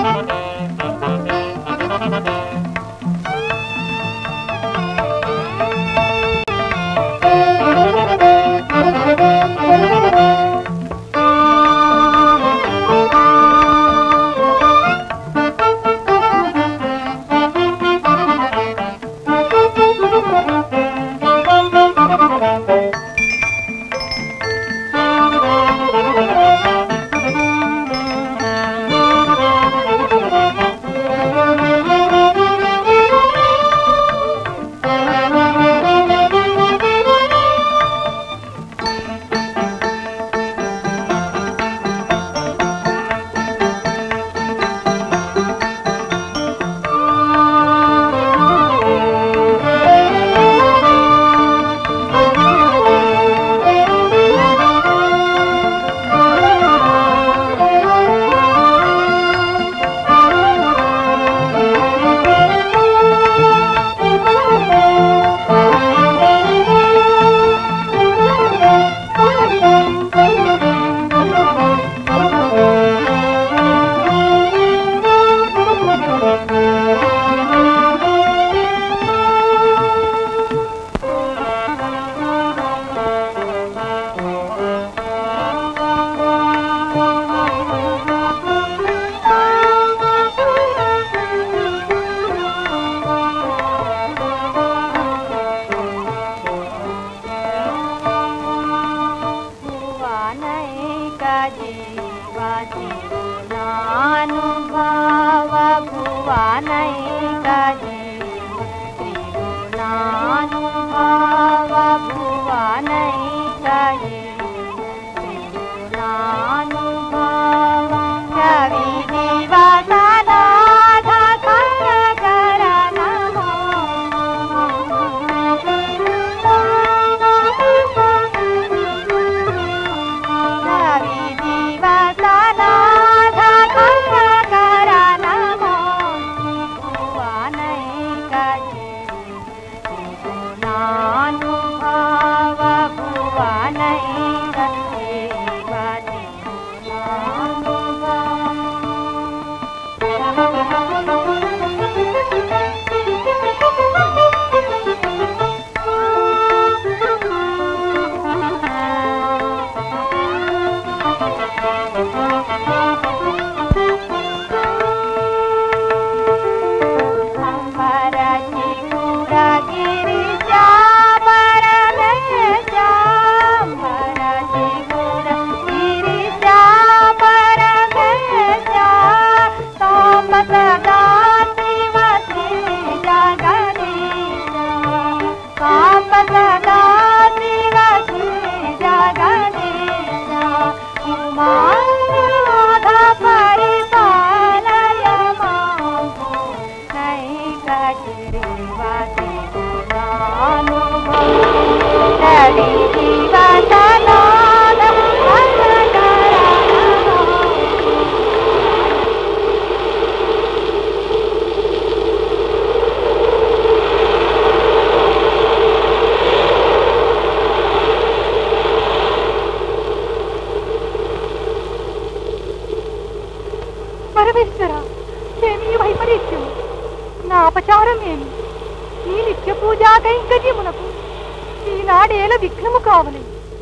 భువనైక జీవతి నానుభావ భువనైక జీవ త్రిగుణానుభావ భువనైక త్రిగుణానుభావ రవి దివసనాథ కర కర రవి దివసనాథ కర కర నమో భువనైక త్రిగుణానుభావ భువనైక దేవతి అంబరచి గురగిరి చాపరమేశ అంబరచి గురగిరి చాపరమేశ తాపసదా శివ శ్రీ జగదీశ తాపసదా శివ శ్రీ జగదీశ ఉమానాథ పరిపాలయ మాము నైక జీవతి గుణానుభవ రవి జీవతనాద పరమేశ్వర ఏమి ఈ వైపరీత్యము నా అపచారం ఏమి ఈ నిత్య పూజా కైంకర్యమునకు ఈనాడేల విఘ్నము కావలి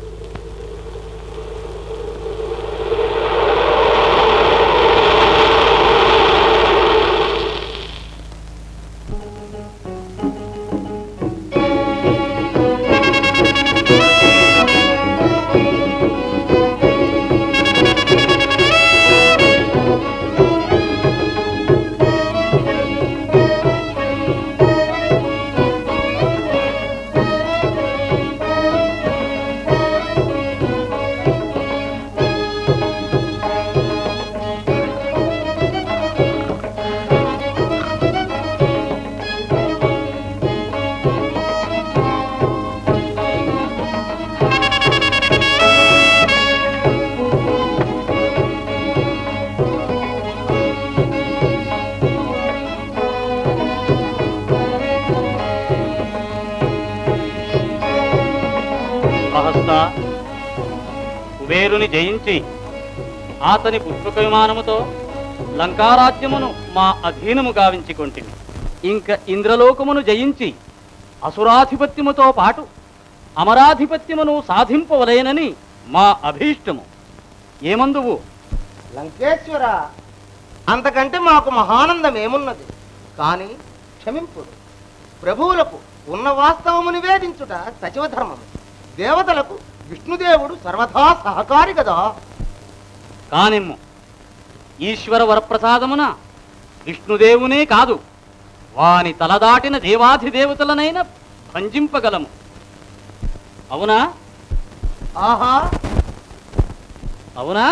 సహస్త కుబేరుని జయించి అతని పుష్పక విమానముతో లంకారాజ్యమును మా అధీనము గావించుకొంటిమి ఇంక ఇంద్రలోకమును జయించి అసురాధిపత్యముతో పాటు అమరాధిపత్యమును సాధింపవలేనని మా అభీష్టము ఏమందువు లంకేశ్వర అంతకంటే మాకు మహానందం ఏమున్నది కానీ క్షమింపు ప్రభువులకు ఉన్న వాస్తవము నివేదించుట సచివధర్మము దేవతలకు విష్ణుదేవుడు సర్వథా సహకారి కదా కానిమ్ము ఈశ్వర వరప్రసాదమున విష్ణుదేవునే కాదు వాని తలదాటిన దేవాధిదేవతలనైనా భంజింపగలము అవునా ఆహా అవునా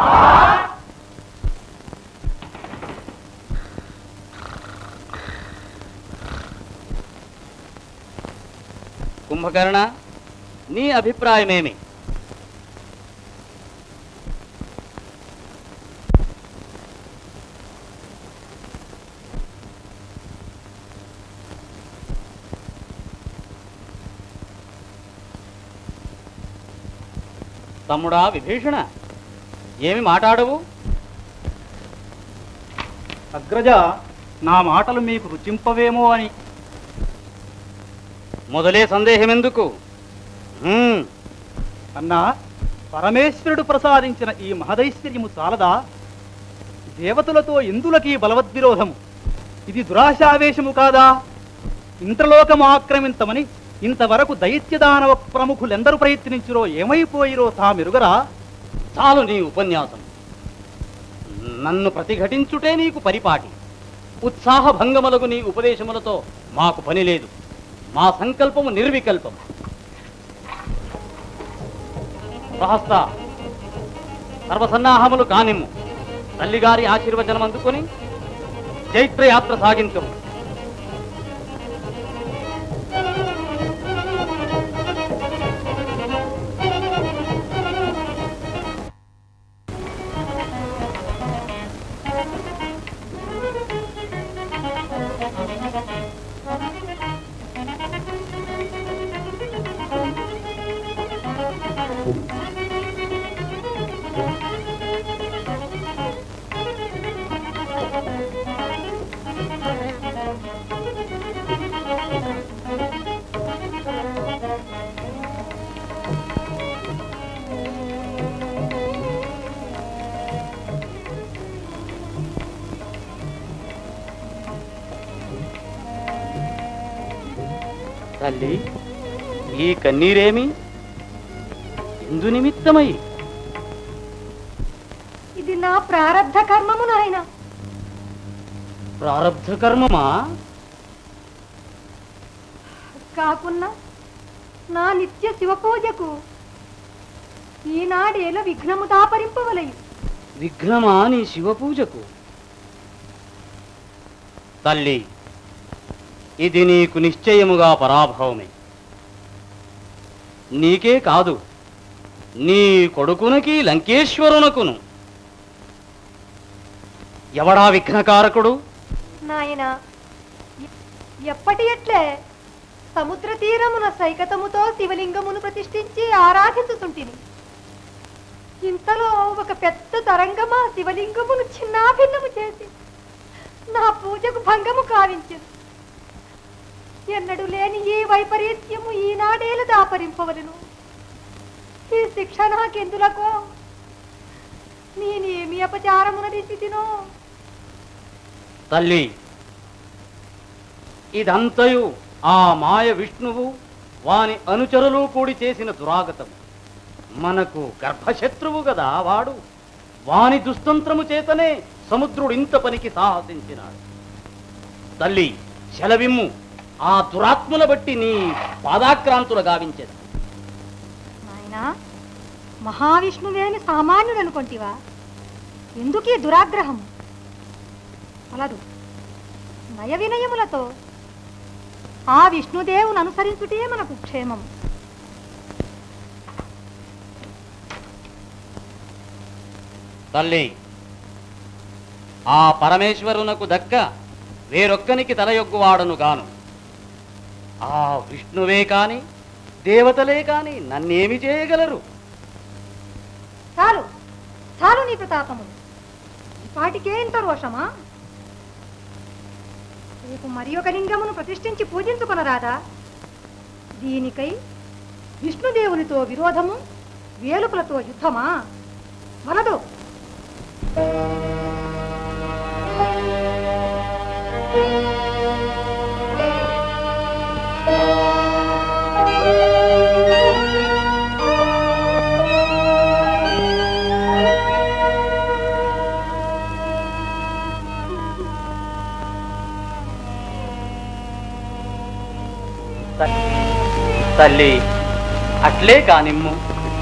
కుంభకర్ణ నీ అభిప్రాయమేమి తమ్ముడా విభీషణ ఏమి మాట్లాడవు అగ్రజ నా మాటలు మీకు రుచింపవేమో అని మొదలే సందేహమెందుకు హ్మ్, అన్నా పరమేశ్వరుడు ప్రసాదించిన ఈ మహదైశ్వర్యము చాలదా దేవతలతో ఇందులకి బలవద్విరోధము ఇది దురాశావేశము కాదా ఇంద్రలోకము ఆక్రమింతమని ఇంతవరకు దైత్యదానవ ప్రముఖులెందరు ప్రయత్నించిరో ఏమైపోయిరో తామెరుగరా చాలు నీ ఉపన్యాసం నన్ను ప్రతిఘటించుటే నీకు పరిపాటి ఉత్సాహభంగములకు నీ ఉపదేశములతో మాకు పని లేదు మా సంకల్పము నిర్వికల్పం ప్రహస్త సర్వసన్నాహములు కానిమ్ము తల్లిగారి ఆశీర్వచనం అందుకొని చైత్రయాత్ర సాగించము తల్లి ఈ కన్నీరేమి ఎందు నిమిత్తమై ఇది నా ప్రారబ్ధ కర్మము నాయన ప్రారబ్ధ కర్మమా కాకున్నా నా నిత్య శివపూజకు ఈనాడేల విఘ్నము దాపరింపవలయు విఘ్నమా నీ శివపూజకు తల్లి ఇది నీకు నిశ్చయముగా పరాభవమే నీకే కాదు నీ కొడుకునకి లంకేశ్వరునకును ఎవడా విఘ్నకారకుడు నాయన ఎప్పటి ఎట్లే సముద్ర తీరమున సైకతముతో శివలింగమును ప్రతిష్ఠించి ఆరాధించుతుంటిని ఇంతలో ఒక పెద్ద తరంగమా శివలింగమును చిన్నాభిన్నము చేసి నా పూజకు భంగము కావించింది ఎన్నడు లేని ఈ వైపరీత్యము ఈనాడేలు దాపరింపవలను ఈ శిక్ష నాకెందులకో నేనేమి అపచారమున దిశితినో తల్లి ఇదంతయు ఆ మాయ విష్ణువు వాని అనుచరులు కూడి చేసిన దురాగతం మనకు గర్భశత్రువు కదా వాడు వాని దుస్తంత్రము చేతనే సముద్రుడు ఇంత పనికి సాహసించినాడు తల్లి శలవిమ్ము ఆ దురాత్ముల బట్టి నీ పాదాక్రాంతుల గావించేది నాయనా మహావిష్ణువేమి సామాన్యుడు అనుకుంటివా ఎందుకీ దురాగ్రహం అలదు నయ వినయములతో ఆ విష్ణుదేవుని అనుసరించుటే మనకు క్షేమం తల్లి ఆ పరమేశ్వరునకు దక్క వేరొక్కనికి తలయొగ్గువాడను గాను ఆ విష్ణువే కాని దేవతలే కాని నన్నేమి చేయగలరు చాలు చాలు నీ ప్రతాపములు వాటికే ఇంత రోషమా రేపు మరి ఒక లింగమును ప్రతిష్ఠించి పూజించుకొనరాదా దీనికై విష్ణుదేవునితో విరోధము వేలుకలతో యుద్ధమా వలదు తల్లి అట్లే కానిమ్ము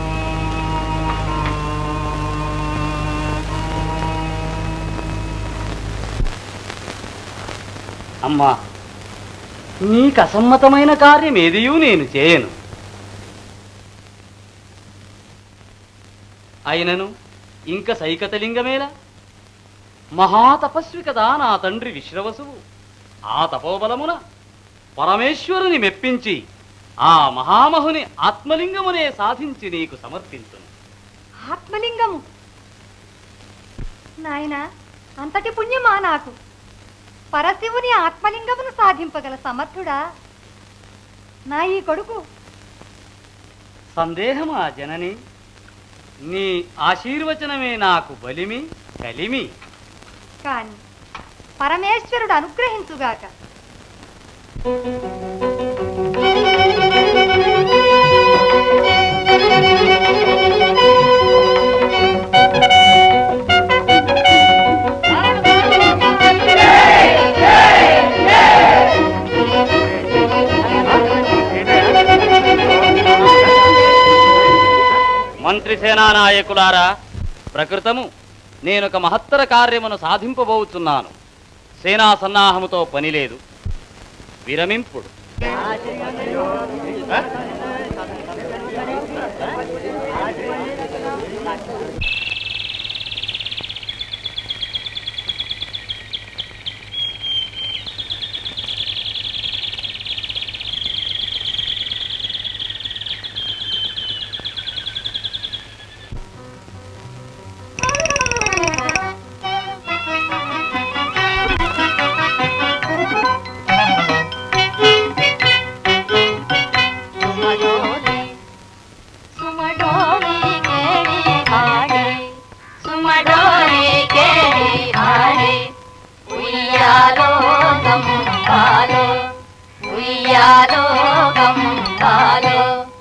అమ్మా నీకు అసమ్మతమైన కార్యం ఏదియూ నేను చేయను అయినను ఇంక సైకతలింగమేలా మహాతపస్వి కదా నా తండ్రి విశ్రవసువు ఆ తపోబలమున పరమేశ్వరుని మెప్పించి ఆ మహామహుని ఆత్మలింగమునే సాధించి నీకు సమర్పించును ఆత్మలింగము నాయన అంతటి పుణ్యమా నాకు పరశివుని ఆత్మలింగమును సాధింపగల సమర్థుడా నా ఈ కొడుకు సందేహమా జనని నీ ఆశీర్వచనమే నాకు బలిమి కలిమి కాని పరమేశ్వరుడు అనుగ్రహించుగాక మంత్రి సేనానాయకులారా ప్రకృతము నేనొక మహత్తర కార్యమును సాధింపబోచున్నాను సేనా సన్నాహముతో పని లేదు విరమింపుడు ಸುಮಡೋಲಿ ಸುಮಡೋಲಿ ಕೇಳಿ ಹಾಡಿ ಸುಮಡೋಲಿ ಕೇಳಿ ಹಾಡಿ ಉಯ್ಯಾಲೋ ಗಂಪಾಲೋ ಉಯ್ಯಾಲೋ ಗಂಪಾಲೋ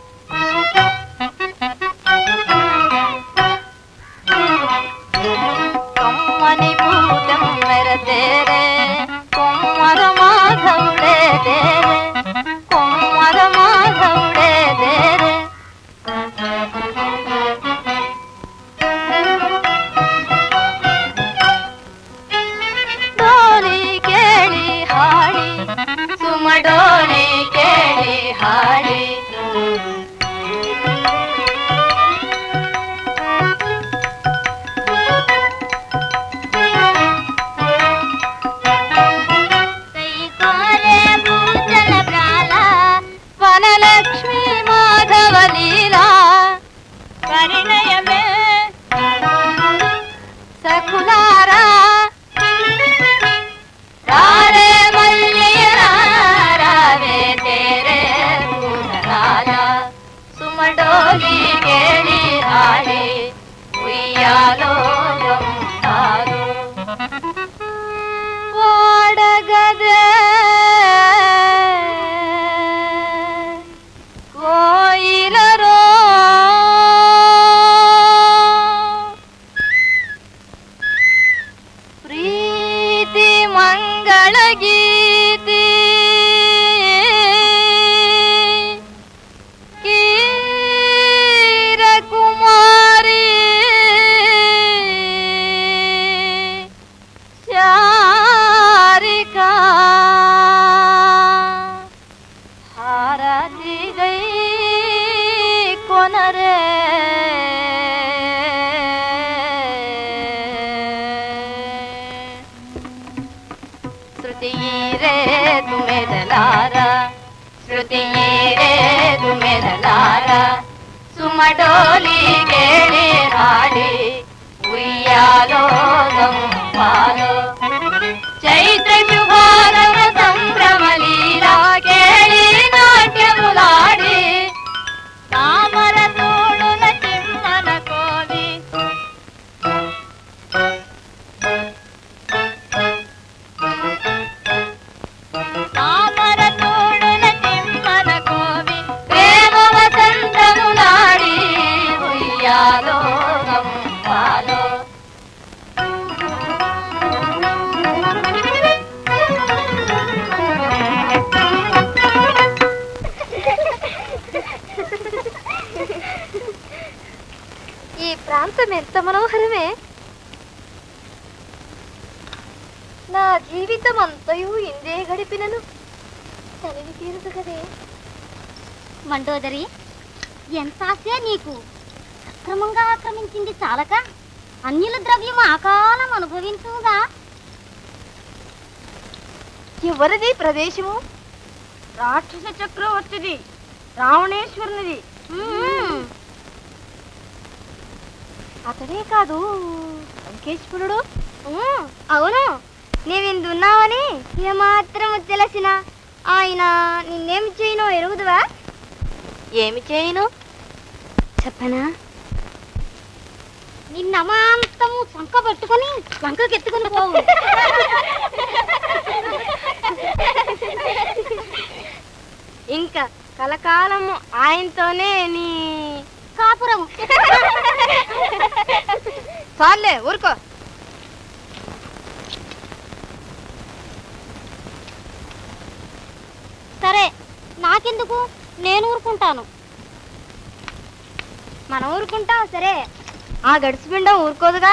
కొమ్మని భూతం మెరతేరే కొమ్మర మాధవుడే దేరే కొమ్మర మాధవుడే దేరే ಡೋಲಿ ಕೇಳಿ ಹಾಡಿ ಸುಮಡೋಲಿ ಕೇಳಿ ಹಾಡಿ వనలక్ష్మీ మాధవ లీలా పరిణయమే సకులారా రారే మల్లియరా రావే తేరే రాజా సుమడోలి కేಳಿ ಹಾಡಿ ఉయ్యాలో జంపాలో వాడగదే కోయిలరో ప్రీతి మంగళ గీతి కీర కుమారి శారికా హారతి గై కొనరే శృతియీరే తుమెదలార శృతియీరే తుమెదలార సుమడోలి కేಳಿ ಹಾಡಿ ಉಯ್ಯಾಲೋ ಗಂ ఎంత మనోహరమే నా జీవితం అంతయు ఇందే గడిపినను తనివి తీరదు కదే మండోదరి ఎంత ఆశ నీకు అక్రమంగా ఆక్రమించింది చాలక అన్యుల ద్రవ్యం ఆకాలం అనుభవించుగా ఎవరిది ప్రదేశము రాక్షస చక్రవర్తిది రావణేశ్వరునిది మ్మ్. అతడే కాదు లంకేశ్వరుడు మ్మ్. అవును నీవిందున్నావని ఏమాత్రం తెలిసిన ఆయన నిన్నేం చేయనో ఎరుగుదువా ఏమి చేయను చెప్పనా నిన్నమాంతము సంక పట్టుకొని లంకకి ఎత్తుకుని పోవు ఇంకా కలకాలము ఆయనతోనే నీ కాపురం చాలే ఊరుకో సరే నాకెందుకు నేను ఊరుకుంటాను మనం ఊరుకుంటాం సరే ఆ గడిచిపిండం ఊరుకోదుగా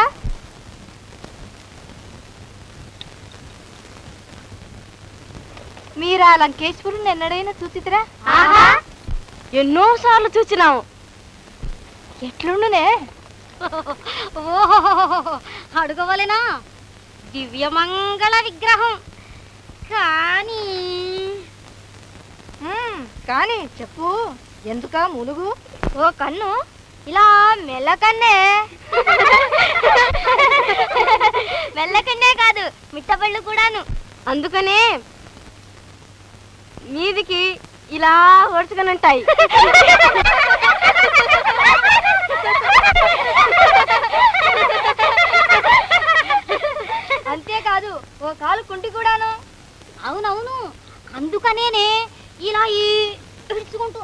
మీరు ఆ లంకేశ్వరుని ఎన్నడైనా చూసిదిరా ఆహా ఎన్నో సార్లు చూసినాము ఎట్లుండునే ఓహో అడుగవలెనా దివ్యమంగళ విగ్రహం కానీ మ్మ్, కానీ చెప్పు ఎందుకా మునుగు ఓ కన్ను ఇలా మెల్లకన్నే మెల్లకన్నే కాదు మిట్టపళ్ళు కూడాను అందుకనే మీదికి ఇలా వరుసగానే ఉంటాయి అంతేకాదు ఓ కాలు కుంటి కూడాను అవునవును అందుకనేనే ఇలా ఈ విడుచుకుంటూ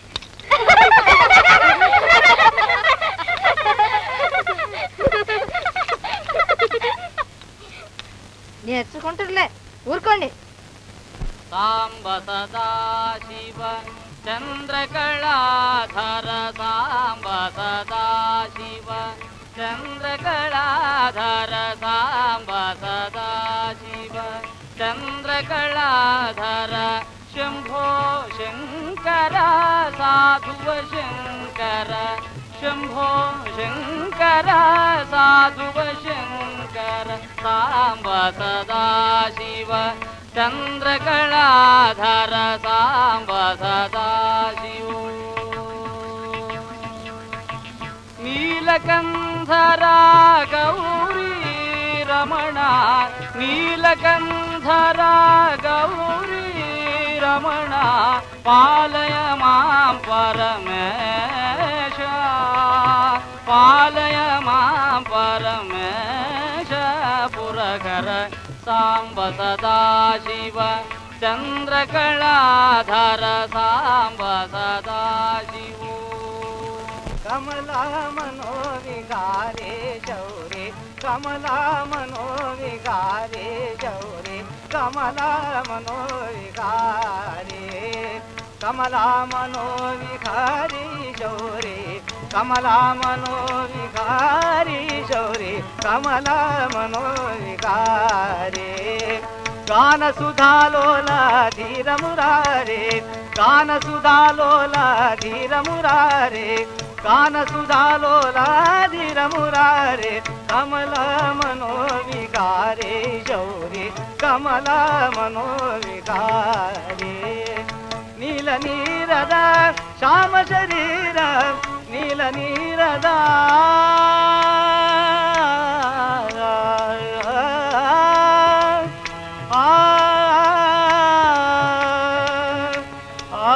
నేర్చుకుంటుర్లే ఊరుకోండి సాంబ సదా శివ చంద్రకళాధర సాంబ సదా శివ చంద్రకళాధర సాంబ సదా శివ చంద్రకళాధర శంభో శంకర సాధువ శంకర శంభో శంకర సాధువ శంకర సాంబ సదా శివ చంద్రకళాధర సాంబ సదా శివ నీలకంధరా గౌరీ రమణ నీలకంధరా గౌరీ రమణ పాలయ మాం పరమేశ పాలయ మాం పరమేశ పురకర సాంబ సదా శివ చంద్రకళాధర సాంబ సదా శివో కమలా మనోవిగారే శౌరే కమలా మనోవిగారే శౌరే కమలా మనోవిగారే కమలా మనోవిహారీ శౌరే కమలా మనోవిహారీ శౌరే కమలా మనోవిహారే గాన సుధాలోల ధీరమురారే గాన సుధాలోల ధీరమురారే గాన సుధాలోల ధీరమురారే కమల మనోవికారే శౌరి కమల మనోవికారే నీల నీರದ శ్యామ శరీర నీల నీರದ ఆ ఆ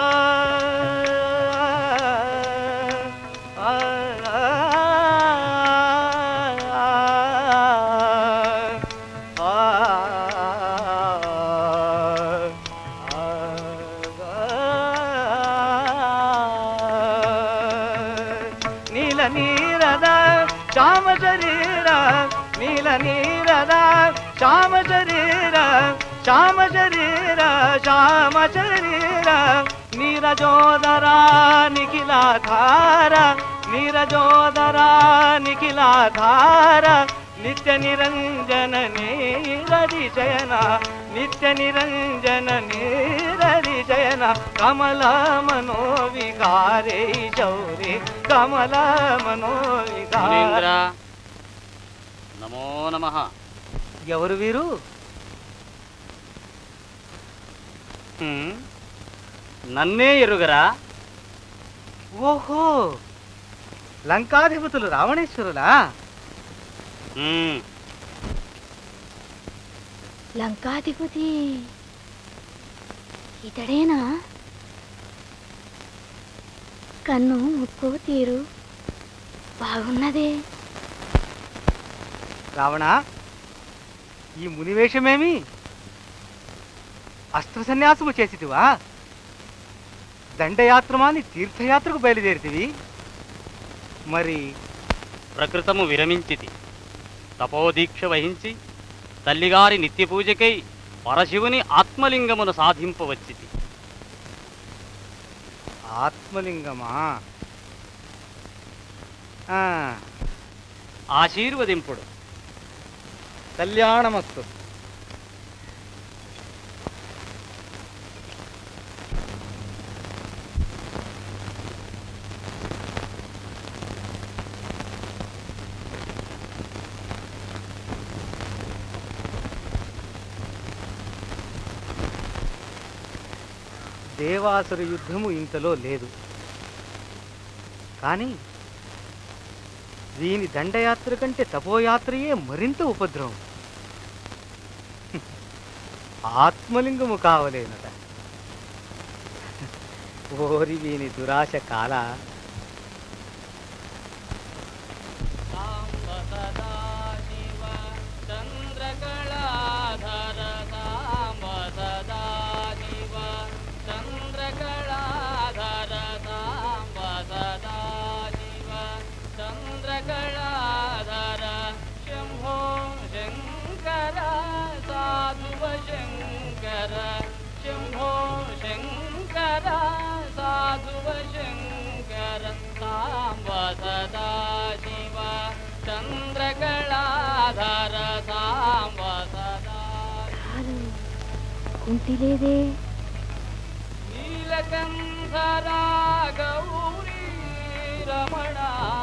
ನೀಲ ನೀರದ ಶ್ಯಾಮ ಶರೀರ ನೀಲ ನೀರದ ಶ್ಯಾಮ ಶರೀರ ಶ್ಯಾಮ ಶರೀರ ಶ್ಯಾಮ ಶರೀರ ನೀರಜೋದರ ನಿಖಿಲಾಧಾರ నీరజోదరా నిఖిలాధార నిత్య నిరంజన నీరది శయన నిత్య నిరంజన నీరది శయన కమల మనోవికారే శౌరి కమల మనోవికార మునీంద్ర నమో నమ ఎవరు వీరు నన్నే ఎరుగరా ఓహో లంకాధిపతులు రావణేశ్వరులా ఉమ్, లంకాధిపతి ఇతడేనా కన్ను ముక్కు తీరు బాగున్నదే రావణ ఈ మునివేషమేమి అస్త్ర సన్యాసము చేసితివా దండయాత్రమాని తీర్థయాత్రకు బయలుదేరితివి మరి ప్రకృతము విరమించితి తపోదీక్ష వహించి తల్లిగారి నిత్య పూజకై పరశివుని ఆత్మలింగమును సాధింపవచ్చితి ఆత్మలింగమా ఆ, ఆశీర్వదింపుడు కళ్యాణమస్తు దేవాసుర యుద్ధము ఇంతలో లేదు కానీ దీని దండయాత్ర కంటే తపోయాత్రయే మరింత ఉపద్రవం ఆత్మలింగము కావలేనట ఓరి వీని దురాశ కాల శంభో శంకర సాధువ శంకర సాంబ సదా శివ చంద్రకళాధర సాంబ సదా చాలు కుంటి లేదే నీలకంధరా గౌరీ రమణ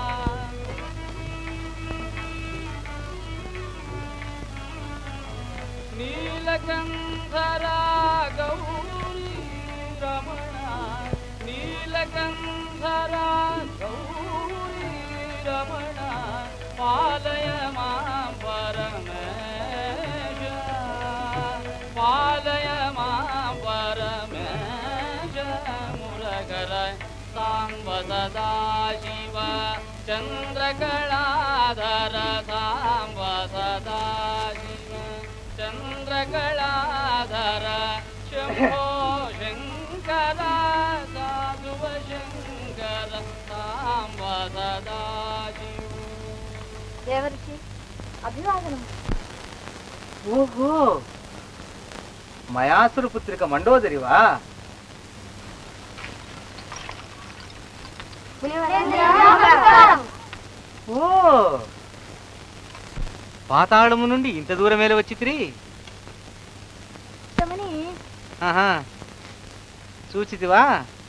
నీలకంధరా గౌరీ రమణ నీలకంధరా గౌరీ రమణ పాలయ మాం పరమేశ పాలయ మాం పరమేశ మురగర సాంబ సదా శివ చంద్రకళాధర సాంబ సదా శివ చంద్రకళాధర శంభో శంకర సాధువ శంకర సాంబ సదా శివ దేవరిచి అభివాదనం ఓహో మయాసుర పుత్రిక మండోదరివా ఓ పాతాళము నుండి ఇంత దూరమేల వచ్చితిరి ఆహా చూచితివా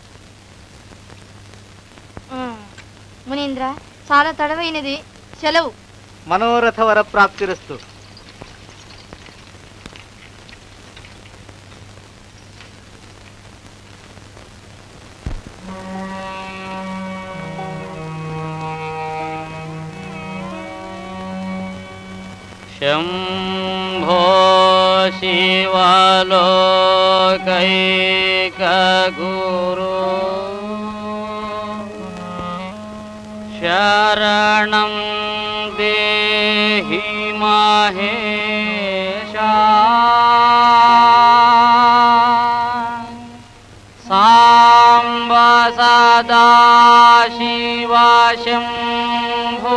మునీంద్ర చాలా తడవైనది సెలవు మనోరథ వర ప్రాప్తిరస్తు शम्भो शिवलोकैकगुरु शरणं देहि महेशा साम्ब सदा शिव शम्भो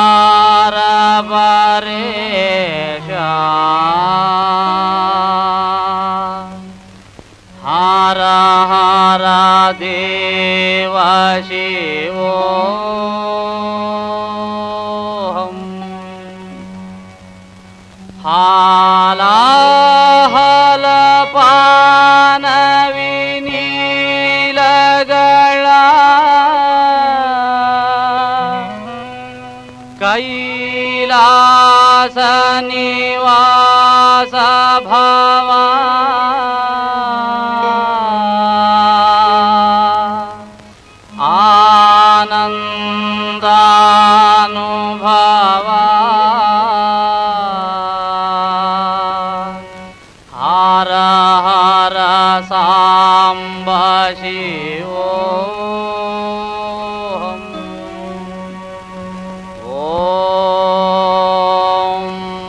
परमोदार परेशा శివోహం ಹಾಲಾಹಲಪಾನವಿನೀಲಗಳ ಕೈಲಾಸ ನಿವಾಸ ಭವ ಆನಂದಾನುಭವ ಹರ ಹರ ಸಾಂಬ ಶಿವೋಹಂ ಓಂ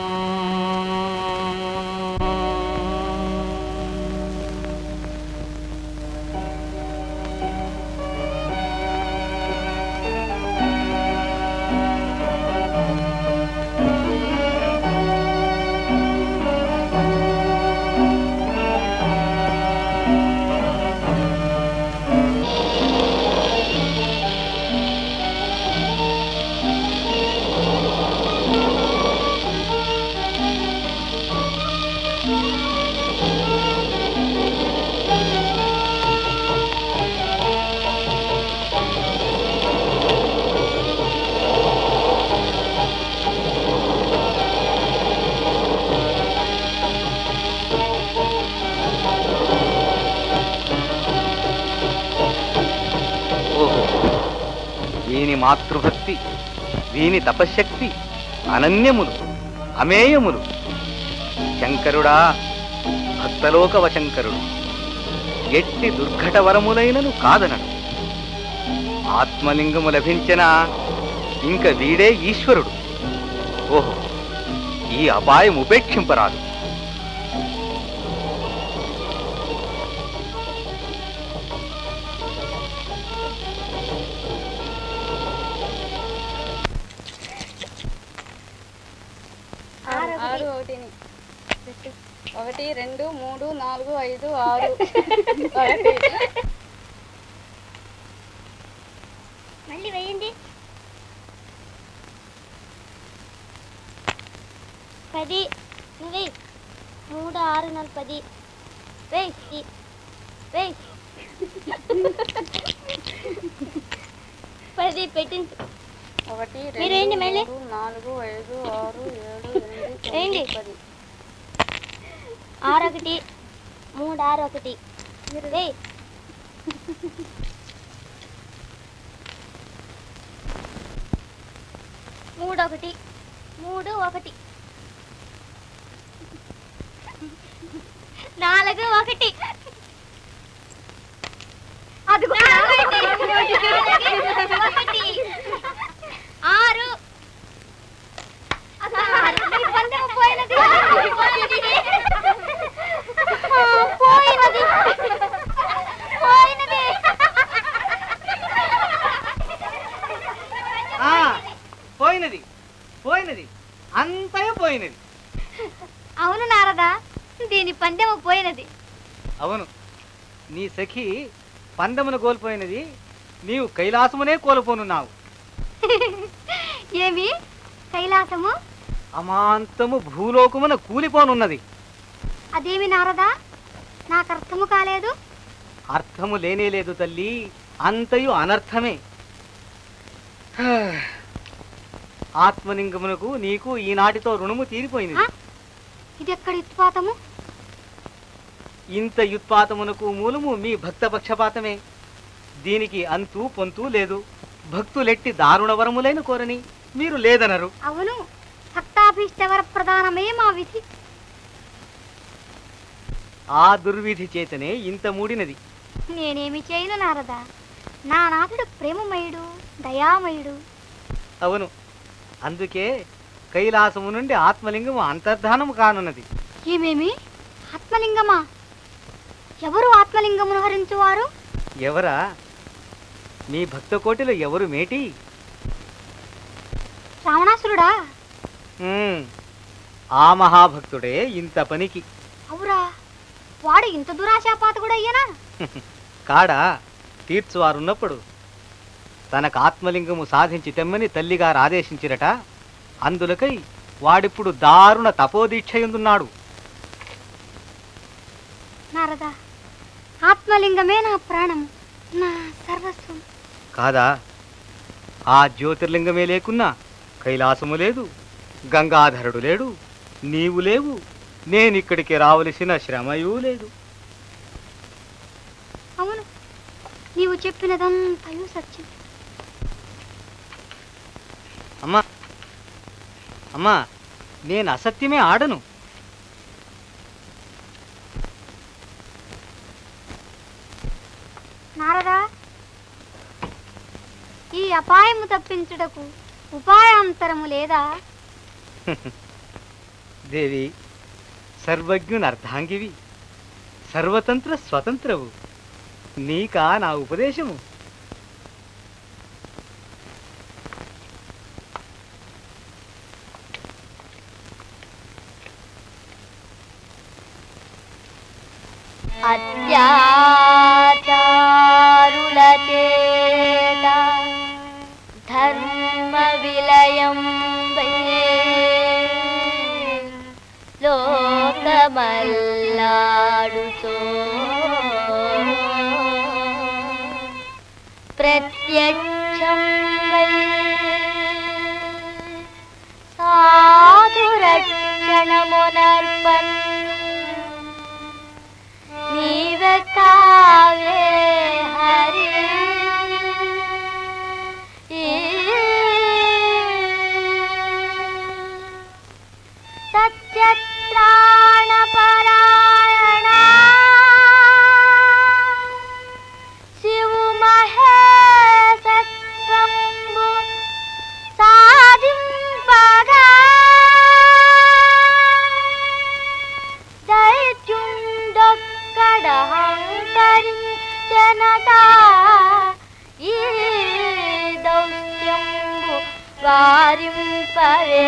ఓహో వీని మాతృభక్తి వీని తపశ్శక్తి అనన్యములు అమేయములు శంకరుడా భక్తలోకవ శంకరుడు ఎట్టి దుర్ఘట వరములైనను కాదనడు ఆత్మలింగము లభించిన ఇంక వీడే ఈశ్వరుడు ఓహో ఈ అపాయం ఉపేక్షింపరాదు ఆరు ఒకటిని పెట్టు. ఒకటి రెండు మూడు నాలుగు ఐదు ఆరు ఒకటి మళ్ళీ వేయండి పది నువ్వే మూడు ఆరు నాలుగు పది వేయి వేయి పది పెట్టింది ఒకటి మీరు రెండు ఏంటి మళ్ళీ? మూడు నాలుగు ఐదు ఆరు ఏడు ఎనిమిది ఏంటి? తొమ్మిది పది ఆరు ఒకటి మూడు ఆరు ఒకటి వేయి మూడు ఒకటి మూడు ఒకటి నాలుగు ఒకటి అది ఒకటి ఆరు ఈ పందెం పోయినది పోయినది పోయినది పోయినది ఆ, పోయినది పోయినది అంతయు పోయినది అవును నారదా దీని పందెము పోయినది అవును నీ సఖి పందమును కోల్పోయినది నీవు కైలాసమునే కోల్పోనున్నావు ఏమి కైలాసము అమాంతము భూలోకమున కూలిపోనున్నది అదేమి నారదా నాకు అర్థము కాలేదు అర్థము లేనే లేదు తల్లి అంతయు అనర్థమే హా. ఆత్మలింగమునకు నీకు ఈనాటితో రుణము తీరిపోయినది ఆ? ఇది ఎక్కడి ఉత్పాతము ఇంత యుత్పాతమునకు మూలము మీ భక్త పక్షపాతమే దీనికి అంతు పొంతు లేదు భక్తులెట్టి దారుణ వరములైన కోరని మీరు లేదనరు అవును భక్తాభీష్టవర ప్రధానమే మా విధి ఆ దుర్విధి చేతనే ఇంత మూడినది నేనేమి చేయను నారదా నా నాథుడు ప్రేమమయుడు దయామయుడు అవును అందుకే కైలాసము నుండి ఆత్మలింగము అంతర్ధానము కానున్నది ఏమేమి ఆత్మలింగమా ఎవరు ఆత్మలింగమును హరించువారు ఎవరా మీ భక్త కోటిలో ఎవరు మేటి రావణాసురుడా ఉమ్, ఆ మహాభక్తుడే ఇంత పనికి అవురా వాడు ఇంత దురాశాపాత కూడా అయ్యనా కాడా తీర్చువారున్నప్పుడు తనకు ఆత్మలింగము సాధించి తెమ్మని తల్లిగారు ఆదేశించిరట అందులకై వాడిప్పుడు దారుణ తపోదీక్షయుందున్నాడు నారదా ఆత్మలింగమే నా ప్రాణం నా సర్వస్వం కాదా ఆ జ్యోతిర్లింగమే లేకున్నా కైలాసము లేదు గంగాధరుడు లేడు నీవు లేవు నేనిక్కడికి రావలసిన శ్రమయూ లేదు అవును నీవు చెప్పినదంతయు సత్యం అమ్మా అమ్మా నేను అసత్యమే ఆడను నారదా ఈ అపాయము తప్పించుటకు ఉపాయాంతరము లేదా దేవి సర్వజ్ఞుని అర్ధాంగివి సర్వతంత్ర స్వతంత్రవు నీకా నా ఉపదేశము అత్యాచారుల చేత ధర్మ విలయం లోకమల్లాడుతో ప్రత్యక్షం వై సాధురక్షణమునర్పన్ నీవే కావే హరి సత్యత్రాణపరాయణ శివు మహేశత్వంబు సాధింపగా దైత్యుండొక్కడహంకరించనట ఈ దౌత్యంబు వారింపవే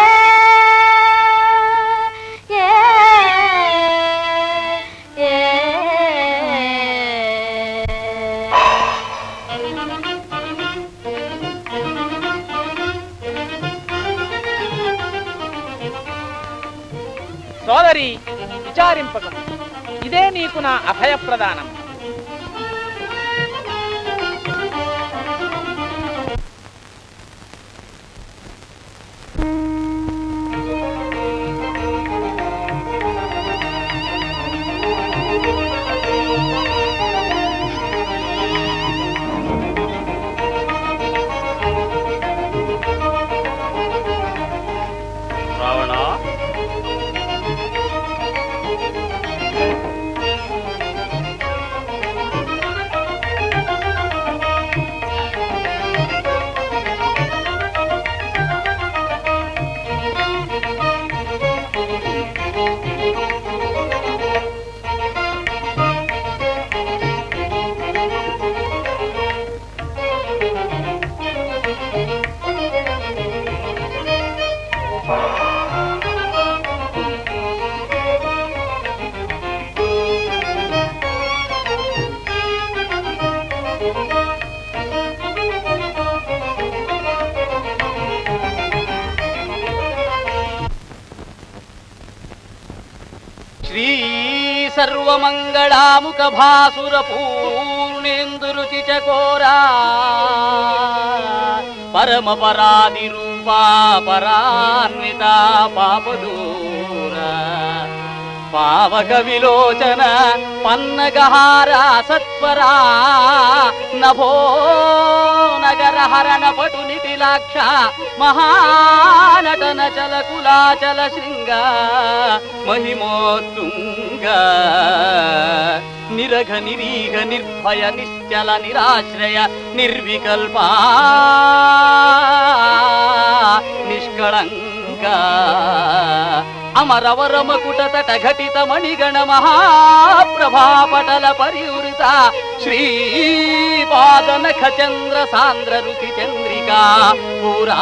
ఏ ఏ సోదరి విచారింపకం ఇదే నీకు నా అభయప్రదానం రావణ శ్రీ సర్వమంగళాముఖ భాసుర పూర్ణేందురుచి చకోరా పరమ పరాది రూపా పరాన్విత పాపదూరా పావక విలోచన పన్నగహార సత్వరా నభో నగర హరణ పటు నిటిలాక్ష మహానటన చల కులాచల శృంగ మహిమోత్తుంగ నిరఘ నిరీఘ నిర్భయ నిశ్చల నిరాశ్రయ నిర్వికల్పా నిష్కళంక అమరవర మకుట తట ఘటిత మణిగణ మహాప్రభాపటల పరివృత శ్రీపాద నఖ చంద్ర సాంద్ర రుచి చంద్రికా పురా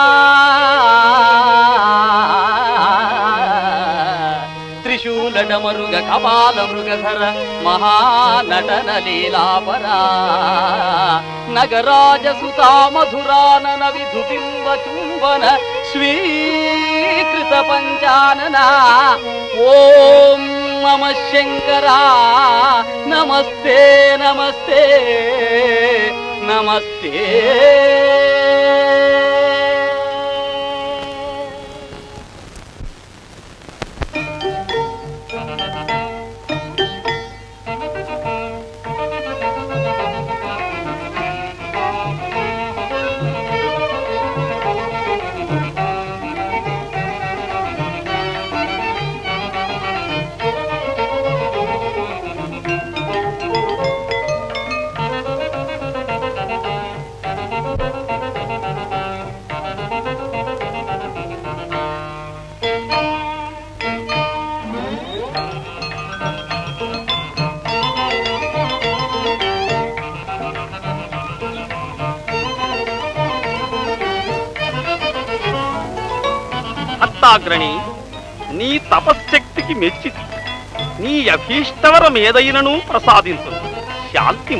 త్రిశూలటమ మరుగ కపాల మృగధర మహానటన లీలాపరా నగరాజ సుతా మధురానన విధుబింబ చుంబన స్వీకృత పంచానన ఓం నమ శంకరా నమస్తే నమస్తే నమస్తే భక్తాగ్రణి నీ తపశ్శక్తికి మెచ్చితి నీ అభీష్టవరం ఏదైనను ప్రసాదించు శాంతి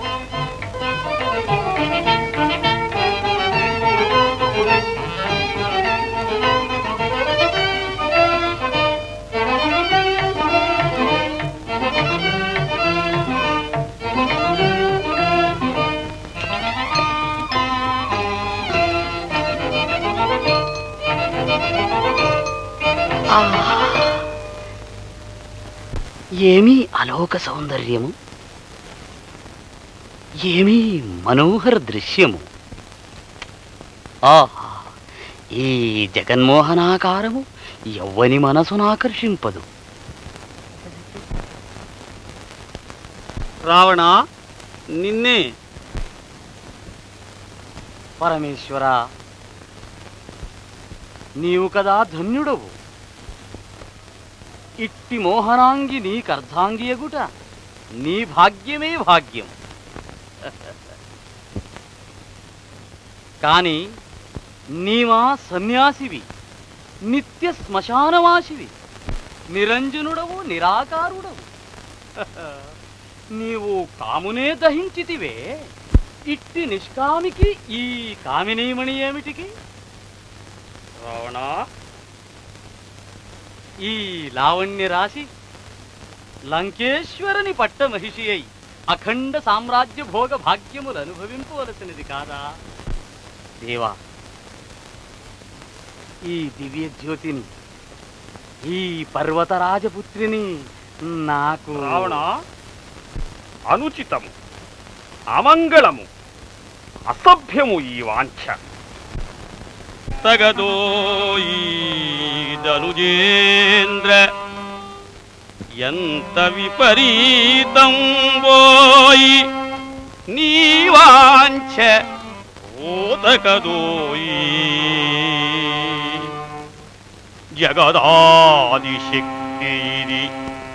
ఏమీ అలోక సౌందర్యము ఏమీ మనోహర దృశ్యము ఆహా ఈ జగన్మోహనాకారము ఎవ్వని మనసును ఆకర్షింపదు రావణ నిన్నే పరమేశ్వర నీవు కదా ధన్యుడవు ఇట్టి మోహనాంగి నీకర్ధాంగి ఎగుట నీ భాగ్యమే భాగ్యం కాని నీవా సన్యాసివి నిత్య శ్మశానవాసివి నిరంజనుడవు నిరాకారుడవు నీవు కామునే దహించితివే ఇట్టి నిష్కామికి ఈ కామినీమణి ఏమిటికి రావణ ఈ లావణ్య రాశి లంకేశ్వరుని పట్ట మహిషి అయి అఖండ సామ్రాజ్య భోగ భాగ్యములు అనుభవింపవలసినది కాదా దేవా ఈ దివ్య జ్యోతిని ఈ పర్వతరాజపుత్రిని నాకు రావణ అనుచితము అమంగళము అసభ్యము ఈ వాంఛ తగదోయీదనుజేంద్ర ఎంత విపరీతం పోయి నీ వాంఛ ఓతకదోయి జగదాదిశక్తి ఇది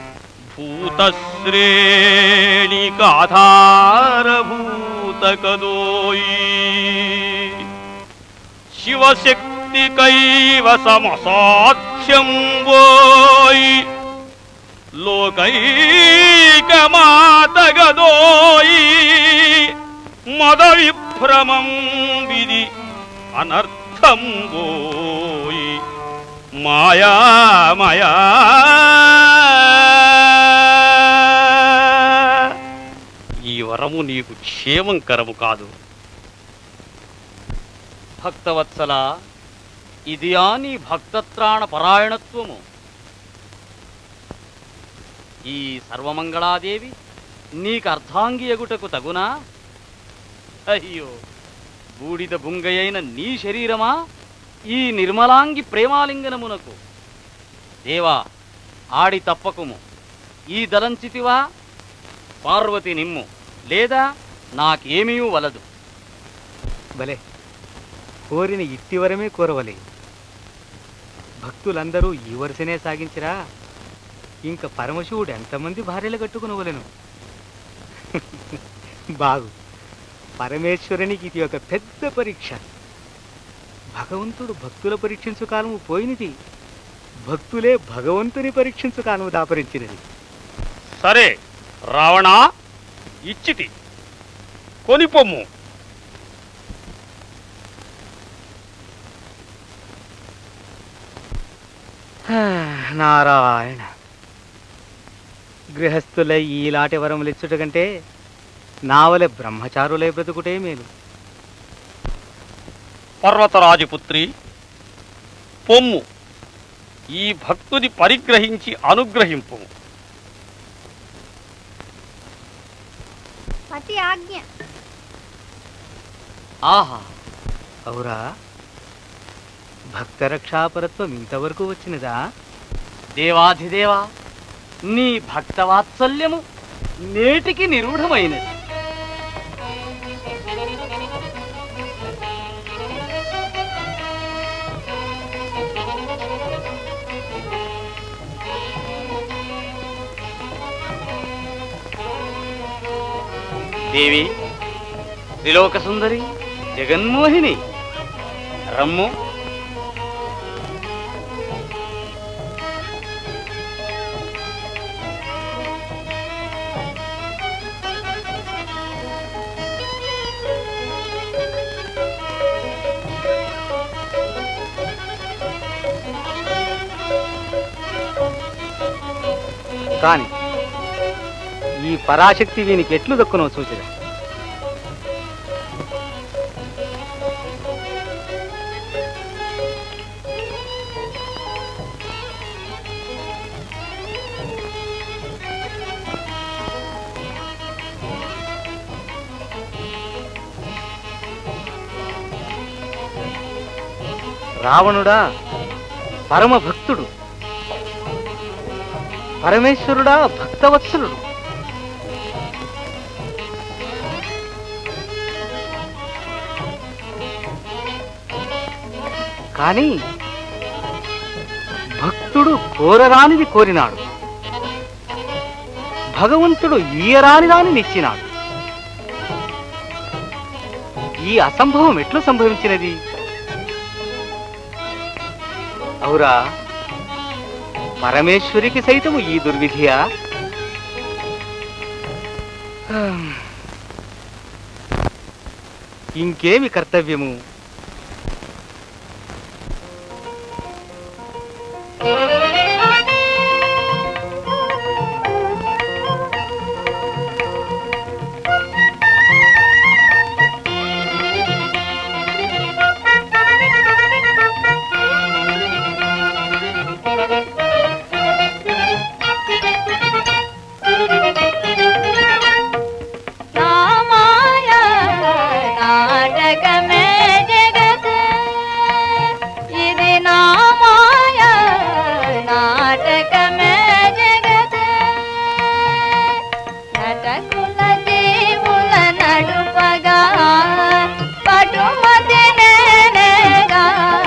భూతశ్రేణికాధారభూతకదోయి శివశక్తి కైవ సమసాధ్యం పోయి లోకైకమాతగదోయి మద విభ్రమం విధి అనర్థం పోయి మాయా మాయా ఈ వరము నీకు క్షేమంకరము కాదు భక్తవత్సల ఇదియా నీ భక్తత్రాణ పరాయణత్వము ఈ సర్వమంగళాదేవి నీకు అర్ధాంగి ఎగుటకు తగునా అయ్యో బూడిద బుంగయైన నీ శరీరమా ఈ నిర్మలాంగి ప్రేమాలింగనమునకు దేవా ఆడి తప్పకుము ఈ దలంచితివా పార్వతి నిమ్ము లేదా నాకేమీ వలదు భలే కోరిన ఇట్టివరమే కోరవలే భక్తులందరూ ఈ వరుసనే సాగించిరా ఇంక పరమశివుడు ఎంతమంది భార్యలు కట్టుకునవలెను బాగు పరమేశ్వరునికి ఇది ఒక పెద్ద పరీక్ష భగవంతుడు భక్తుల పరీక్షించు కాలము పోయినది భక్తులే భగవంతుని పరీక్షించు కాను దాపరించినది సరే రావణ ఇచ్చితి కొనిపొమ్ము హా, నారాయణ గృహస్థులై ఈలాంటి వరములిచ్చుట కంటే నావలె బ్రహ్మచారులై బ్రతుకుటే మేలు పర్వతరాజపుత్రి పొమ్ము ఈ భక్తుని పరిగ్రహించి అనుగ్రహింపు పతి ఆజ్ఞ ఆహా అవురా భక్తరక్షాపరత్వం ఇంతవరకు వచ్చినదా దేవాధిదేవా నీ భక్తవాత్సల్యము నేటికి నిరూఢమైనది దేవి త్రిలోక సుందరి జగన్మోహిని రమ్ము కాని ఈ పరాశక్తి వీనికి ఎట్లు దక్కునో సూచన రావణుడా పరమ భక్తుడు పరమేశ్వరుడా భక్తవత్సలుడు కానీ భక్తుడు కోరరానిది కోరినాడు భగవంతుడు ఈయరాని దాని నిచ్చినాడు ఈ అసంభవం ఎట్లు సంభవించినది అవురా పరమేశ్వరికి సైతము ఈ దుర్విధియా హ్మ్. ఇంకేమి కర్తవ్యము నామాయ నాటకమే జగత్ ఇది నామాయ నాటకమే జగత్ నటకుల జీవుల నడుపగా పటుమతి నేనేగా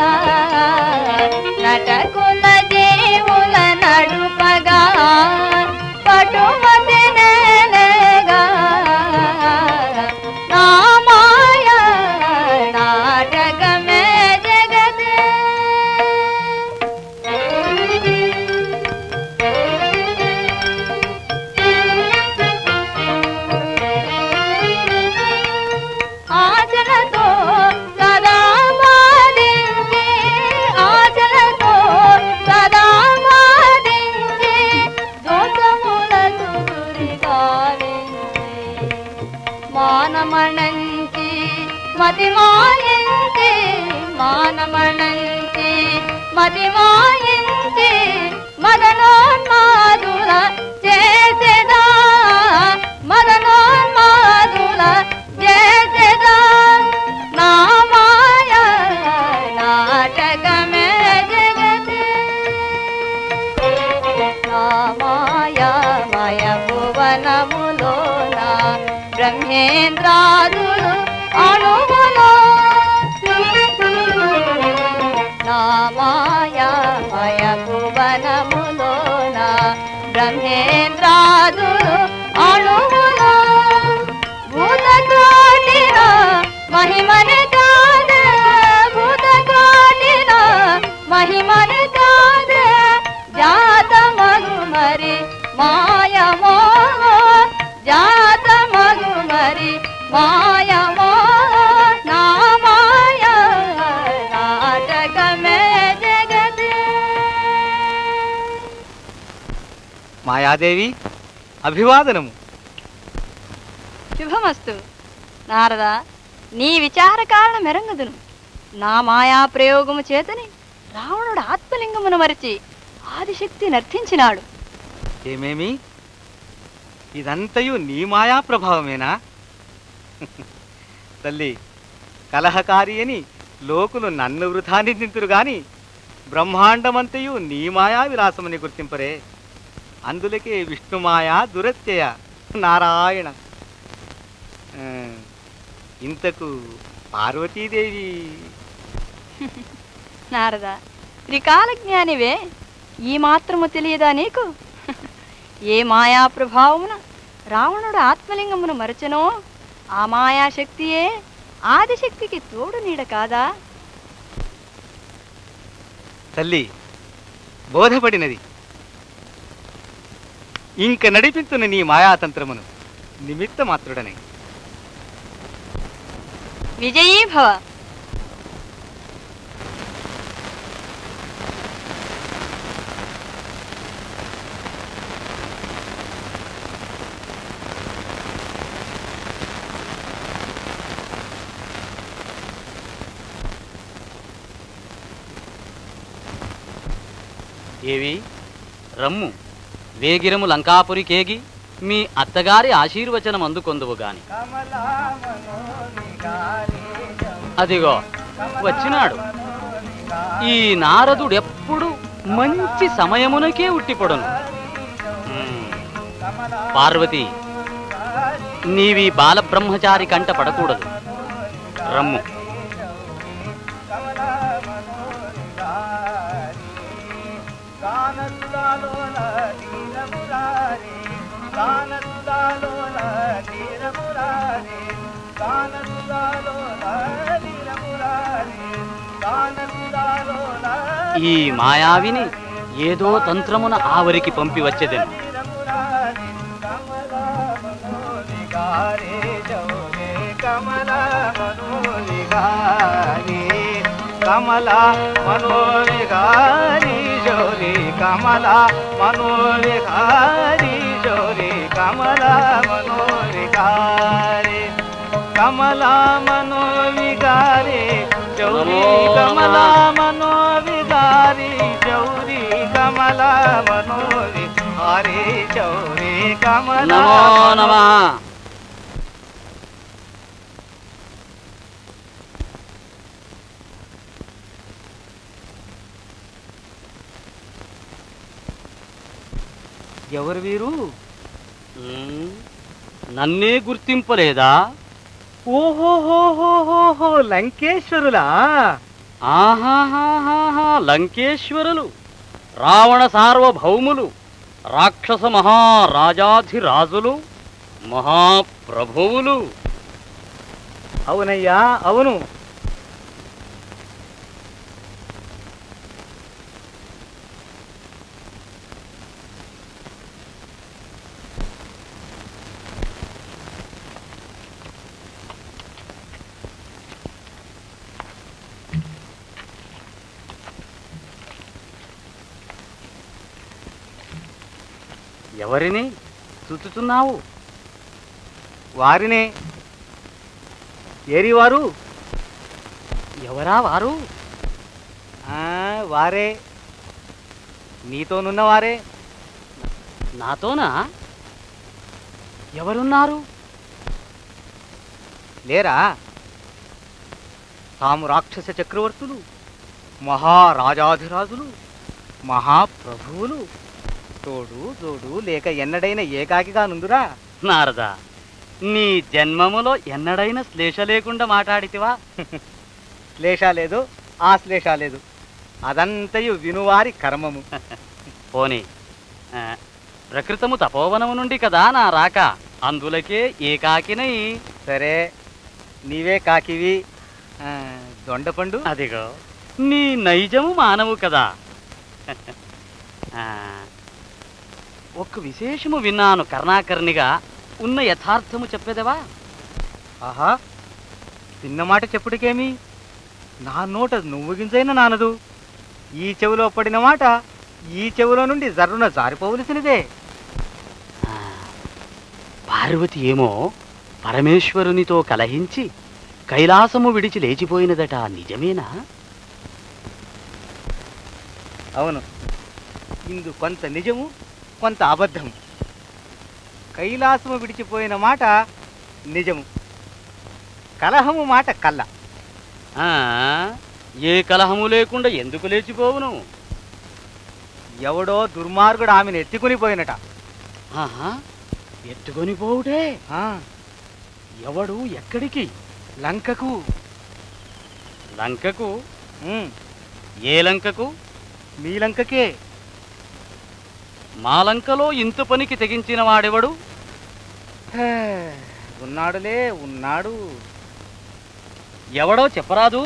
నటకుల జీవుల నడుపగా పటుమతి నేనేగా నామాయ నాటకమే జగత్ ఆచలతో సదా బాధించి ఆచలతో సదా బాధించి దోషములకు గురి కావించి మానమణంచి మతి మాయించి మానమణంచి మతి మాయించి మదనోన్మాదుల చేసేదా మదనోన్మాదుల చేసేదా నామాయ నాటకమే జగత్ నామాయమయ భువనములోన బ్రహ్మేంద్రాదులు అణువులో నామాయమయ భువనములోన బ్రహ్మేంద్రాదులు అణువులో భూతకోటిన మహిమని కాద భూతకోటిన మహిమని కాదే మాయమో జాత మగు మరి మాయమో నా మాయ నాటకమే జగదే మాయాదేవి అభివాదనము శుభమస్తు నారద నీ విచార కారణ మెరంగదును నా మాయా ప్రయోగము చేతని రావణుడు ఆత్మలింగమును మరిచి ఆదిశక్తి నర్తించినాడు ఏమేమి ఇదంతయు నీ మాయా ప్రభావమేనా తల్లి కలహకారి అని లోకులు నన్ను వృథా నిందింతురు గాని బ్రహ్మాండమంతయు నీ మాయా విలాసమని గుర్తింపరే అందులకే విష్ణుమాయా దురత్యయ నారాయణ ఆ, ఇంతకు పార్వతీదేవి నారద త్రికాల జ్ఞానివే ఈ మాత్రము తెలియదా నీకు ఏ మాయా ప్రభావమున రావణుడు ఆత్మలింగమును మరచెనో ఆ మాయాశక్తియే ఆదిశక్తికి తోడు నీడ కాదా తల్లి బోధపడినది ఇంక నడిపించున్న నీ మాయాతంత్రమును నిమిత్త మాత్రుడనే విజయీ భవ ఏవి రమ్ము వేగిరము లంకాపురి కేగి మీ అత్తగారి ఆశీర్వచనం అందుకొందువు గాని అదిగో వచ్చినాడు ఈ నారదుడెప్పుడు మంచి సమయమునకే ఉట్టిపడును ఉమ్. పార్వతి నీవి బాలబ్రహ్మచారి కంట పడకూడదు రమ్ము ఈ మాయావిని ఏదో తంత్రమున ఆవరికి పంపి వచ్చేదెను కమల మనోవిహారీ జోరి కమల మనోవిహారీ జోరి కమల మనోవిహారీ కమల మనోవిహారీ జౌరి కమల మనోవిహారీ జౌరి కమల మనోవిహారీ జౌరి కమల నమో నమ ఎవరు వీరు ఉమ్, నన్నే గుర్తింపలేదా ఓహోహోహోహో లంకేశ్వరులా ఆహాహాహాహా లంకేశ్వరులు రావణ సార్వభౌములు రాక్షస మహారాజాధిరాజులు మహాప్రభువులు అవునయ్యా అవును ఎవరిని చుచుచున్నావు వారినే ఏరివారు ఎవరా వారు ఆ, వారే నీతోనున్న వారే నాతోనా ఎవరున్నారు లేరా తాము రాక్షస చక్రవర్తులు మహారాజాధిరాజులు మహాప్రభువులు తోడు జోడు లేక ఎన్నడైన ఏకాకిగా నుందురా నారద నీ జన్మములో ఎన్నడైన శ్లేష లేకుండా మాట్లాడితివా శ్లేష లేదు ఆ శ్లేష లేదు అదంతయు వినువారి కర్మము పోనీ ఆ, ప్రకృతము తపోవనము నుండి కదా నా రాక అందులకే ఏకాకినై సరే నీవే కాకివి ఆ, దొండపండు అదిగో నీ నైజము మానవు కదా ఆ, ఒక్క విశేషము విన్నాను కర్ణాకర్ణిగా ఉన్న యథార్థము చెప్పేదవా ఆహా చిన్న మాట చెప్పుడికేమి నా నోట నువ్వు గింజైన నానదు ఈ చెవిలో పడిన మాట ఈ చెవిలో నుండి జర్రున జారిపోవలసినదే ఆ, పార్వతి ఏమో పరమేశ్వరునితో కలహించి కైలాసము విడిచి లేచిపోయినదట నిజమేనా అవును ఇందు కొంత నిజము కొంత అబద్ధము కైలాసము విడిచిపోయిన మాట నిజము కలహము మాట కల్ల ఆ, ఏ కలహము లేకుండా ఎందుకు లేచిపోవును ఎవడో దుర్మార్గుడు ఆమెను ఎత్తుకుని పోయినట ఆహా, ఎత్తుకొని పోవుటే ఆ, ఎవడు ఎక్కడికి లంకకు లంకకు ఉమ్, ఏ లంకకు మీ లంకకే మా లంకలో ఇంత పనికి తెగించిన వాడెవడు హే, ఉన్నాడులే ఉన్నాడు ఎవడో చెప్పరాదు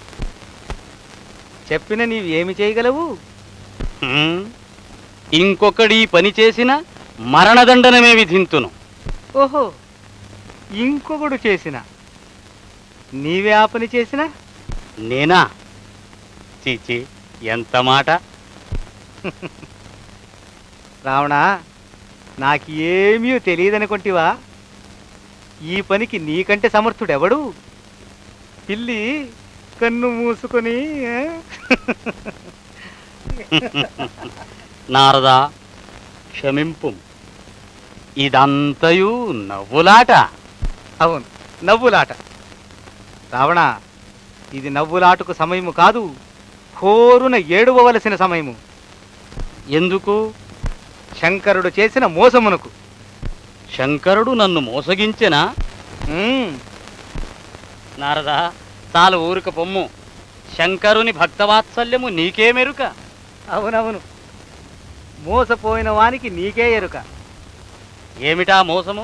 చెప్పిన నీవు ఏమి చేయగలవు హ్మ్, ఇంకొకడి పని చేసిన మరణదండనమే విధింతును ఓహో ఇంకొకడు చేసిన నీవే ఆ పని చేసిన నేనా చీచి ఎంత మాట రావణ నాకు ఏమీ తెలియదనుకుంటివా ఈ పనికి నీకంటే సమర్థుడెవడు పిల్లి కన్ను మూసుకొని ఆ? నారదా క్షమింపు ఇదంతయు నవ్వులాట అవును నవ్వులాట రావణ ఇది నవ్వులాటకు సమయము కాదు హోరున ఏడువవలసిన సమయము ఎందుకు శంకరుడు చేసిన మోసమునకు శంకరుడు నన్ను మోసగించెనా ఉమ్, నారదా చాలు ఊరుక పొమ్ము శంకరుని భక్తవాత్సల్యము నీకే మెరుక అవునవును మోసపోయిన వానికి నీకే ఎరుక ఏమిటా మోసము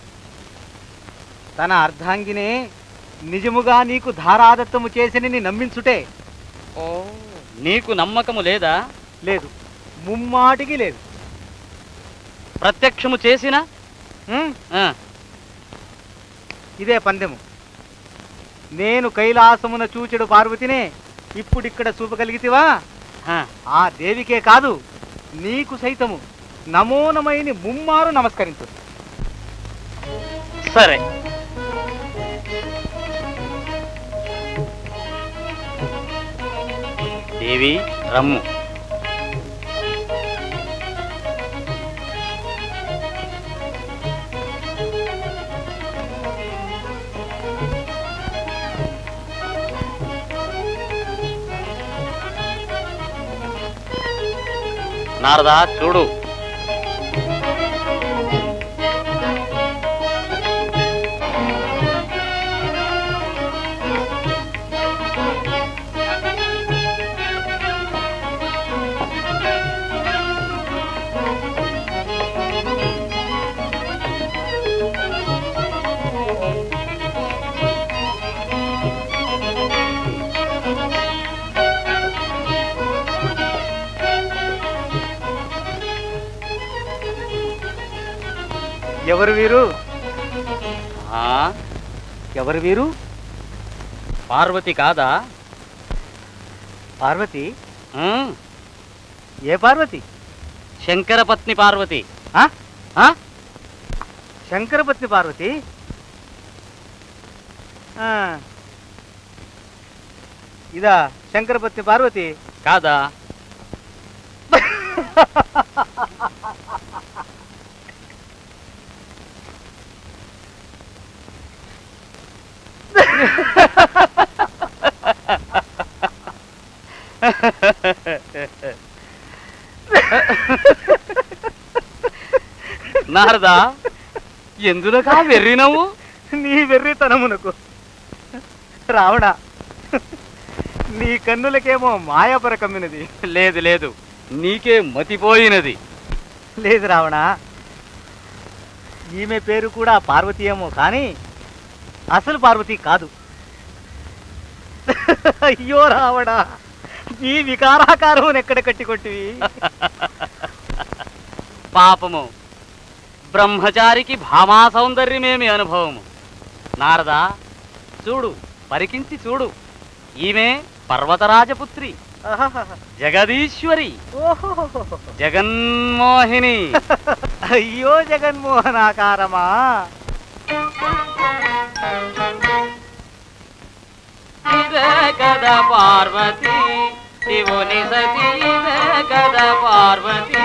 తన అర్ధాంగినే నిజముగా నీకు ధారాదత్తము చేసినని నమ్మించుటే ఓ నీకు నమ్మకము లేదా లేదు ముమ్మాటికి లేదు ప్రత్యక్షము చేసిన ఉమ్, ఆ, ఇదే పందెము నేను కైలాసమున చూచెడు పార్వతినే ఇప్పుడిక్కడ చూపగలిగితివా ఆ, ఆ దేవికే కాదు నీకు సైతము నమోనమైని ముమ్మారు నమస్కరించు సరే దేవి రమ్ము నారదా చూడు ఎవరు వీరు ఆ, ఎవరు వీరు పార్వతి కాదా పార్వతి ఉమ్, ఏ పార్వతి శంకరపత్ని పార్వతి ఆ? ఆ? శంకరపత్ని పార్వతి ఆ. ఇదా శంకరపత్ని పార్వతి కాదా నారదా ఎందులకా వెర్రినవు నీ వెర్రితనమునకు రావణ నీ కన్నులకేమో మాయాపర కమ్మినది లేదు లేదు నీకే మతిపోయినది లేదు రావణ ఈమె పేరు కూడా పార్వతి ఏమో కానీ అసలు పార్వతి కాదు అయ్యో రావణ ఈ వికారాకారం ఎక్కడ కట్టి కొట్టివి పాపము బ్రహ్మచారికి భామా సౌందర్యమేమి అనుభవము నారదా చూడు పరికించి చూడు ఈమె పర్వతరాజపుత్రి జగదీశ్వరి జగన్మోహిని అయ్యో జగన్మోహనాకారమా ఇదే కదా పార్వతి శివుని సతీ ఇదే కదా పార్వతి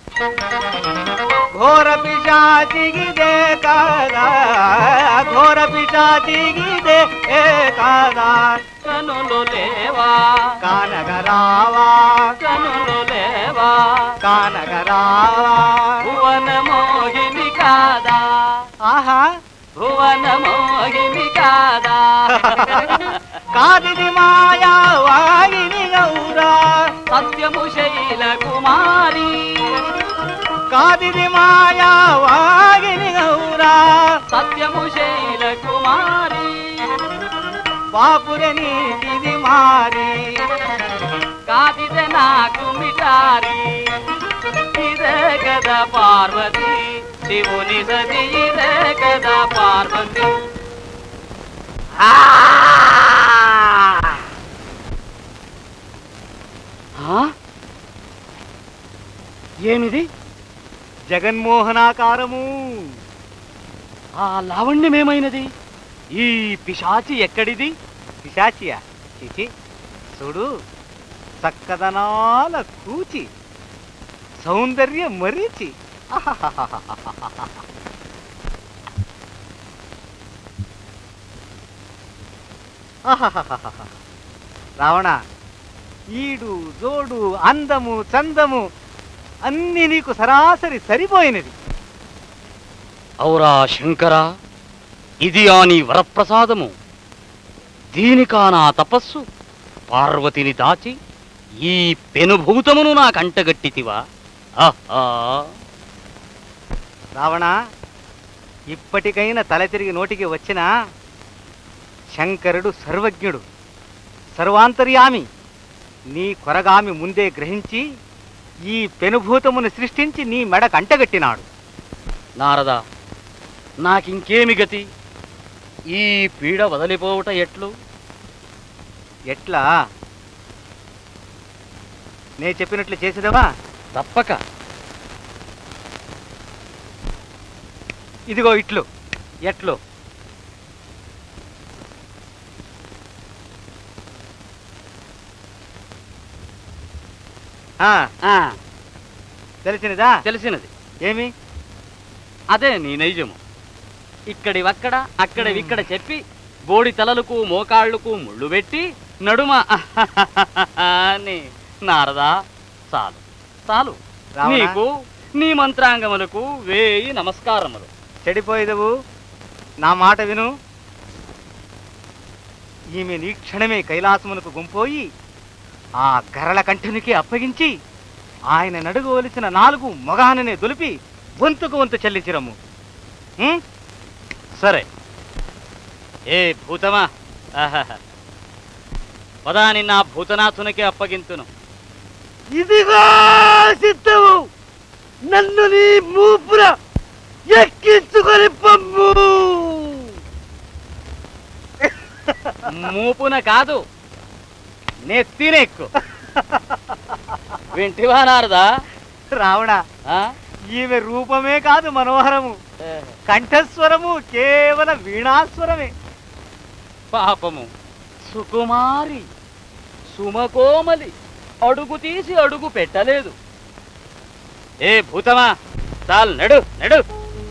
ఘోర పిశాచిగిదే కాదా ఘోర పిశాచిగిదే ఏ కాదా కనులు లేవా కానగరావా కనులు లేవా కానగరావా భువన మోహిని కాదా ఆహా భువన మోహిని కాదా కాదిది మాయా వాయిని గౌరా సత్యము శైల కుమారి కాదిది మాయా వాగిని గౌరా సత్యము శైల కుమారి బాపుర నీటిది మారి కాదిద నాకు మిటారి ఇదే కదా పార్వతి శివుని సతి ఇదే కదా పార్వతి ఆ! ఆ? ఏమిది జగన్మోహనాకారము ఆ లావణ్యమేమైనది ఈ పిశాచి ఎక్కడిది పిశాచియా చిచి చూడు చక్కదనాల కూచి సౌందర్య మరీచి ఆహాహాహాహా. రావణ ఈడు జోడు అందము చందము అన్ని నీకు సరాసరి సరిపోయినది ఔరా శంకర ఇది ఆ నీ వరప్రసాదము దీనికా నా తపస్సు పార్వతిని దాచి ఈ పెనుభూతమును నా కంటగట్టితివా ఆహా రావణ ఇప్పటికైనా తల తిరిగి నోటికి వచ్చినా శంకరుడు సర్వజ్ఞుడు సర్వాంతర్యామి నీ కొరగామి ముందే గ్రహించి ఈ పెనుభూతమును సృష్టించి నీ మెడ కంటగట్టినాడు నారదా నాకింకేమి గతి ఈ పీడ వదిలిపోవుట ఎట్లు ఎట్లా నే చెప్పినట్లు చేసేదవా తప్పక ఇదిగో ఇట్లు ఎట్లు ఆ, ఆ, తెలిసినదా తెలిసినది ఏమి అదే నీ నైజము ఇక్కడివక్కడ అక్కడివిక్కడ చెప్పి బోడి తలలకు మోకాళ్ళకు ముళ్ళు పెట్టి నడుమ అని నారదా చాలు చాలు రావణ? నీకు నీ మంత్రాంగములకు వేయి నమస్కారములు చెడిపోయేదవు నా మాట విను ఈమె నీ క్షణమే కైలాసమునకు గుంపోయి ఆ గరళ కంఠునికి అప్పగించి ఆయన నడుగవలసిన నాలుగు మొగాననే దొలిపి వంతుకు వంతు చెల్లించిరమ్ము ఉం? సరే ఏ భూతమా ఆహాహా. పదా నిన్న ఆ భూతనాథునికి అప్పగింతును ఇదిగో సిద్ధము నన్ను నీ మూపుర ఎక్కించుకొని పమ్ము మూపున కాదు నెత్తినెక్కు వింటివా నారదా రావణ ఆ? ఈమె రూపమే కాదు మనోహరము కంఠస్వరము కేవల వీణాస్వరమే పాపము సుకుమారి సుమకోమలి అడుగు తీసి అడుగు పెట్టలేదు ఏ భూతమా చాలు నడు నడు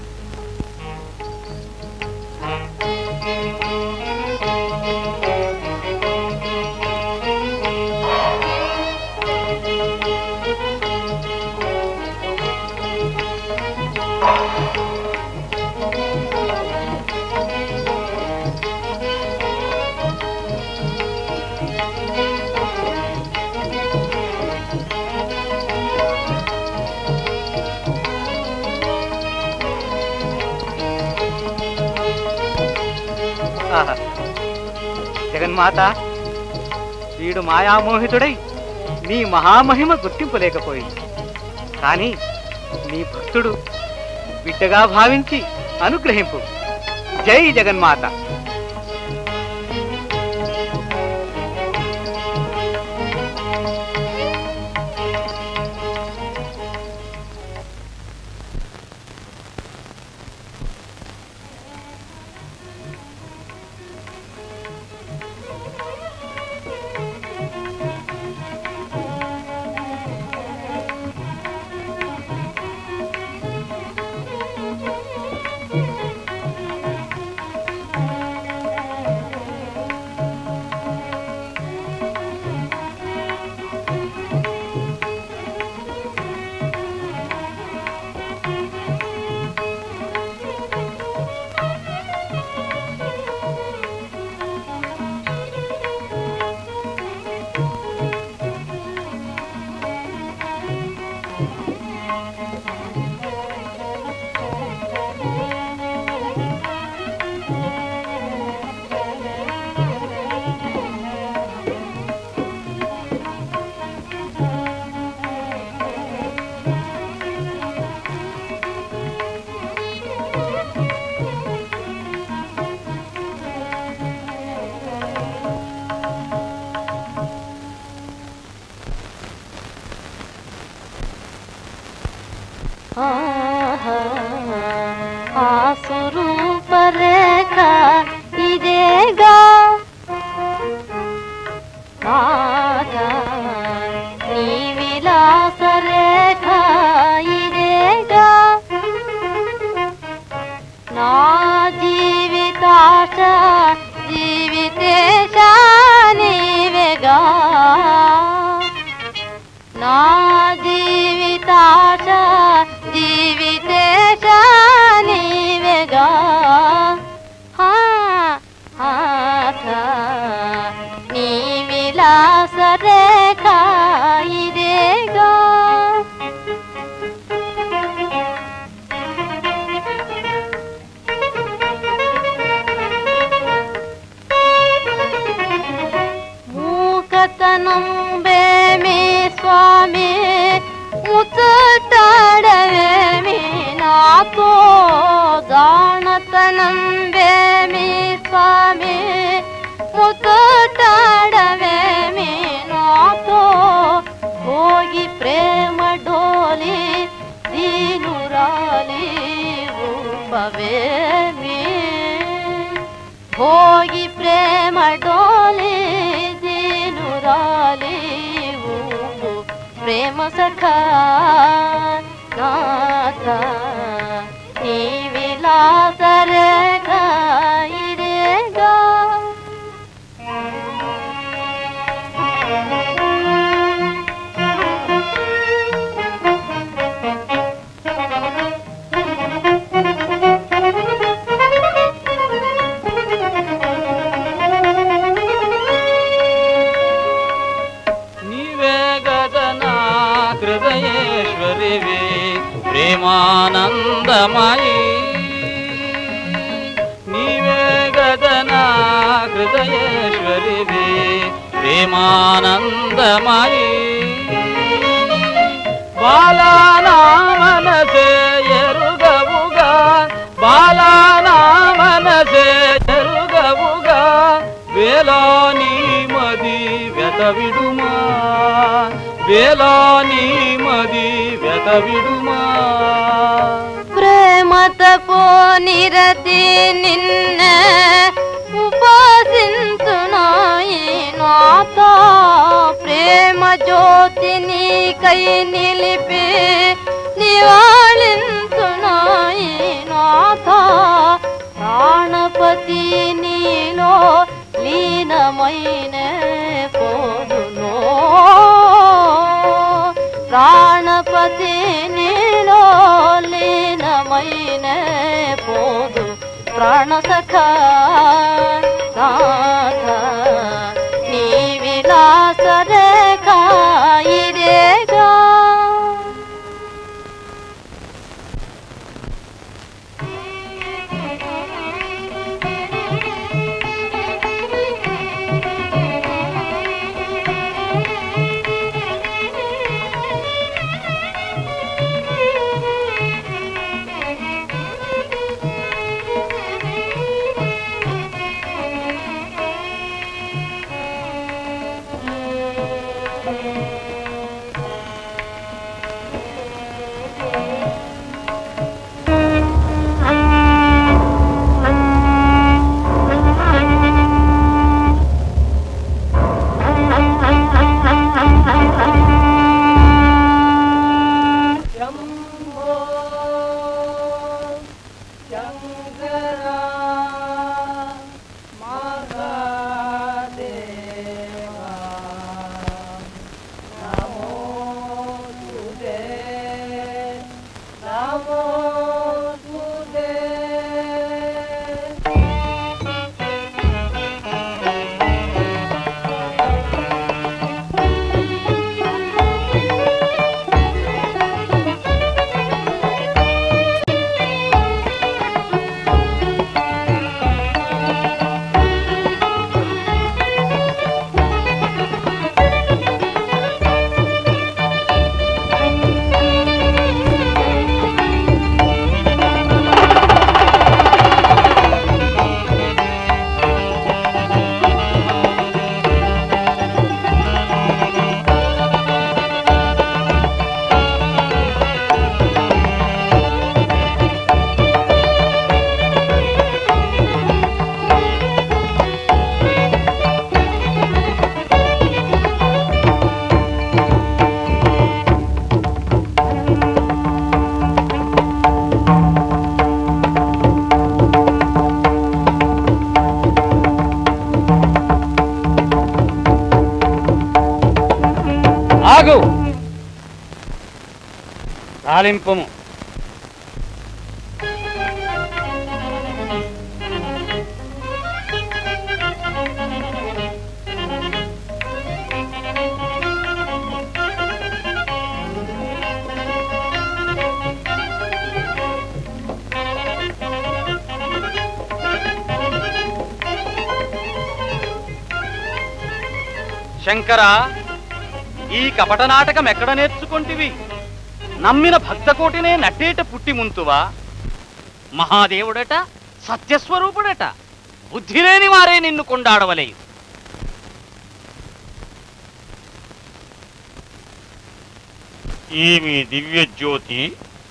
ఆహా. జగన్మాత వీడు మాయామోహితుడై నీ మహామహిమ గుర్తింపలేకపోయింది కానీ నీ భక్తుడు బిడ్డగా భావించి అనుగ్రహింపు జై జగన్మాత ఆ స్వరూప రేఖ ఇదేగా కాగా నీ విలాస రేఖ ఇదేగా నా జీవితాశ జీవితేశ నీవేగా నా జీవితాశ జీవితేశ నీవేగా హా, ఆథ, నీ విలాస రేఖ ఇదేగా మూకతనం బేమి స్వామి ముచ్చటాడవేమి నాతో జానతనం బేమి స్వామి ముచ్చటాడవేమి నాతో భోగి ప్రేమ డోలి దీనురాలి రూపవేమి భోగి ప్రేమ డోలి దీనురాలి ఊపు ప్రేమ సఖా నాథ నీ విలాస రేఖ ఇదేగా నీవే గదనా హృదయేశ్వరివి ప్రేమానందమయి నీవే గదనా హృదయేశ్వరివి ప్రేమానందమయి బాలానా మనసే ఎరుగవుగా బాలానా మనసే ఎరుగవుగా వేలాని మది వెతవిడుమా వేలాని మది వెతవిడుమా ప్రేమత పోనిరతి నిన్న ఉపాసించునాయి నాథ ప్రేమ జ్యోతిని కై నిలిపి నివాళించునాయి నాథ ప్రాణపతి నీలో లీనమైన పోదునో ప్రాణపతి నీలో లీనమైన పోదు ప్రాణసఖ నాథ నీ విలాస రేఖ ఇదేగా ఆగు తాలింపము శంకర ఈ కపట నాటకం ఎక్కడ నేర్చుకుంటివి నమ్మిన భక్తకోటినే నట్టేట పుట్టి ముంతువా మహాదేవుడట సత్యస్వరూపుడట బుద్ధి లేని వారే నిన్ను కొండాడవలేదు ఈమె దివ్య జ్యోతి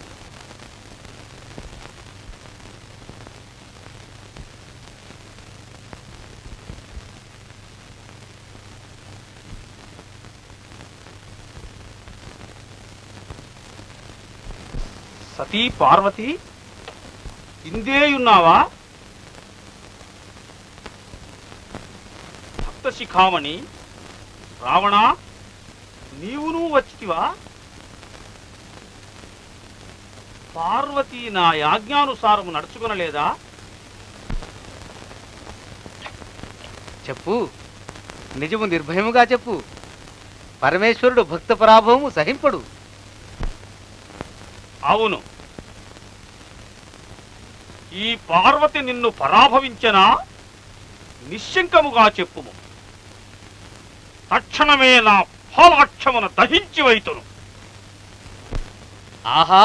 సతీ పార్వతి ఇందేయున్నావా భక్త శిఖామణి రావణ నీవును వచ్చితివా పార్వతి నా యాజ్ఞానుసారము నడుచుకొనలేదా చెప్పు నిజము నిర్భయముగా చెప్పు పరమేశ్వరుడు భక్త పరాభవము సహింపడు అవును ఈ పార్వతి నిన్ను పరాభవించనా నిశ్శంకముగా చెప్పుము తక్షణమే నా ఫలాక్షమును దహించి వైతును ఆహా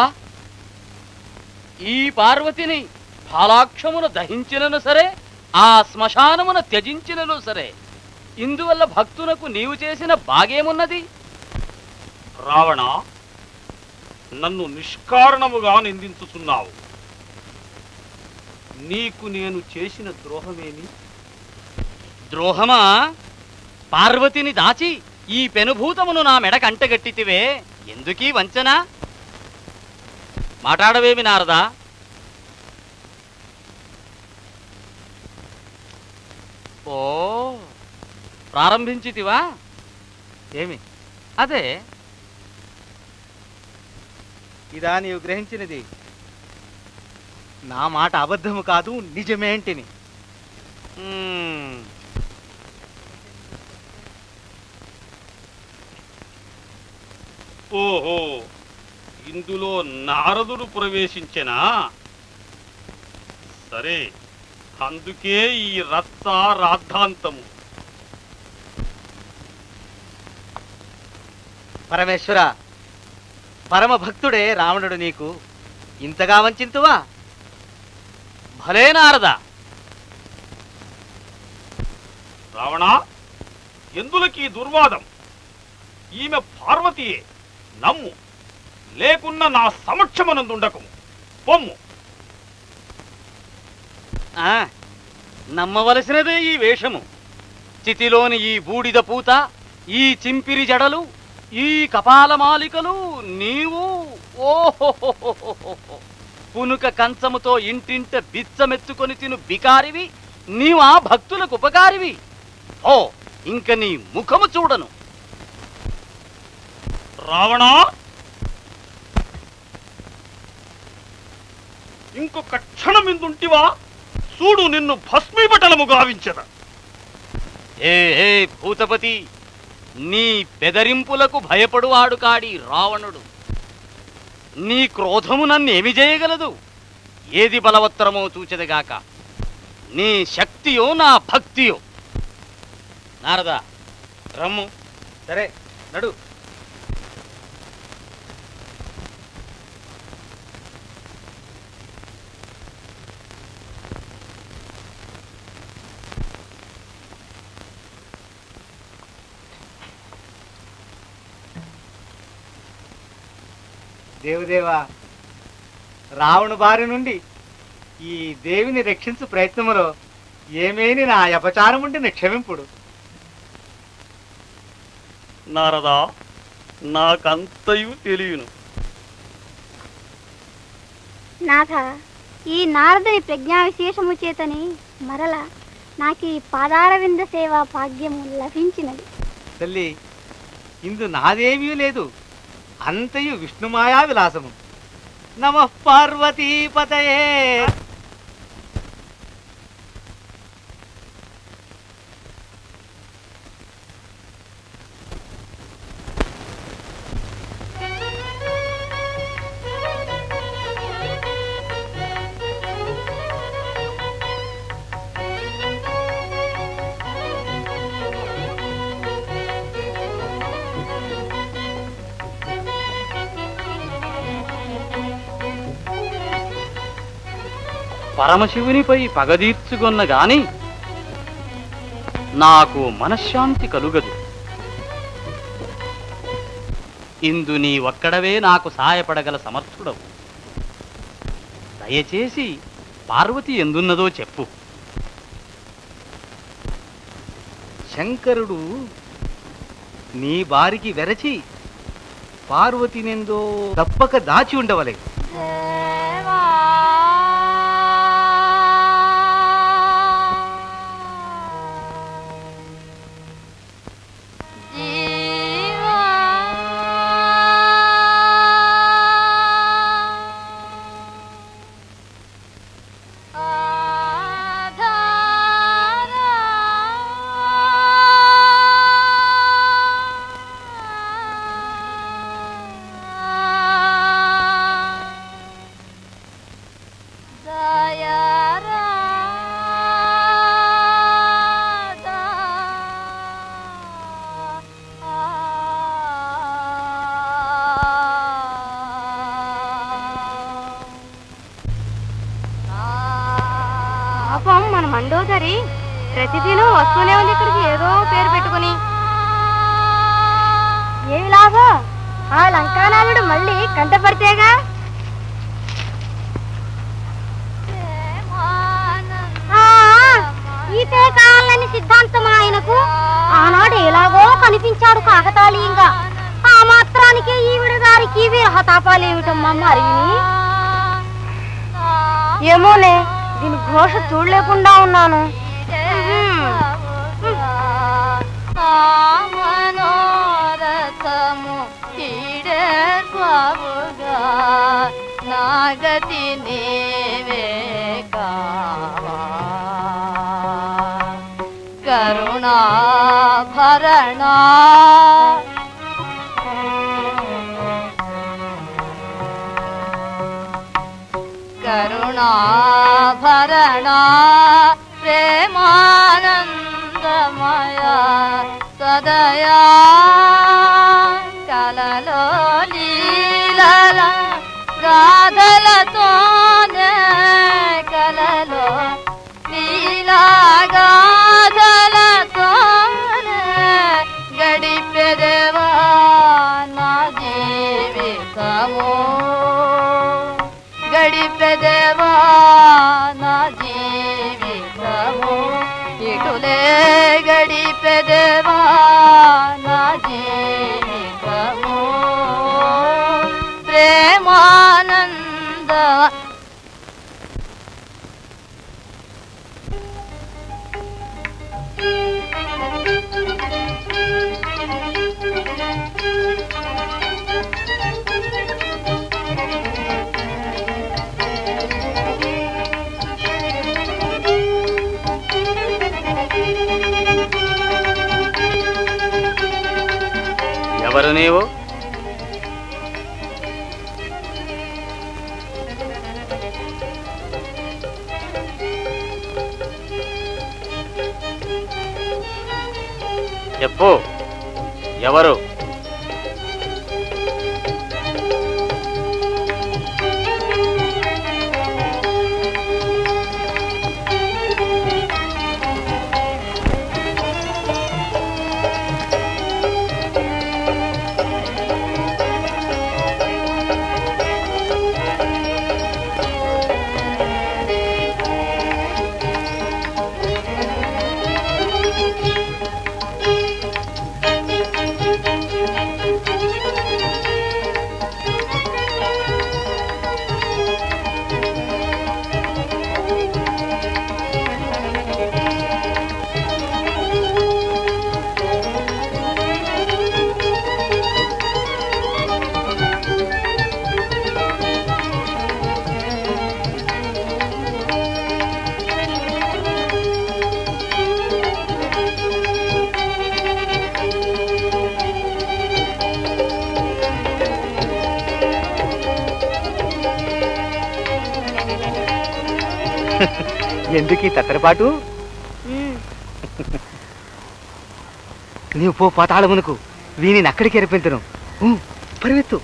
ఈ పార్వతిని ఫలాక్షమును దహించినను సరే ఆ శ్మశానమును త్యజించినను సరే ఇందువల్ల భక్తునకు నీవు చేసిన బాగేమున్నది రావణ నన్ను నిష్కారణముగా నిందించుతున్నావు నీకు నేను చేసిన ద్రోహమేమి ద్రోహమా పార్వతిని దాచి ఈ పెనుభూతమును నా మెడ కంటగట్టితివే ఎందుకీ వంచన మాట్లాడవేమి నారదా ఓ ప్రారంభించితివా ఏమి అదే ఇదా నీవు గ్రహించినది నా మాట అబద్ధము కాదు నిజమేంటిని మ్మ్. ఓహో ఇందులో నారదుడు ప్రవేశించెనా సరే అందుకే ఈ రచ్చ రాద్ధాంతము పరమేశ్వర పరమ భక్తుడే రావణుడు నీకు ఇంతగా వంచింతువా భలే నారదా రావణ ఎందులకి దుర్వాదం ఈమె పార్వతియే నమ్ము లేకున్న నా సమక్షమనందుండకము పొమ్ము ఆ, నమ్మవలసినదే ఈ వేషము చితిలోని ఈ బూడిద పూత ఈ చింపిరి జడలు ఈ కపాలమాలికలు నీవు ఓహో పునుక కంచముతో ఇంటింట బిచ్చమెత్తుకొని తిను బికారివి నీవా భక్తులకు ఉపకారివి ఓ ఇంక నీ ముఖము చూడను రావణ ఇంకొక క్షణం ఇందుంటివా చూడు నిన్ను భస్మీపటలము గావించద ఏ ఏ భూతపతి నీ బెదరింపులకు భయపడువాడు కాడి రావణుడు నీ క్రోధము నన్నేమి చేయగలదు ఏది బలవత్తరమో చూచెదగాక నీ శక్తియో నా భక్తియో నారదా రమ్ము సరే నడు దేవదేవా రావణు బారి నుండి ఈ దేవిని రక్షించు ప్రయత్నములో ఏమేని నా అపచారముండి క్షమింపుడు నారదా నాకంతయు తెలియను నాథ ఈ నారదుని ప్రజ్ఞా విశేషము చేతని మరల నాకు ఈ పాదారవింద సేవా భాగ్యము లభించినది తల్లి ఇందు నాదేమీ లేదు అంతయు విష్ణుమాయా విలాసము నమ పార్వతీపతయే పరమశివునిపై పగదీర్చుకొన్న గాని నాకు మనశ్శాంతి కలుగదు ఇందు నీ ఒక్కడవే నాకు సాయపడగల సమర్థుడవు దయచేసి పార్వతి ఎందున్నదో చెప్పు శంకరుడు నీ బారికి వెరచి పార్వతినెందో తప్పక దాచి ఉండవలే పాపం మన మండోదరి ప్రతిదినం వస్తూనే ఉంది ఇక్కడికి ఏదో పేరు పెట్టుకుని ఏమి లాభం ఆ లంకానాథుడు మళ్ళీ కంటపడితేగా ఆ, ఈతే కావాలని సిద్ధాంతం ఆయనకు ఆనాడు ఎలాగో కనిపించాడు కాకతాళీయంగా ఆ మాత్రానికే ఈవిడ గారికి విరహతాపాలు ఏమిటమ్మా మరి ఏమోనే దీని ఘోష చూడలేకుండా ఉన్నాను మనోరథము ఈడేర్పావుగా నాగతి నీవే కావా కరుణాభరణా కరుణాభరణా ప్రేమానందమయ సదయా కలలో లీలల గాథలతోనే కలలో లీలాగాథలతోనే గడిపెదవా నా జీవితము గడిపెదవా నా జీవితము ఇటులే గడిపెదవా నా జీవితము ప్రేమానంద ఎవరు నీవు చెప్పు ఎవరు ఎందుకు ఈ తత్తరపాటు నీవు పో పాతాళమునకు వీనిని అక్కడికి ఎరపెంతును ఊ, పరిగెత్తు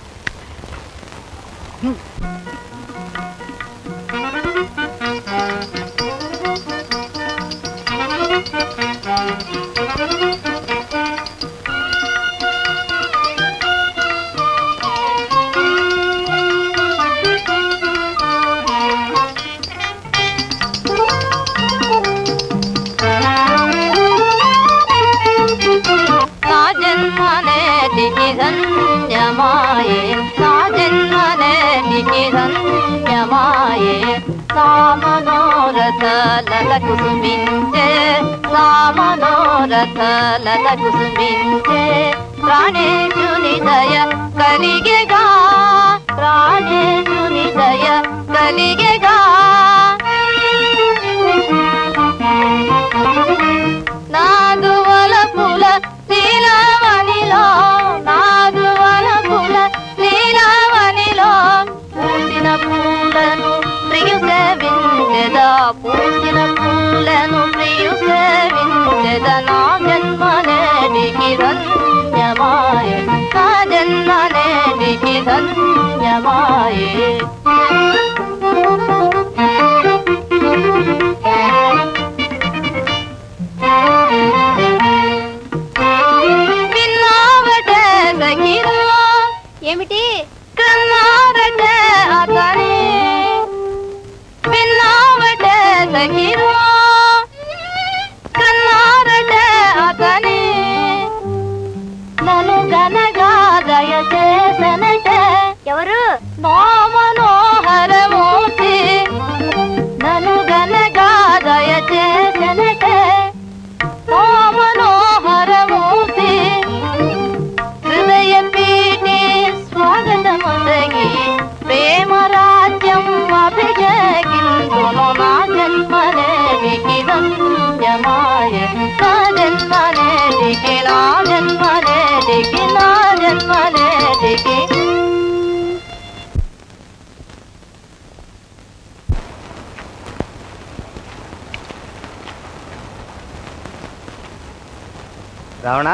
నా జన్మనేటికి ధన్యమాయే నా జన్మనేటికి ధన్యమాయే నా మనోరథలత కుసుమించే నా మనోరథలత కుసుమించే ప్రాణేశుని దయ కలిగెగా ప్రాణేశుని దయ కలిగెగా నాదువల పుల నీలవనిలో నాదువల పుల నీలవనిలో పూసిన పూలను ప్రియు సేవించెద పూసిన పూలను ప్రియు సేవించెద నా జన్మనేటికి ధన్యమాయే నా జన్మనేటికి విన్నావటే సఖిరా ఏమిటి కన్నావటే అతని విన్నావటే సఖిరా కన్నారటే అతని నన్ను గనగా దయచేసనటే ఎవరు నా మనోహరమూర్తి నన్ను గనగా దయచేసనటే నా మనోహరమూర్తి హృదయ పీఠి స్వాగతముదగి ప్రేమ రాజ్యం అభిషేకించును నా జన్మనేటికి ధన్యమాయ నా జన్మనేటికి నా జన్మనేటికి నా జన్మనేటికి రావణ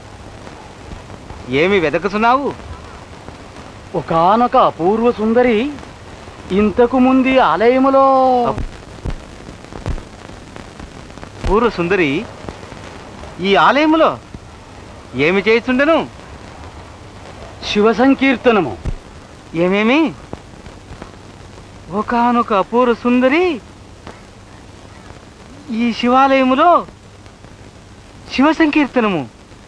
ఏమి వెదకుతున్నావు ఒకానొక అపూర్వ సుందరి ఇంతకు ముందు ఈ ఆలయములో పూర్వ సుందరి ఈ ఆలయములో ఏమి చేస్తుండను శివ సంకీర్తనము ఏమేమి ఒకానొక అపూర్వ సుందరి ఈ శివాలయములో శివ సంకీర్తనము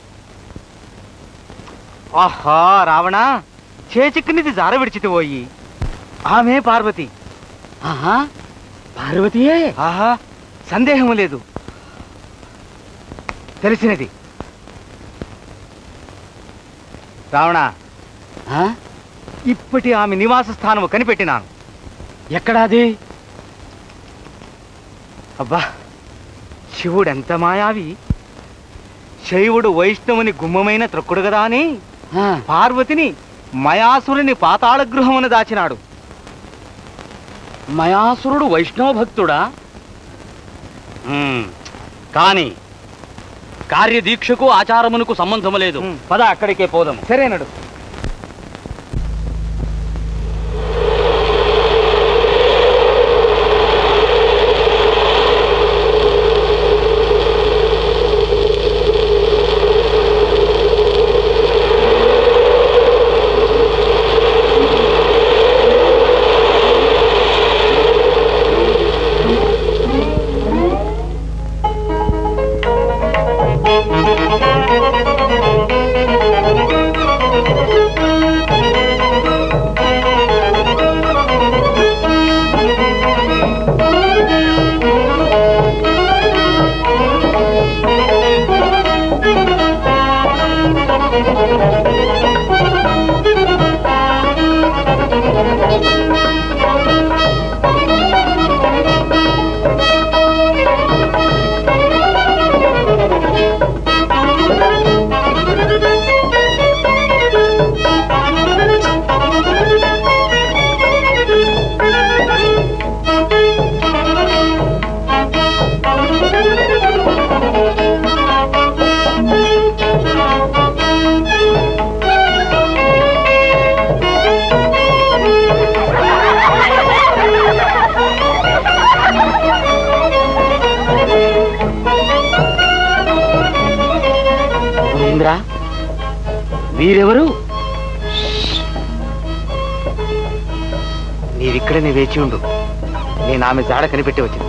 ఆహా రావణ చేచిక్కనిది జార విడిచితిపోయి ఆమె పార్వతి ఆహా పార్వతీయే ఆహా సందేహము లేదు తెలిసినది రావణ ఆ? ఇప్పటి ఆమె నివాస స్థానము కనిపెట్టినాను ఎక్కడాది అబ్బా శివుడెంత మాయావి శైవుడు వైష్ణవుని గుమ్మమైన త్రొక్కుడు కదా అని ఆ, పార్వతిని మయాసురుని పాతాళ గృహమున దాచినాడు మయాసురుడు వైష్ణవ భక్తుడా ఉమ్, కాని కార్యదీక్షకు ఆచారమునకు సంబంధము లేదు ఉమ్. పద అక్కడికే పోదము సరేనడు ఆ ఇంద్ర వీరెవరు నీవిక్కడనే వేచి ఉండు నేను ఆమె జాడ కనిపెట్టి వచ్చిన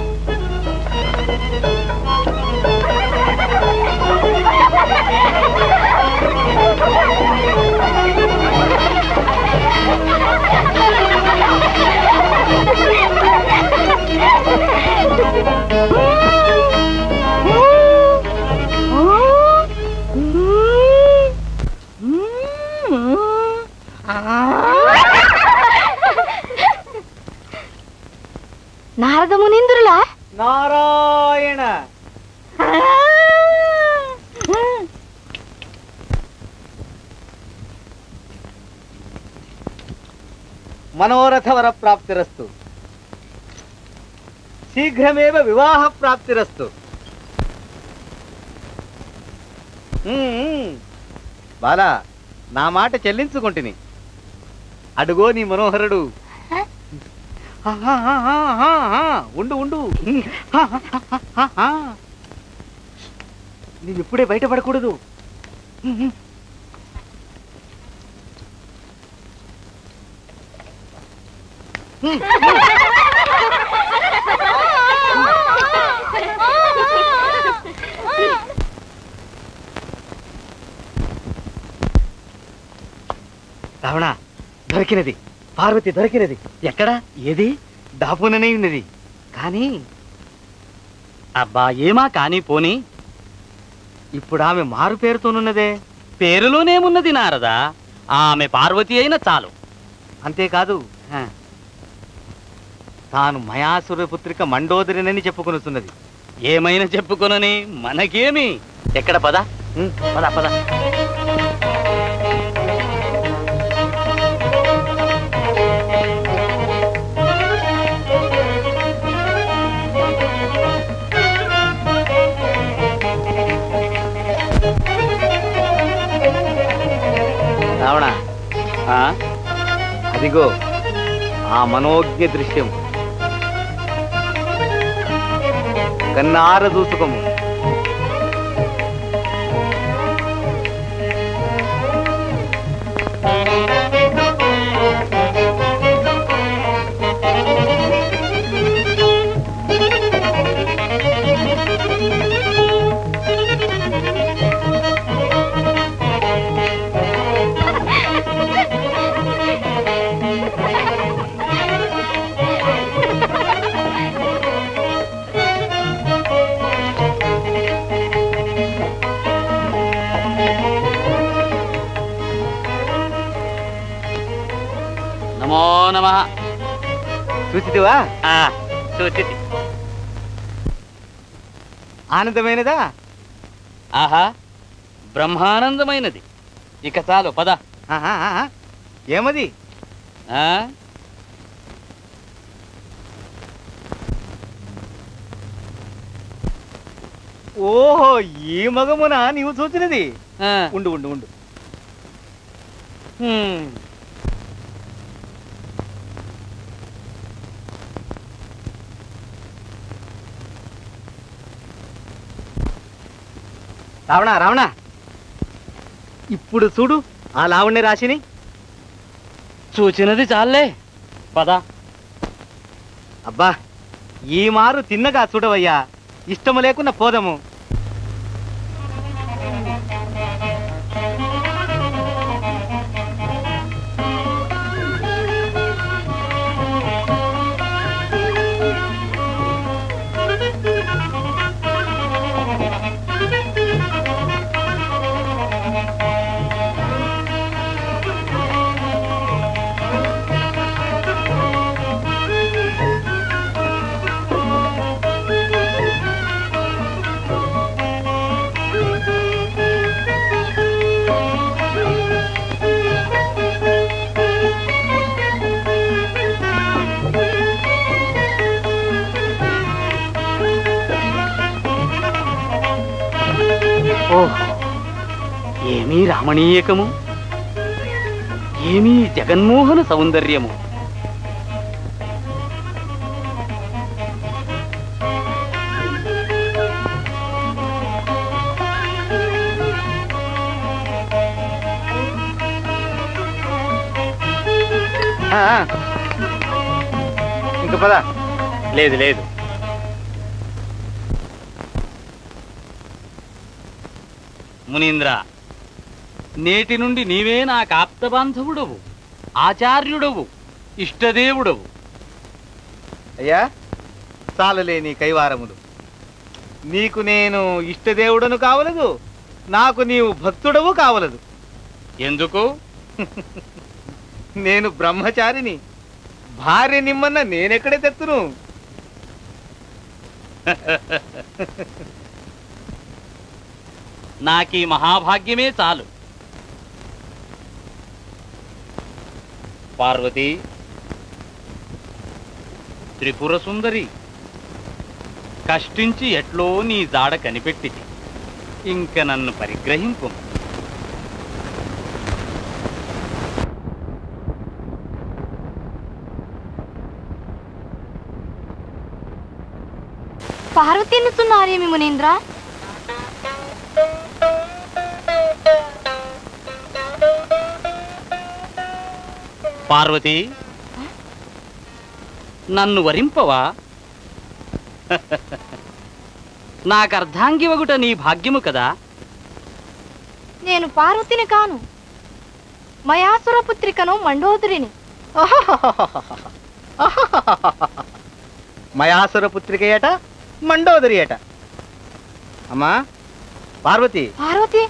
నారద మునీంద్రులా నారాయణ మనోరథవర ప్రాప్తిరస్తు శీఘ్రమేవ వివాహ ప్రాప్తిరస్తు బాలా నా మాట చెల్లించుకుంటుని అడుగో నీ మనోహరుడు ఉండు ఉండు నీవు ఇప్పుడే బయటపడకూడదు రావణ దొరికినది పార్వతి దొరికినది ఎక్కడ ఏది దాపుననే ఉన్నది కానీ అబ్బా ఏమా కానీ పోని ఇప్పుడు ఆమె మారు పేరుతోనున్నదే పేరులోనేమున్నది నారదా ఆమె పార్వతి అయిన చాలు అంతేకాదు ఆ, తాను మయాసుర పుత్రిక మండోదరినని చెప్పుకొనుతున్నది ఏమైనా చెప్పుకొనని మనకేమి ఎక్కడ పద ఉమ్, పద పద రావణ ఆ, అదిగో ఆ మనోజ్ఞ దృశ్యం కన్నార దూసుకము నమో నమ చూచితివా సూచితి ఆనందమైనదా ఆహా బ్రహ్మానందమైనది ఇక చాలు పద ఆహా, ఆహా. ఏమది ఆ ఓహో ఈ మగమున నీవు చూచినది ఆ, ఉండు ఉండు ఉండు హ్మ్. రావణ రావణ ఇప్పుడు చూడు ఆ లావణ్య రాశిని చూచినది చాలే పద అబ్బా ఈ మారు తిన్నగా చూడవయ్యా ఇష్టము లేకుండా పోదము ఓహో ఏమీ రామణీయకము ఏమీ జగన్మోహన సౌందర్యము ఆ, ఆ. ఇంక పద లేదు లేదు మునీంద్ర నేటి నుండి నీవే నా కాప్తబాంధవుడవు ఆచార్యుడవు ఇష్టదేవుడవు అయ్యా చాలులే నీ కైవారములు నీకు నేను ఇష్టదేవుడను కావలదు నాకు నీవు భక్తుడవు కావలదు ఎందుకు నేను బ్రహ్మచారిని భార్య నిమ్మన్న నేనెక్కడే తెత్తును నాకీ మహాభాగ్యమే చాలు పార్వతి త్రిపుర సుందరి కష్టించి ఎట్లో నీ జాడ కనిపెట్టిది ఇంక నన్ను పరిగ్రహింపు పార్వతి ఎన్నుతున్నారేమి మునీంద్ర పార్వతి నన్ను వరింపవా నాకు అర్ధాంగి వగుట నీ భాగ్యము కదా నేను పార్వతిని కాను మయాసుర పుత్రికను మండోదరిని మయాసుర పుత్రికయట మండోదరి అట అమ్మా పార్వతి పార్వతి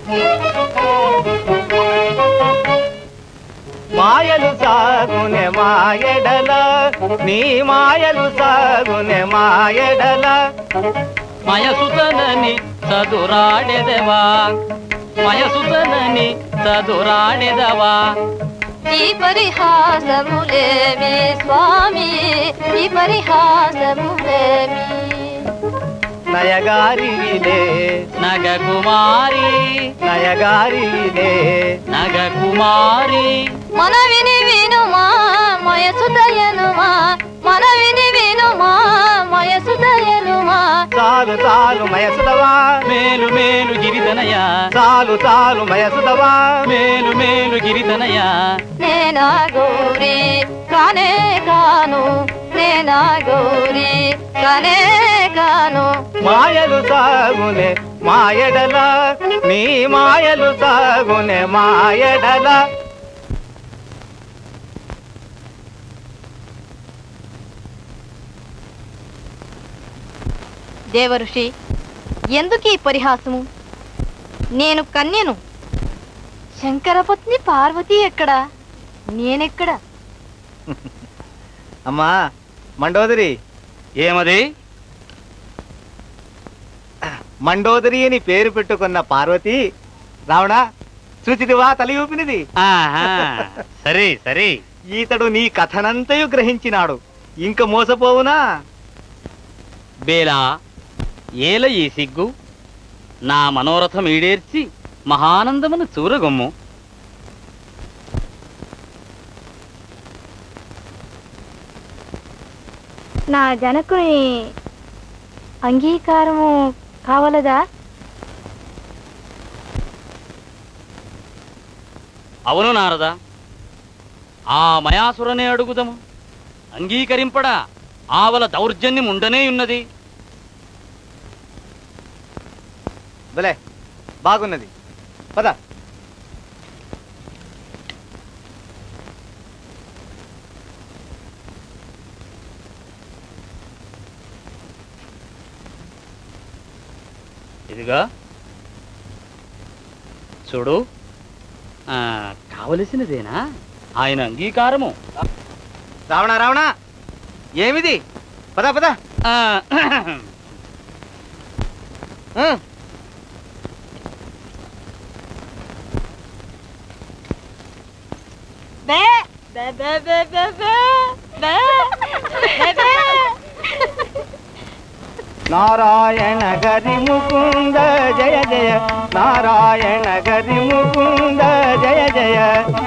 మాయలు సాగునే మాయడల నీ మాయలు సాగునే మాయడల మయసుతనని చదురాడెదవా మయసుతనని చదురాడెదవా ఈ పరిహాసములేమి స్వామి ఈ పరిహాసములేమి నయగారివిలే నగ కుమారి నయగారివిలే నగ కుమారి మనవిని వినుమా మయసుదయనుమా మనవిని వినుమా మయసుదయనుమా చాలు చాలు మయసుదవా మేలు మేలు గిరితనయ చాలు చాలు మయసుదవా మేలు మేలు గిరితనయ నేనా గౌరీ కానే కాను నేనా గౌరీ కానే కాను మాయలు సాగునే మాయడల నీ మాయలు సాగునే మాయడల దేవఋషి ఎందుకు ఈ పరిహాసము నేను కన్యను శంకరపత్ని పార్వతి ఎక్కడా నేనెక్కడా అమ్మా మండోదరి ఏమది మండోదరి అని పేరు పెట్టుకున్న పార్వతి రావణ చూచిదివా తలి ఊపినది ఆహా సరే సరే ఈతడు నీ కథనంతయు గ్రహించినాడు ఇంక మోసపోవునా బేలా ఏల ఈ సిగ్గు నా మనోరథం ఈడేర్చి మహానందమును చూరగొమ్ము నా జనకుని అంగీకారము కావలదా అవును నారద ఆ మయాసురనే అడుగుదము అంగీకరింపడా ఆవల దౌర్జన్యం ఉండనే ఉన్నది భలే బాగున్నది పద ఇదిగా చూడు ఆ, కావలసినదేనా ఆయన అంగీకారము రావణ రావణ ఏమిది పద పద ఆ, ఉం. బే బే బే బే బే బే బే బే బే నారాయణ గరి ముకుంద జయ జయ నారాయణ గరి ముకుంద జయ జయ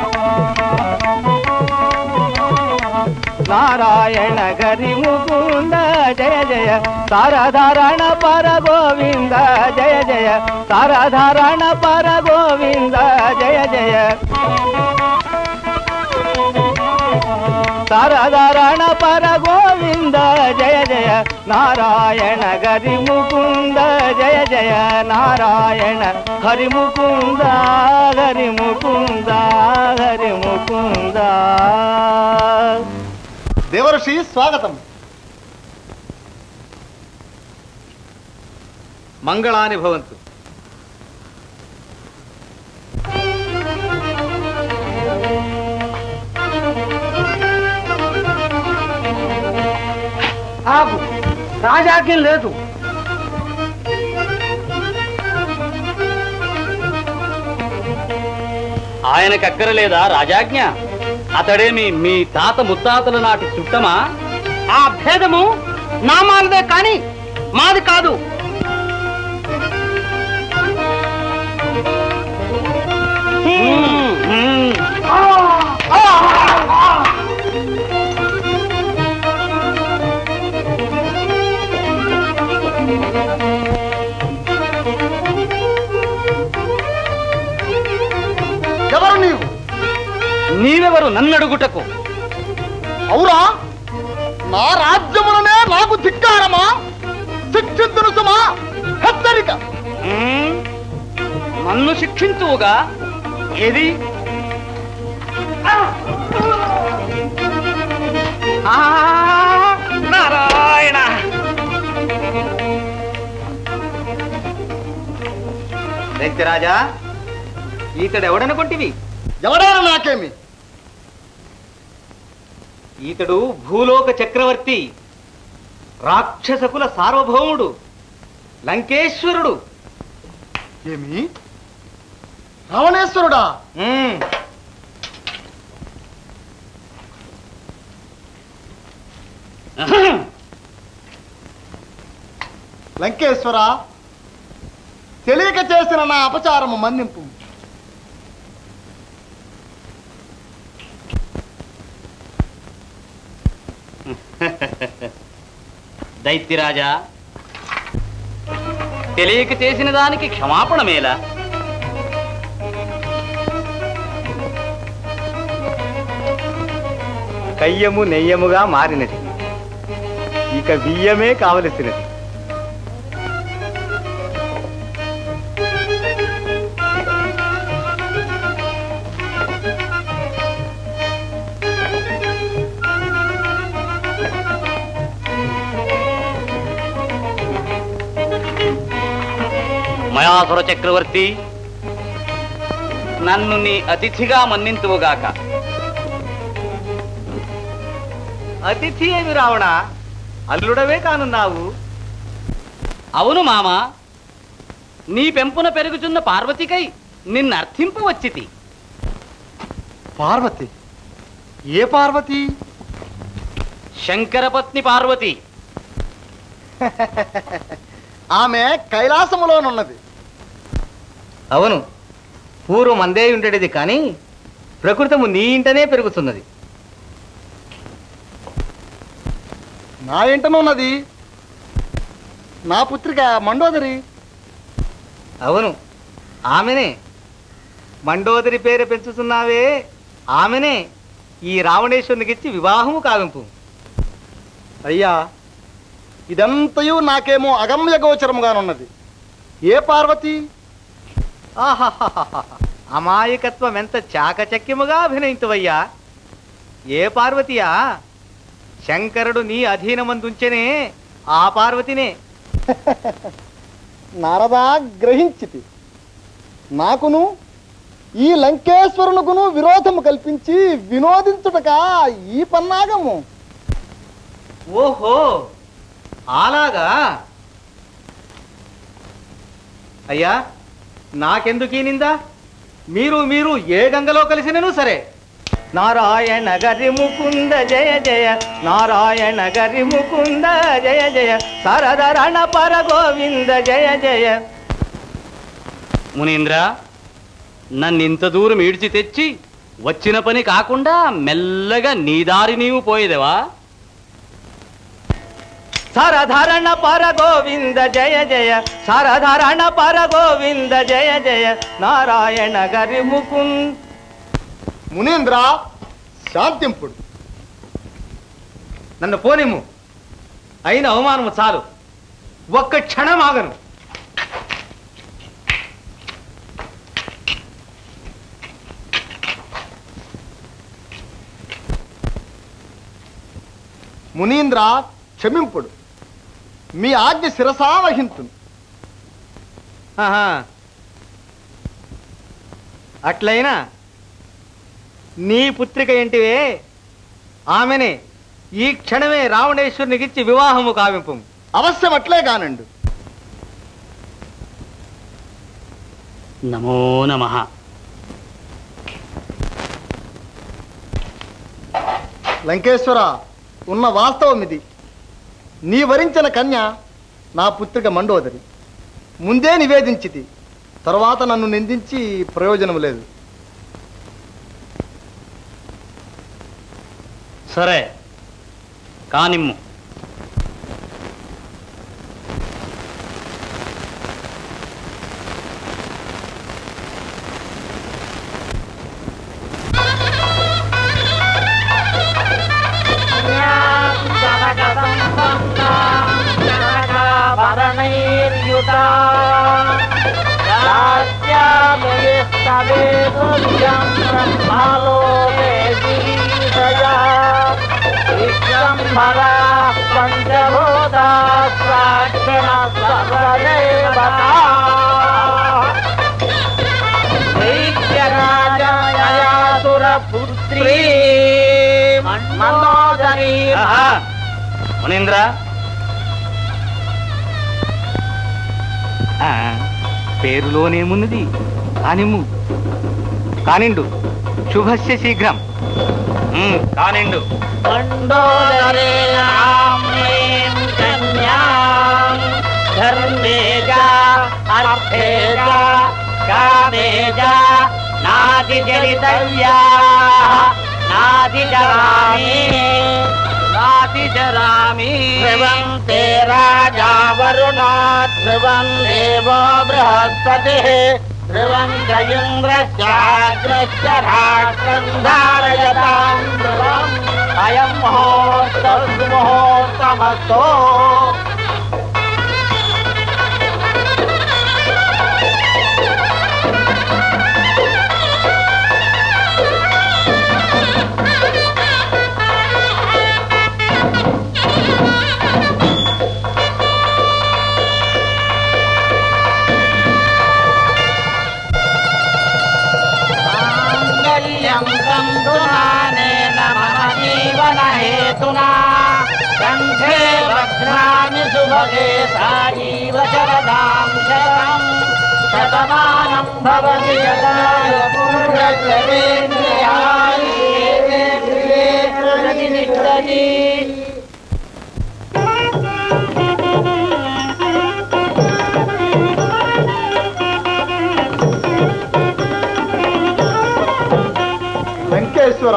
నారాయణ గరి ముకుంద జయ జయ సారధారణ పర గోవింద జయ జయ సారధారణ పర గోవింద జయ జయ సరదరణ పర గోవింద జయ జయ నారాయణ గరి ముకుంద జయ జయ నారాయణ హరి ముకుంద హరి ముకుంద హరి ముకుంద దేవర్షి స్వాగతం మంగళాని భవంతు ఆగు రాజాజ్ఞ లేదు ఆయనకు అక్కరలేదా రాజాజ్ఞ అతడేమి మీ తాత ముత్తాతల నాటి చుట్టమా ఆ భేదము నామాలదే కాని మాది కాదు ఎవరు నీవు నీవెవరు నన్నడుగుటకు అవురా నా రాజ్యములనే నాకు ధిక్కారమా శిక్షించును సుమా హెచ్చరిక మ్మ్? నన్ను శిక్షించువుగా ఏది ఆ, నారాయణ దైత్యరాజా ఈతడెవడనుకుంటివి ఎవరైనా నాకేమి ఈతడు భూలోక చక్రవర్తి రాక్షసకుల సార్వభౌముడు లంకేశ్వరుడు ఏమి రావణేశ్వరుడా మ్మ్. లంకేశ్వర తెలియక చేసిన నా అపచారము మన్నింపు దైత్యరాజా తెలియక చేసిన దానికి క్షమాపణ మేలా కయ్యము నెయ్యముగా మారినది ఇక బియ్యమే కావలసినది మయాసుర చక్రవర్తి నన్ను నీ అతిథిగా మన్నింతువుగాక అతిథి ఏమి రావణ అల్లుడవే కానున్నావు అవును మామ నీ పెంపున పెరుగుచున్న పార్వతికై నిన్నర్థింపు వచ్చితి పార్వతి ఏ పార్వతి శంకరపత్ని పార్వతి ఆమె కైలాసములోనున్నది అవును పూర్వం అందే ఉండేది కానీ ప్రకృతము నీ ఇంటనే పెరుగుతున్నది నా ఇంటనున్నది నా పుత్రిక మండోదరి అవును ఆమెనే మండోదరి పేరు పెంచుతున్నావే ఆమెనే ఈ రావణేశ్వరునికిచ్చి వివాహము కావింపు అయ్యా ఇదంతయు నాకేమో అగమ్య గోచరముగానున్నది ఏ పార్వతి ఆహాహాహాహా. అమాయకత్వం ఎంత చాకచక్యముగా అభినయింతువయ్యా ఏ పార్వతియా శంకరుడు నీ అధీనమందుంచెనే ఆ పార్వతినే నారదా గ్రహించితి నాకును ఈ లంకేశ్వరునకును విరోధము కల్పించి వినోదించుటక ఈ పన్నాగము ఓహో అలాగా అయ్యా నాకెందుకు ఈ నింద మీరు మీరు ఏ గంగలో కలిసినను సరే నారాయణ గరి ముకుంద జయ జయ నారాయణ గరి ముకుంద జయ జయ సరదరణ పర గోవింద జయ జయ మునీంద్ర నన్ను ఇంత దూరం ఈడ్చి తెచ్చి వచ్చిన పని కాకుండా మెల్లగా నీ దారి నీవు పోయేదవా సరధరణ పర గోవింద జయ జయ సరధరణ పర గోవింద జయ జయ నారాయణ గరి ముకుంద మునీంద్ర శాంతింపుడు నన్ను పోనిమ్ము అయిన అవమానము చాలు ఒక్క క్షణం ఆగను మునీంద్ర క్షమింపుడు మీ ఆజ్ఞ శిరసా వహింతును ఆహా. అట్లయినా నీ పుత్రిక ఏంటివే ఆమెనే ఈ క్షణమే రావణేశ్వరునికిచ్చి వివాహము కావింపు అవశ్యం అట్లే కానండు నమో నమ లంకేశ్వర ఉన్న వాస్తవం ఇది నీ వరించిన కన్య నా పుత్రిక మండోదరి ముందే నివేదించితి తర్వాత నన్ను నిందించి ప్రయోజనం లేదు సరే కానిమ్ము భరణైర్యుతా రాజ్యామయస్తవేదుర్యం బ్రహ్మలోకే గిరీశయా విశ్వంభరా పంచభూతా సాక్షిణ సర్వదేవతా దైత్యరాజయాసురపుత్రీ మనోదరీ ఆహా. మునీంద్ర ఆ, పేరులోనేమున్నది కానిమ్ము కానిండు శుభస్య శీఘ్రం ఉమ్, కానిండు మండోదరేణామ్రీం కన్యాం ధర్మేజా అర్థేజా కామేజా నాదిజరితవ్యా నాదిజరామి నాదిజరామి ధ్రువం తే రాజా వరుణా ధ్రువం దేవో బృహస్పతిः ధ్రువం గయుంద్రశ్చాగ్రశ్చ రాష్ట్రం ధారయతాం ధ్రువం అయం ముహూర్తముహూర్తమస్తో మాంగళ్యం తంతునానేన మమ జీవన హేతునా కంఠే భద్రామి శుభగే సాజీవ శరదాం శతం శతమానం భవతి యదాయ పురుషేంద్రియాణి ప్రతినిష్టతి వెంకటేశ్వర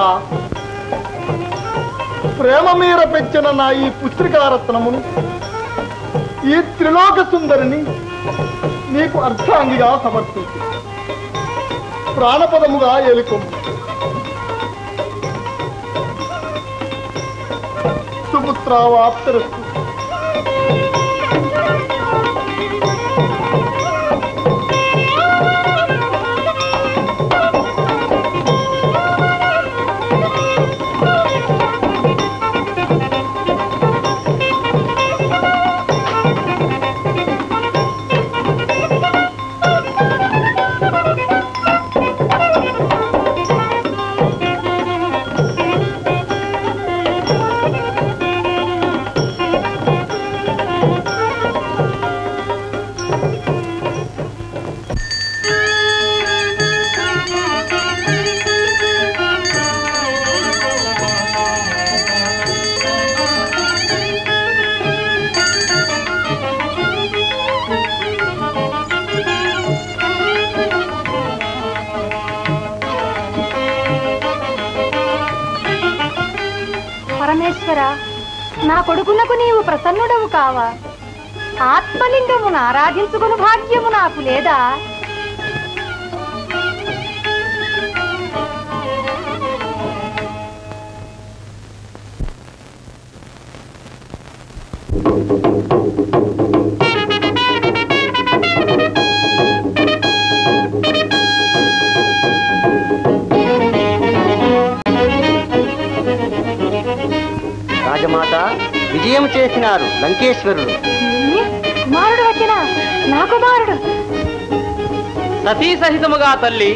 ప్రేమ మీర పెంచిన నా ఈ పుత్రికారత్నమును ఈ త్రిలోక సుందరిని నీకు అర్థాంగిగా సమర్పించు ప్రాణపదముగా ఏలుకొమ్ము సుపుత్రావాప్తరస్తు పరమేశ్వర నా కొడుకునకు నీవు ప్రసన్నుడవు కావా ఆత్మలింగమును ఆరాధించుకుని భాగ్యము నాకు లేదా రాజమాత విజయం చేసినారు లంకేశ్వరుడు కుమారుడు వచ్చినా నా కుమారుడు సతీ సహితముగా తల్లి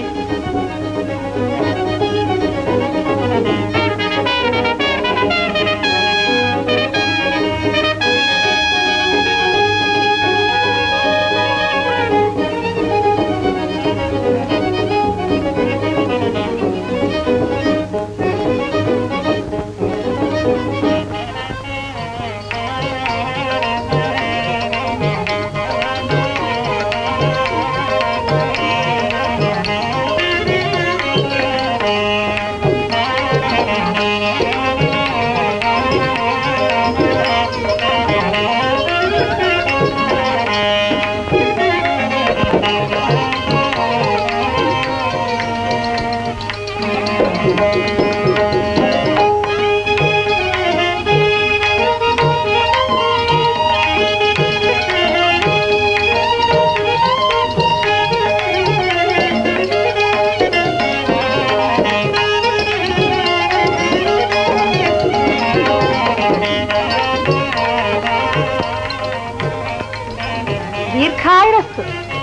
దీర్ఘాయురస్తు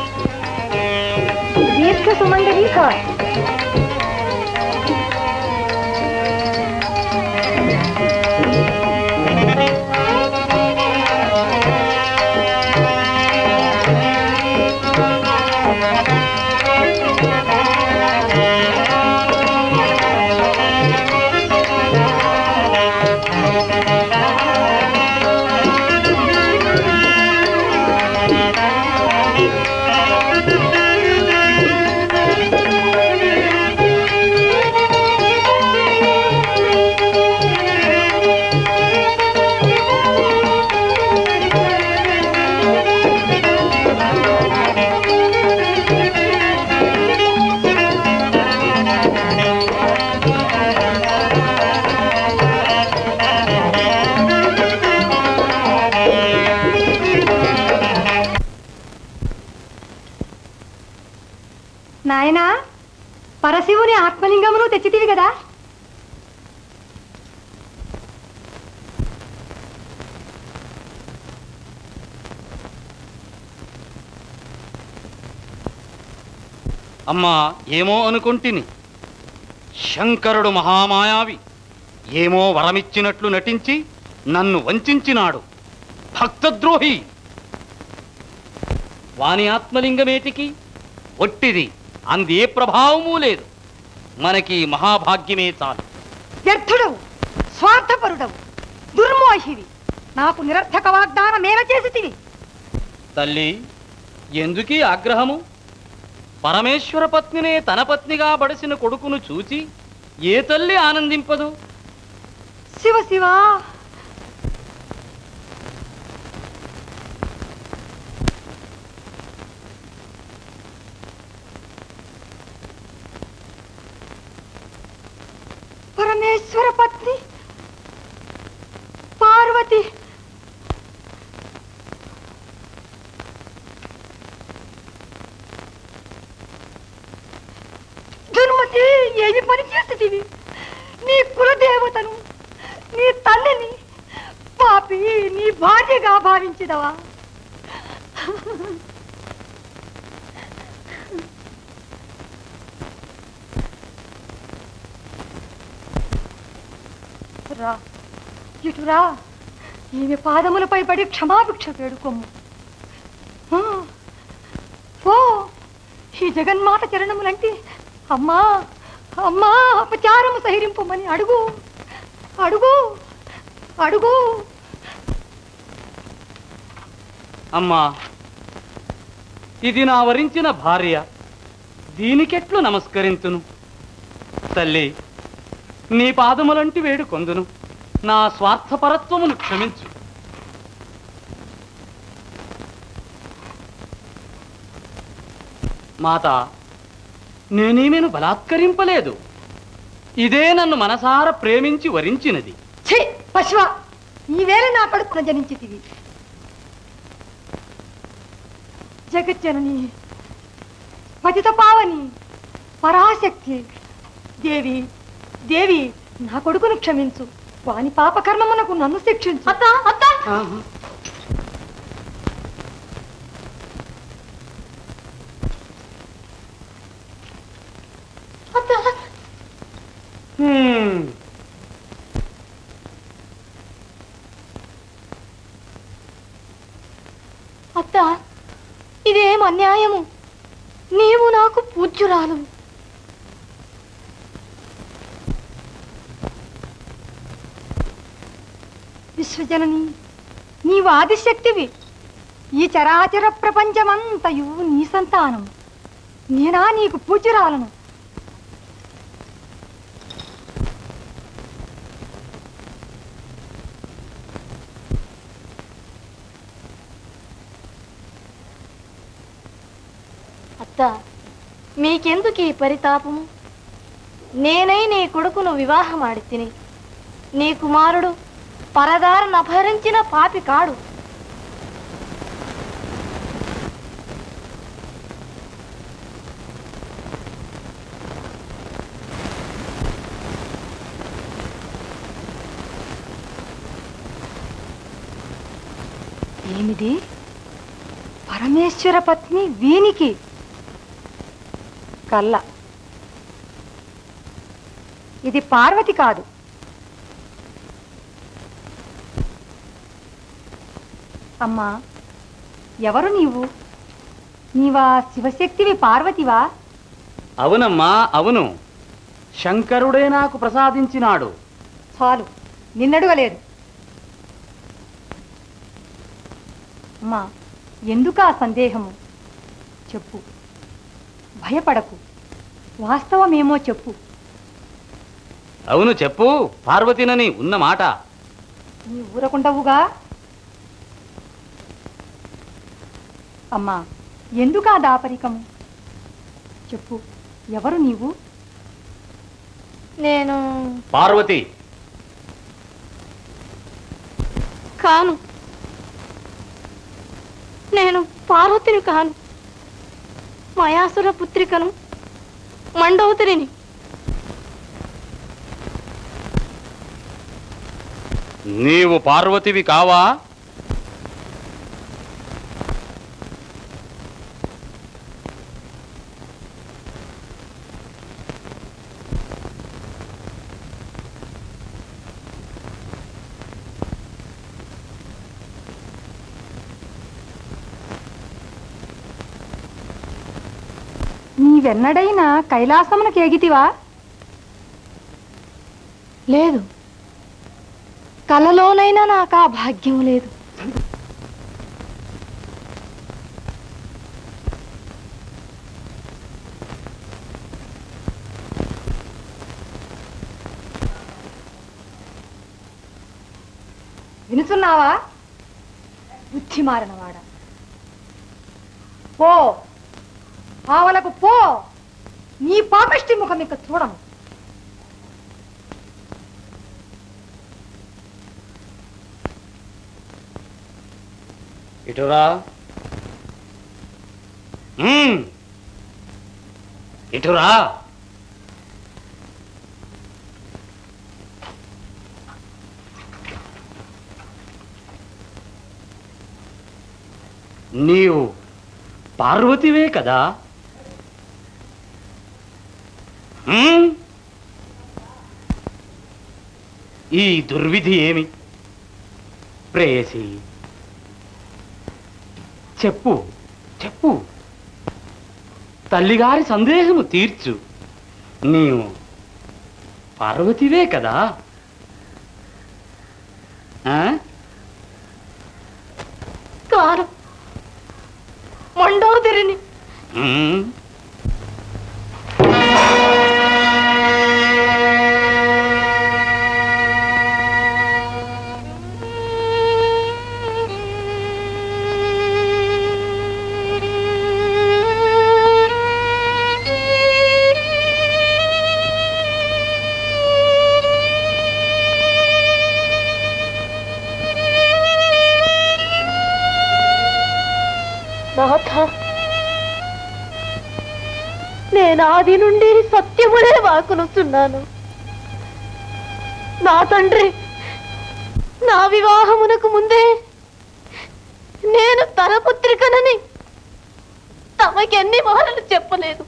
దీర్ఘ సుమంగళీ భవ నాయనా పరశివుని ఆత్మలింగమును తెచ్చితివి కదా అమ్మా ఏమో అనుకుంటిని శంకరుడు మహామాయావి ఏమో వరమిచ్చినట్లు నటించి నన్ను వంచినాడు భక్తద్రోహి వాని ఆత్మలింగమేటికి ఒట్టిది అందే ప్రభావమూ లేదు మనకి మహాభాగ్యమే చాలు వ్యర్థుడవు స్వార్థపరుడవు దుర్మోహివి నాకు నిరర్థక వాగ్దానమేల చేసితివి తల్లి ఎందుకీ ఆగ్రహము పరమేశ్వర పత్నినే తన పత్నిగా బడిసిన కొడుకును చూచి ఏ తల్లి ఆనందింపదు శివ శివ పరమేశ్వర పత్ని పార్వతి దుర్మతి ఏమి పని చేస్తుంది నీ కులదేవతను నీ తల్లిని పాపి నీ భార్యగా భావించిదవా రా ఇటురా ఈమె పాదములపై పడి క్షమాభిక్ష వేడుకోము ఆ, ఓ ఈ జగన్మాత చరణములంటే అమ్మా అమ్మా అపచారము సహిరింపమని అడుగు అడుగు అడుగు అమ్మా ఇది నా వరించిన భార్య దీనికెట్లు నమస్కరింతును తల్లి నీ పాదములంటి వేడుకొందును నా స్వార్థపరత్వమును క్షమించు మాత నేనేమేను బలాత్కరింపలేదు ఇదే నన్ను మనసార ప్రేమించి వరించినది ఛీ పశువ ఈవేళ నా కడుపున జనించితివి జగజ్జనని పతిత పావని పరాశక్తి దేవి దేవి నా కొడుకును క్షమించు వాని పాపకర్మమునకు నన్ను శిక్షించు అత్త అత్త అత్త ఇదేం అన్యాయము నీవు నాకు పూజ్యురాలు విశ్వజనని నీవు ఆదిశక్తివి ఈ చరాచర ప్రపంచమంతయు నీ సంతానం నేనా నీకు పూజ్యురాలను అత్త మీకెందుకు ఈ పరితాపము నేనై నీ కొడుకును వివాహమాడి తిని నీ కుమారుడు పరదారను అపహరించిన పాపి కాడు ఏమిది పరమేశ్వర పత్ని వీనికి కల్ల ఇది పార్వతి కాదు అమ్మా ఎవరు నీవు నీవా శివశక్తివి పార్వతివా అవునమ్మా అవును శంకరుడే నాకు ప్రసాదించినాడు చాలు నిన్నడుగలేదు అమ్మా ఎందుకా సందేహము చెప్పు భయపడకు వాస్తవమేమో చెప్పు అవును చెప్పు పార్వతినని ఉన్న మాట నీ ఊరకుండవుగా అమ్మా ఎందుకా దాపరికము చెప్పు ఎవరు నీవు నేను పార్వతి కాను నేను పార్వతిని కాను మయాసుర పుత్రికను మండోదరిని నీవు పార్వతివి కావా నీవెన్నడైనా కైలాసమునకు ఎగితివా లేదు కలలోనైనా నాకు ఆ భాగ్యం లేదు వినుచున్నావా బుద్ధి మారినవాడ పో ఆవలకు పో నీ పాపిష్టి ముఖం ఇక చూడము ఇటురా మ్మ్. ఇటురా నీవు పార్వతివే కదా మ్మ్? ఈ దుర్విధి ఏమి ప్రేయసి చెప్పు చెప్పు తల్లిగారి సందేహము తీర్చు నీవు పార్వతివే కదా ఆ? కాను మండోదరిని మ్మ్. నేను ఆది నుండి సత్యములే వాకునుచున్నాను నా తండ్రి నా వివాహమునకు ముందే నేను తన పుత్రికనని తమకెన్ని మాటలు చెప్పలేదు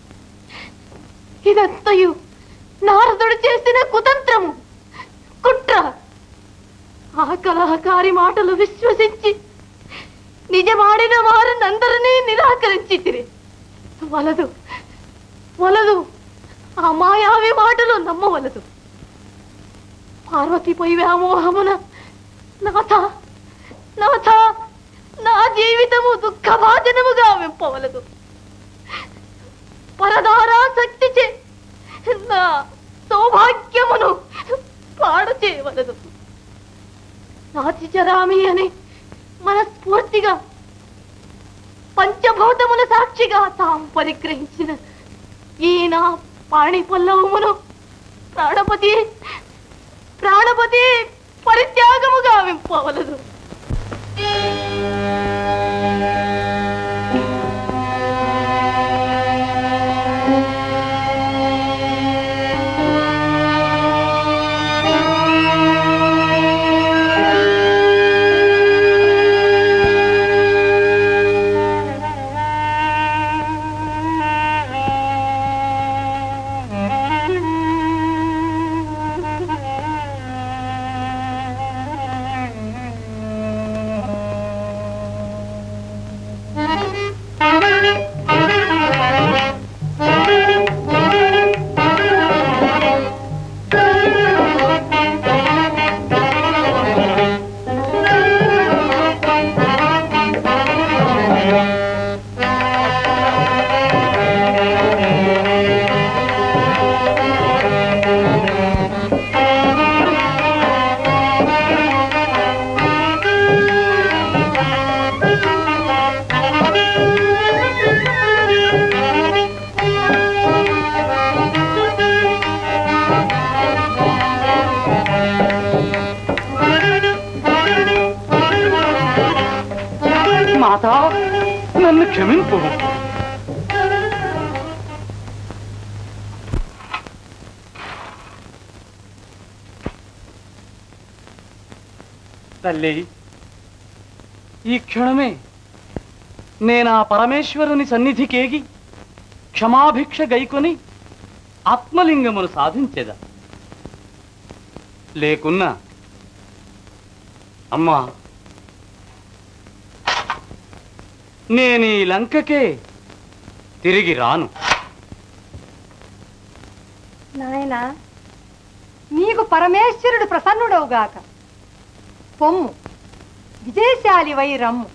ఇదంతయు నారదుడు చేసిన కుతంత్రము కుట్ర ఆ కలహకారి మాటలు విశ్వసించి నిజమాడిన వారినందరినీ నిరాకరించి తిరి వలదు వలదు ఆ మాయావి మాటలు నమ్మవలదు పార్వతిపై వ్యామోహమున నాథ నాథ నా జీవితము దుఃఖభాజనముగా వింపవలదు పరదారాసక్తి చే నా సౌభాగ్యమును పాడు చేయవలదు నాతి చరామి అని మనస్ఫూర్తిగా పంచభూతముల సాక్షిగా తాం పరిగ్రహించిన ఈ నా పాణి పల్లవమును ప్రాణపతి ప్రాణపతి పరిత్యాగముగా వింపవలదు మాత నన్ను క్షమింపు తల్లి ఈ క్షణమే నేను ఆ పరమేశ్వరుని సన్నిధికేగి క్షమాభిక్ష గైకొని ఆత్మలింగమును సాధించేదా లేకున్నా అమ్మా నేను ఈ లంకకే తిరిగి రాను నాయనా నీకు పరమేశ్వరుడు ప్రసన్నుడవుగాక పొమ్ము విజయశాలి వై రమ్ము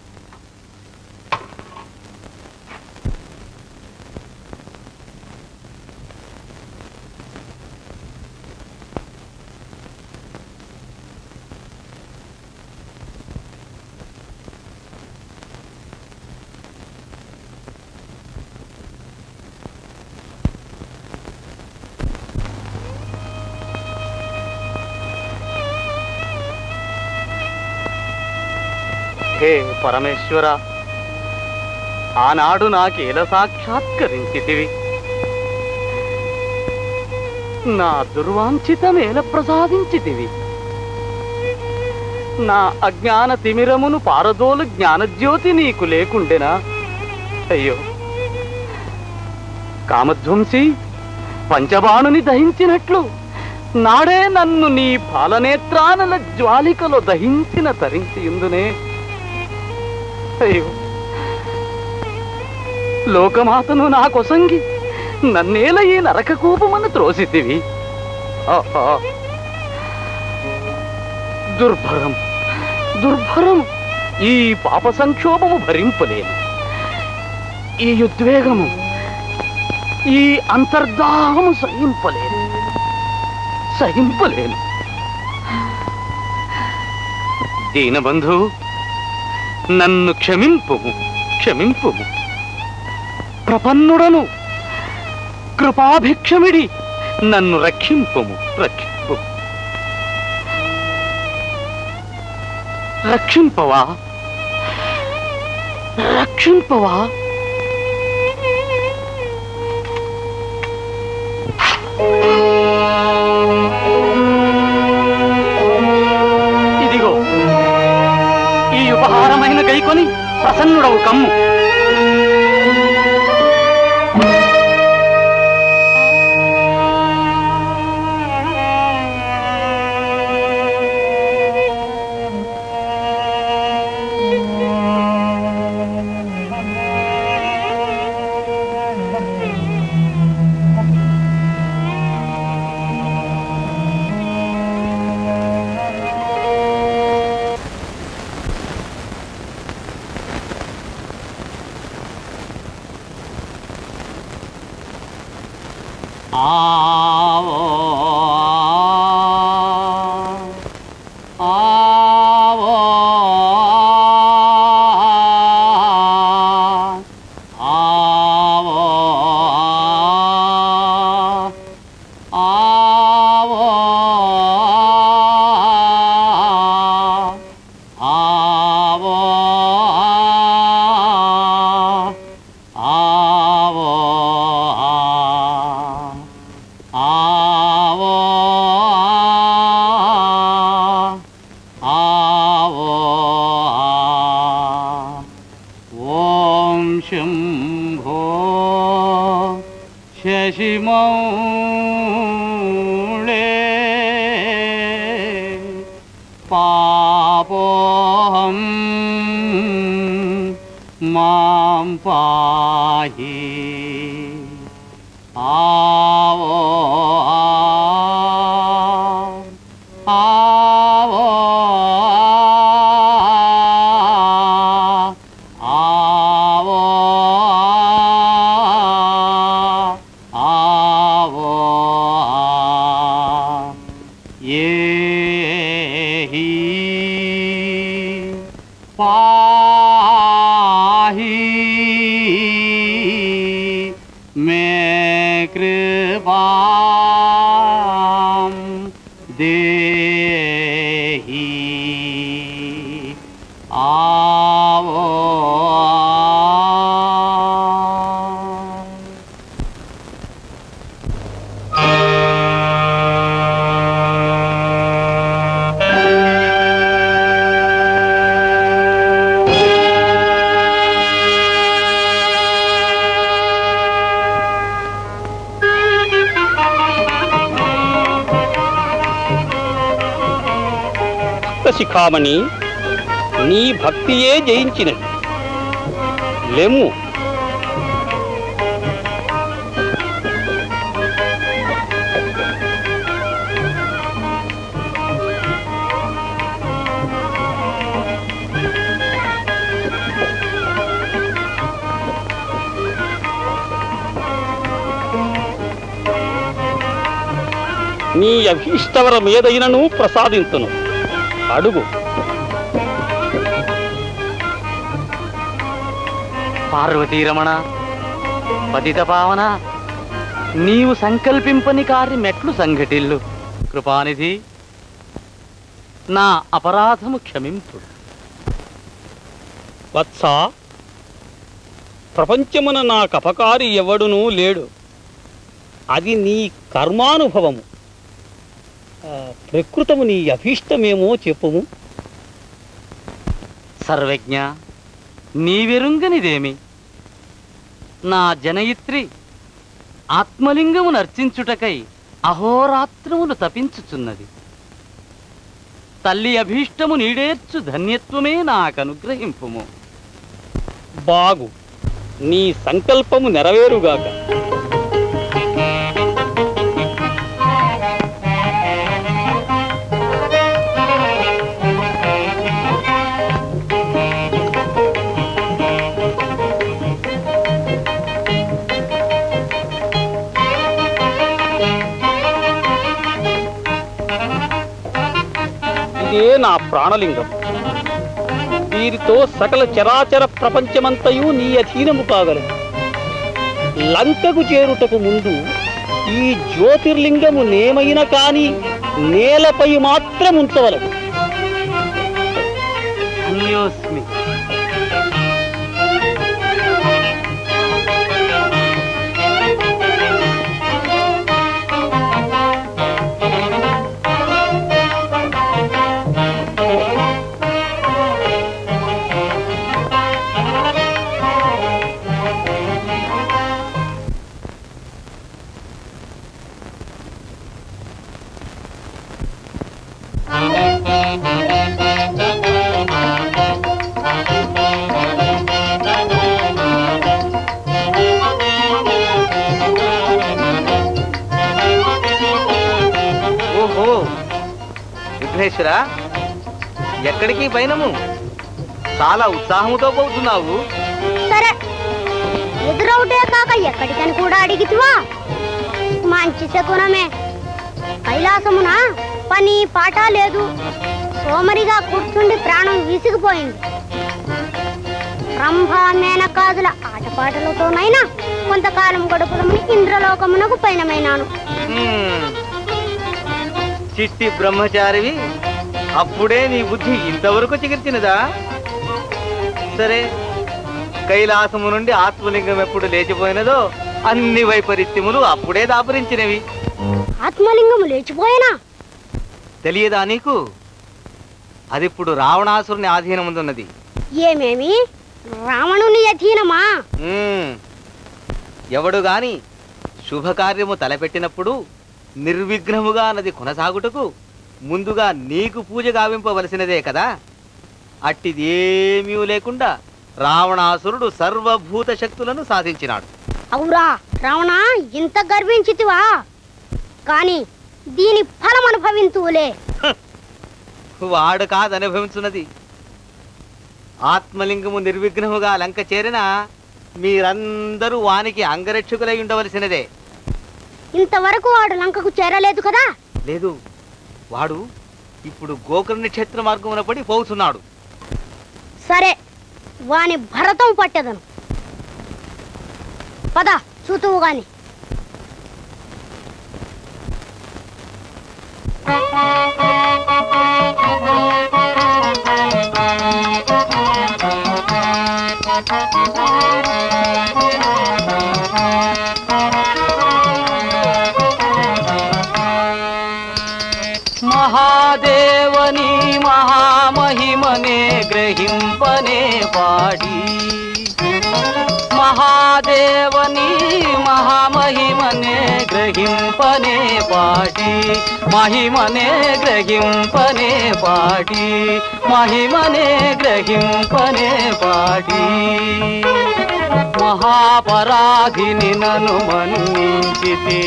హే పరమేశ్వర ఆనాడు నాకేల సాక్షాత్కరించితివి నా దుర్వాంఛితమేల ప్రసాదించితివి నా అజ్ఞాన తిమిరమును పారదోలు జ్ఞానజ్యోతి నీకు లేకుండెనా అయ్యో కామధ్వంసి పంచబాణుని దహించినట్లు నాడే నన్ను నీ పాలనేత్రానల జ్వాలికలో దహించిన తరించి ఇందునే అయ్యో లోకమాతను నా కొసంగి నన్నేల ఈ నరక కూపమని త్రోసితివి ఆహా. దుర్భరం దుర్భరం ఈ పాప సంక్షోభము భరింపలేను ఈ ఉద్వేగము ఈ అంతర్దాహము సహింపలేను సహింపలేను దీనబంధు నన్ను క్షమింపుము క్షమింపుము ప్రపన్నుడను కృపాభిక్షమిడి నన్ను రక్షింపుము రక్షింపు రక్షింపవా రక్షింపవా ఇదిగో ఈ ఉపహారమైన గైకొని ప్రసన్నుడవు కమ్ము ఆవో ఆవో ఆవో ఆవో ఆవో ఆవో ఆవో ఆవో ఓం శంభో శశిమౌళే పాపోహం మాం పాహి ఆవో ఆవో ఆవో ఆవో ఏహి పాహి మే కృపాం దేహి ఆవో శిఖామణి నీ భక్తియే జయించినది లెమ్ము నీ అభీష్టవరం ఏదైనను ప్రసాదింతును అడుగు పార్వతీరమణ పతిత పావన నీవు సంకల్పింపని కార్యమెట్లు సంఘటిల్లు కృపానిధి నా అపరాధము క్షమింపు వత్స ప్రపంచమున నాకు అపకారి ఎవడునూ లేడు అది నీ కర్మానుభవము ఆ, ప్రకృతము నీ అభీష్టమేమో చెప్పుము సర్వజ్ఞ నీవెరుంగనిదేమి నా జనయిత్రి ఆత్మలింగమును అర్చించుటకై అహోరాత్రములు తపించుచున్నది తల్లి అభీష్టము నీడేర్చు ధన్యత్వమే నాకనుగ్రహింపుము బాగు నీ సంకల్పము నెరవేరుగాక ఇదే నా ప్రాణలింగం వీరితో సకల చరాచర ప్రపంచమంతయు నీ అధీనము కాగలదు లంకకు చేరుటకు ముందు ఈ జ్యోతిర్లింగము నేమైన కాని నేలపై మాత్రం ఉంచవలదు ధన్యోస్మి ఓహో విఘ్నేశ్వర ఎక్కడికి పైనము చాలా ఉత్సాహముతో పోతున్నావు సరే ఎదురవుటే కాక ఎక్కడికని కూడా అడిగితివా మంచి శకునమే కైలాసమున పని పాట లేదు సోమరిగా కూర్చుండి ప్రాణం విసిగిపోయింది రంభ మేనకాదుల ఆటపాటలతోనైనా కొంతకాలం గడుపుదమని ఇంద్రలోకమునకు పైనమైనాను హ్మ్. చిట్టి బ్రహ్మచారివి అప్పుడే నీ బుద్ధి ఇంతవరకు చిగిర్చినదా సరే కైలాసము నుండి ఆత్మలింగం ఎప్పుడు లేచిపోయినదో అన్ని వైపరీత్యములు అప్పుడే దాపరించినవి ఆత్మలింగము లేచిపోయినా తెలియదా నీకు అదిప్పుడు రావణాసురుని ఆధీనముందున్నది ఏమేమి రావణుని అధీనమా మ్మ్. ఎవడు గాని శుభకార్యము తలపెట్టినప్పుడు నిర్విఘ్నముగా నది కొనసాగుటకు ముందుగా నీకు పూజ గావింపవలసినదే కదా అట్టిది ఏమీ లేకుండా రావణాసురుడు సర్వభూత శక్తులను సాధించినాడు అవురా రావణ ఇంత గర్వించితివా కాని దీని ఫలం అనుభవింతువులే వాడు కాదనుభవించున్నది ఆత్మలింగము నిర్విఘ్నముగా లంక చేరిన మీరందరూ వానికి అంగరక్షకులై ఉండవలసినదే ఇంతవరకు వాడు లంకకు చేరలేదు కదా లేదు వాడు ఇప్పుడు గోకర్ణ క్షేత్ర మార్గమున పడి పోతున్నాడు సరే వాని భరతం పట్టెదను పద చూతువు గాని మహాదేవని మహామహిమనే గ్రహింపనే పాడి మహాదేవని మహామహిమనే గ్రహింపనే పాడి మహిమనే గ్రహింపనే పాడి మహిమనే గ్రహింపనే పాడి మహాపరాధిని నన్ను మన్నించితే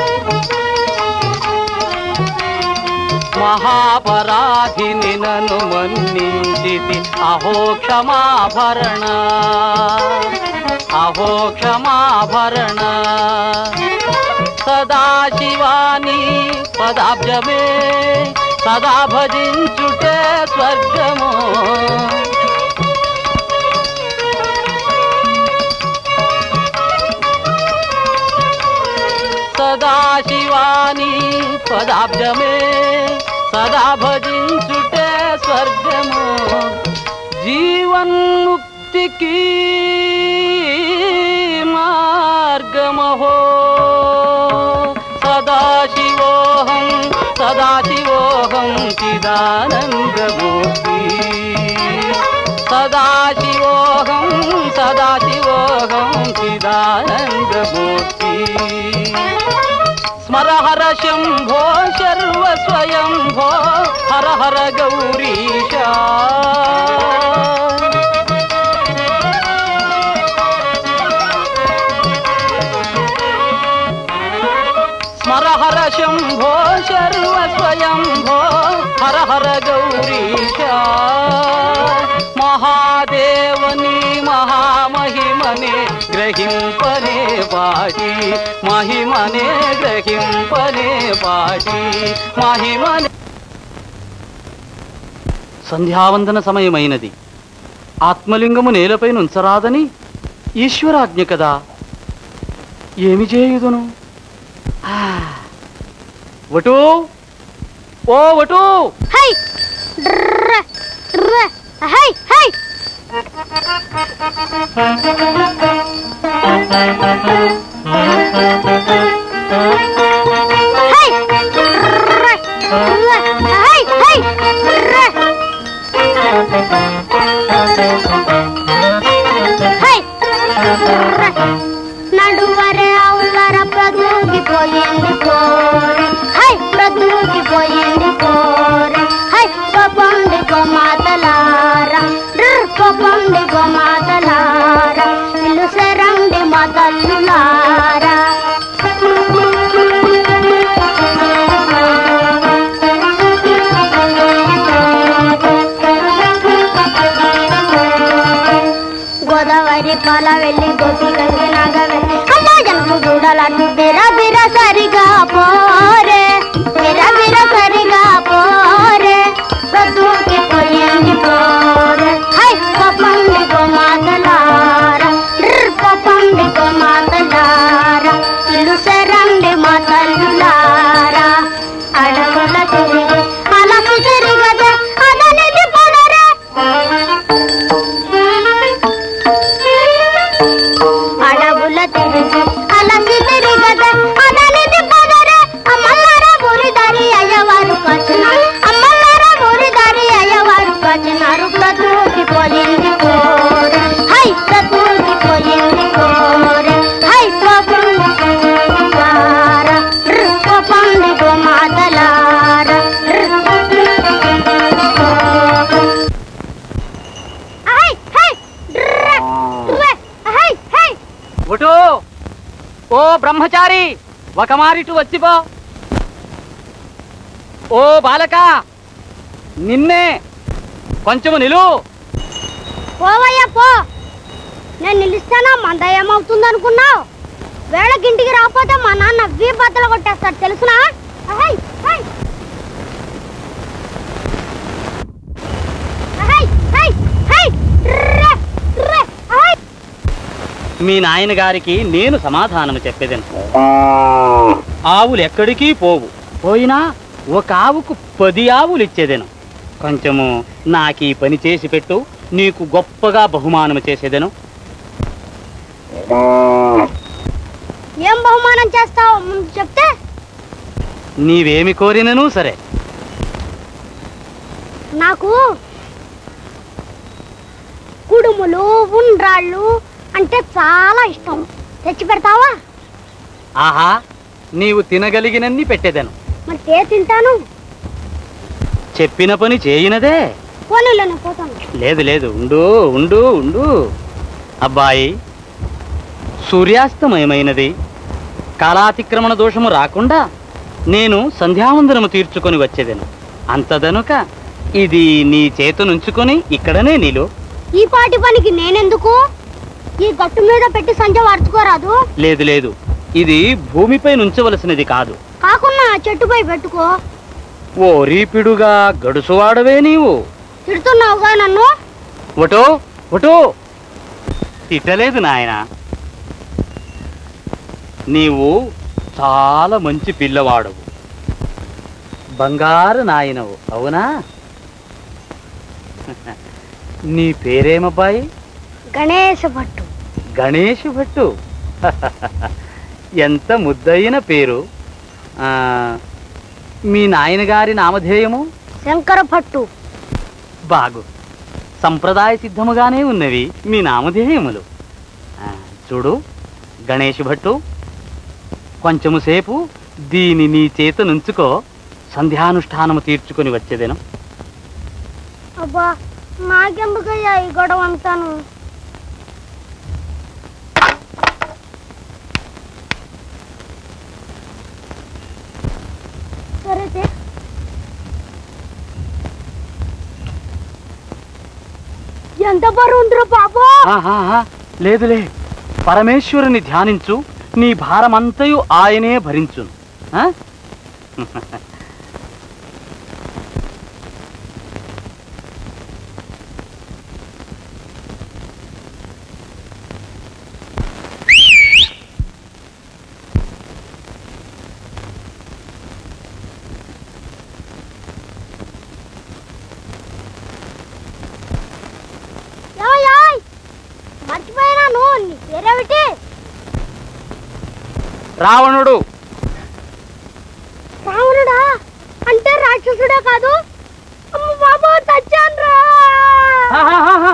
మహాపరాధిని నన్ను మన్నించితి అహో క్షమాభరణ అహో క్షమాభరణ సదాశివాని పదాబ్జమే సదా భజించుటే స్వర్గము సదాశివాని పదాబ్జమే సదా భజించుటే స్వర్గము జీవన్ముక్తికి మార్గమహో సదాశివోహం సదాశివోహం చిదానందమూర్తి సదాశివోహం సదాశివోహం చిదానందమూర్తి స్మర హర శంభో శర్వ స్వయంభో హర హర గౌరీశ స్మర హర శంభో శర్వ స్వయంభో హర హర గౌరీశ మహాదేవని మహామహిమనే గ్రహింపనే పాడి మహిమనే గ్రహింపనే పాడి మహిమనే సంధ్యావందన సమయమైనది ఆత్మలింగము నేలపై నుంచరాదని ఈశ్వరాజ్ఞ కదా ఏమి చేయుదును ఆ, వటు ఓ వటు హై డ్ర డ్ర హై హై హై డ్ర డ్ర హై హై డ్ర హై డ్ర నడువరే అవులర ప్రదూగిపోయింది కోరి హై ప్రదూగిపోయింది కోరి హై పపండి గోమాతలార డ్ర్ పపండి గోమాతలార ఇల్లు సెరండి మా తల్లులారా పోరే విరవిర సరిగా పోరే ప్రొద్దుకి పోయింది పోరే హై పప్పండి గోమాతలార డ్ర్ పప్పండి గోమాతలార ఇల్లు సెరండి మా తల్లులారా అడవుల తిరిగి అలసి తిరిగదే అదనిది పొడరే అడవుల తిరిగి అలసి తిరిగదే అదనిది పొడరే అమ్మలార ఊరి దారి అయ్యవారు కాచినారు అమ్మలార ఊరి దారి అయ్యవారు కాచినారు ప్రకృతి పోయింది కోరే హై ప్రకృతి పోయింది కోరే హై పండుగార పండుగ మాతలార హై హై హై హై ఒటో ఓ బ్రహ్మచారి ఒక మారిటు వచ్చిపో ఓ బాలక నిన్నే కొంచెము నిలు పోవయ్యా పో నేను నిలుస్తానా మంద ఏమవుతుంది అనుకున్నావు వేళకి ఇంటికి రాకపోతే మా నాన్న వీ బద్దలు కొట్టేస్తాడు తెలుసునా హై హై హై హై హై ర్రే, ర్రే, హై మీ నాయన గారికి నేను సమాధానం చెప్పేదను ఆవులు ఎక్కడికి పోవు పోయినా ఒక ఆవుకు పది ఆవులు ఇచ్చేదెను కొంచెము నాకు ఈ పని చేసి పెట్టు నీకు గొప్పగా బహుమానం చేసేదెను ఏం బహుమానం చేస్తావు ముందు చెప్తే నీవేమి కోరినను సరే నాకు కుడుములు ఉండ్రాళ్ళు అంటే చాలా ఇష్టం తెచ్చి పెడతావా ఆహా నీవు తినగలిగినన్ని పెట్టేదెను మరి తే తింటాను చెప్పిన పని చేయినదే పోనీలోనే పోతాను లేదు లేదు ఉండు ఉండు ఉండు అబ్బాయి సూర్యాస్తమయమైనది కాలాతిక్రమణ దోషము రాకుండా నేను సంధ్యావందనము తీర్చుకొని వచ్చేదను అంతదనుక ఇది నీ చేతనుంచుకొని ఇక్కడనే నీలో ఈ పాటి పనికి నేనెందుకు ఈ గట్టు మీద పెట్టి సంజ వార్చుకోరాదు లేదు లేదు ఇది భూమిపై నుంచవలసినది కాదు కాకుండా ఆ చెట్టుపై పెట్టుకో ఓ రీపిడుగా గడుసువాడవే నీవు తిడుతున్నావుగా నన్ను ఒటో ఒటో తిట్టలేదు నాయన నీవు చాలా మంచి పిల్లవాడవు బంగారు నాయనవు అవునా నీ పేరేమబ్బాయి గణేశ భట్టు గణేష్ భట్టు ఎంత ముద్దయిన పేరు ఆ, మీ నాయనగారి నామధేయము శంకర భట్టు బాగు సంప్రదాయ సిద్ధముగానే ఉన్నవి మీ నామధేయములు ఆ, చూడు గణేష్ భట్టు కొంచెము సేపు దీని నీ చేత నుంచుకో సంధ్యానుష్ఠానము తీర్చుకొని వచ్చేదేను అబ్బా నాకెందుకయ్యా ఈ గొడవ అంతాను సరే తే. ఎంత బరువు ఉందిరా బాబు ఆహాహా, లేదులే పరమేశ్వరుని ధ్యానించు నీ భారమంతయు ఆయనే భరించును ఆ? ఏమయ్యాయ్? మర్చిపోయినాను నీ పేరేమిటి రావణుడు రావణుడా అంటే రాక్షసుడే కాదు అమ్మ బాబు చచ్చాన్రా ఆహాహాహా.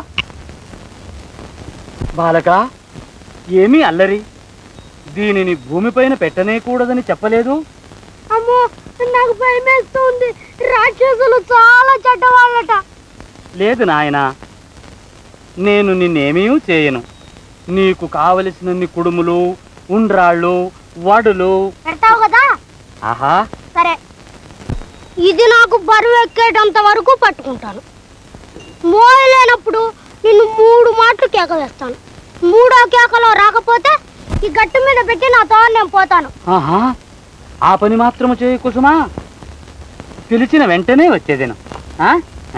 బాలక ఏమీ అల్లరి దీనిని భూమిపైన పెట్టనే కూడదని చెప్పలేదు అమ్మో నాకు భయం వేస్తుంది రాక్షసులు చాలా చెడ్డవాళ్ళట లేదు నాయనా నేను నిన్నేమీ చేయను నీకు కావలసినన్ని కుడుములు ఉండ్రాళ్ళు వడులు పెడతావు కదా ఆహా సరే ఇది నాకు బరువు ఎక్కేటంత వరకు పట్టుకుంటాను మోయలేనప్పుడు నిన్ను మూడు మాటలు కేక వేస్తాను మూడో కేకలో రాకపోతే ఈ గట్టు మీద పెట్టి నా తో నేను పోతాను ఆహా ఆ పని మాత్రము చేయ కుసుమా పిలిచిన వెంటనే వచ్చేదేను ఆ? ఆ.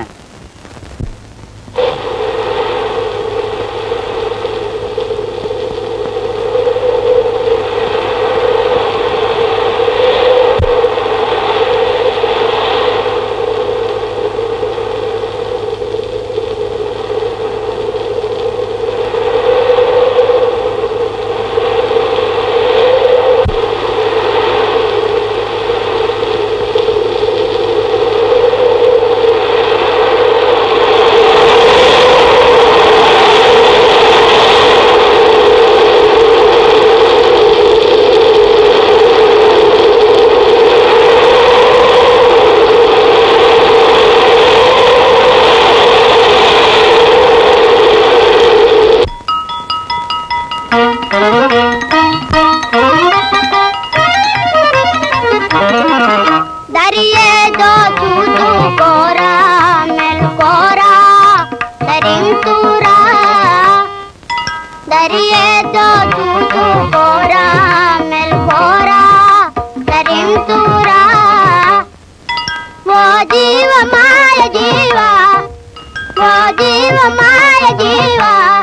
దరియే దో చూతూ కోరా మెల్కోరా దరింతురా దరియే దో చూతూ కోరా మెల్కోరా దరింతురా ఓ జీవ మాయ జీవ ఓ జీవ మాయ జీవ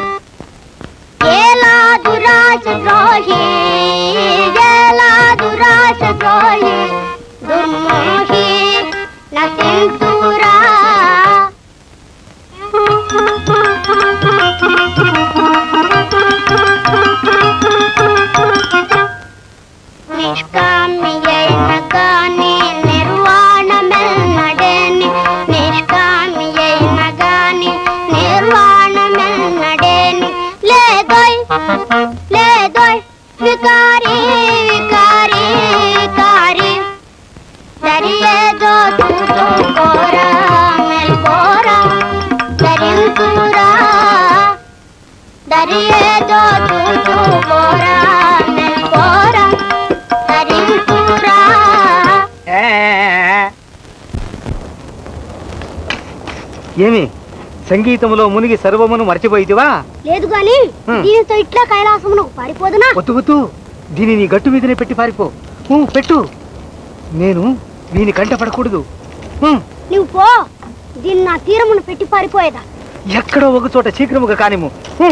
ఏలా దురాశ ద్రోహి ఏలా దురాశ ద్రోహి దుర్మోహి నశింతురా నిష్కామ్యైన గాని నిర్వాణమెన్నడేని నిష్కామ్యైన గాని నిర్వాణమెన్నడేని లేదోయ్ లేదోయ్ వికారి వికారి వికారి దరియేదో చూచూ కోరా మెల్కోరా దరింతురా దరియేదో చూచూ కోరా మెల్కోరా దరింతురా ఏమి సంగీతములో మునిగి సర్వమును మర్చిపోయితివా లేదు గాని హ్మ్. దీనితో ఇట్లా కైలాసమునకు పారిపోదునా వద్దు వద్దు దీని నీ గట్టు మీదనే పెట్టి పారిపో ఊ, పెట్టు నేను దీని కంట పడకూడదు ఊ, నువ్వు పో దీన్ని నా తీరమును పెట్టి పారిపోయేదా ఎక్కడో ఒక చోట శీఘ్రముగా కానిము ఊ.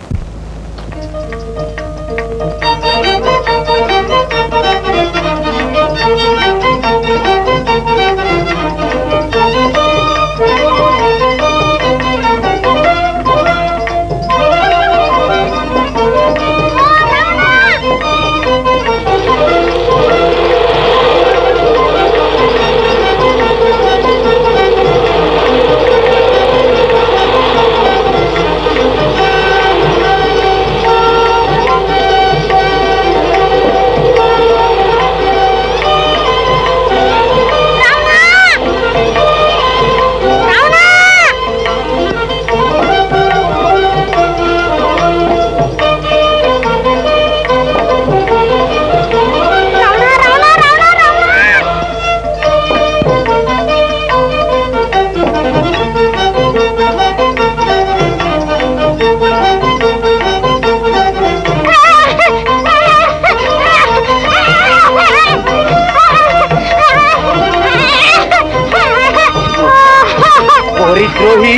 ఓరి ద్రోహి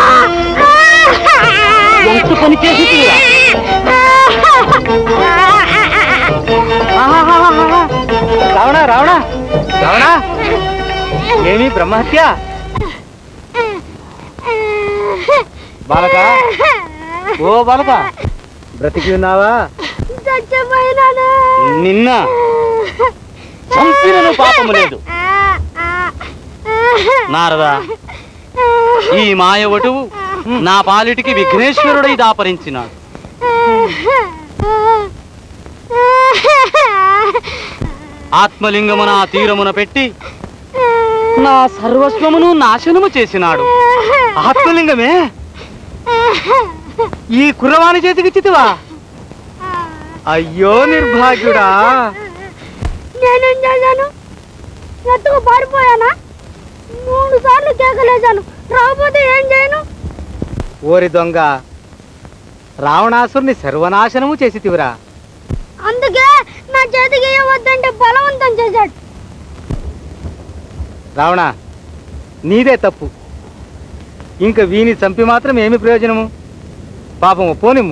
ఎంత పని చేసి రావణ రావణ రావణ ఏమి బ్రహ్మహత్య బాలక ఓ బాలక బ్రతికి ఉన్నావా చచ్చిపోయినాను నిన్న చంపినను పాపము లేదు నారదా ఈ మాయ వటువు నా పాలిటికి విఘ్నేశ్వరుడై దాపరించినాడు ఆత్మలింగమున ఆ తీరమున పెట్టి నా సర్వస్వమును నాశనము చేసినాడు ఆత్మలింగమే ఈ కుర్రవాణి చేతికి చితివా అయ్యో నిర్భాగ్యుడా నేనేం చేశాను ఎత్తుకు పారిపోయానా మూడు సార్లు కేకలేశాను రాకపోతే ఏం చేయను ఓరి దొంగ రావణాసురుని సర్వనాశనము చేసితివిరా అందుకే నా చేతికి ఇవ్వద్దంటే బలవంతం చేశాడు రావణ నీదే తప్పు ఇంక వీని చంపి మాత్రం ఏమి ప్రయోజనము పాపము పోనిమ్ము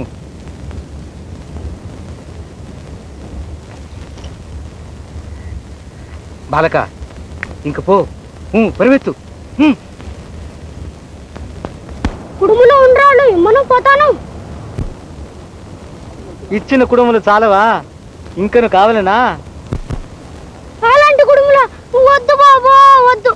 బాలక ఇంక పో ఊ, పరివెత్తు ఊ. కుడుములో ఉండరాళ్ళు ఇమ్మను పోతాను ఇచ్చిన కుడుములు చాలవా ఇంకను కావాలనా అలాంటి కుడుములో వద్దు బాబా వద్దు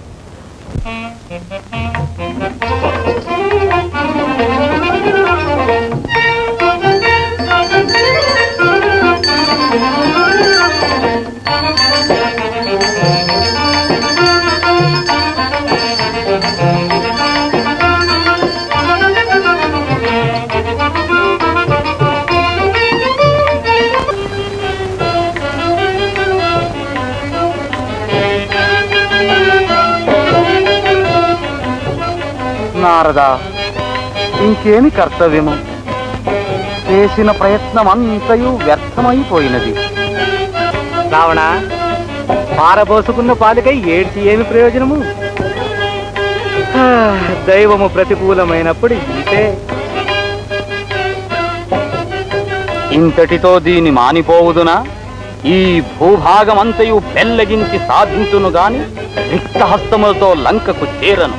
నారదా ఇంకేమి కర్తవ్యము చేసిన ప్రయత్నం అంతయు వ్యర్థమైపోయినది రావణ పారబోసుకున్న పాలికై ఏడ్చి ఏమి ప్రయోజనము హా, దైవము ప్రతికూలమైనప్పుడు ఇంతే ఇంతటితో దీని మానిపోవుదునా ఈ భూభాగమంతయు పెల్లగించి సాధించును గాని రిక్తహస్తములతో లంకకు చేరను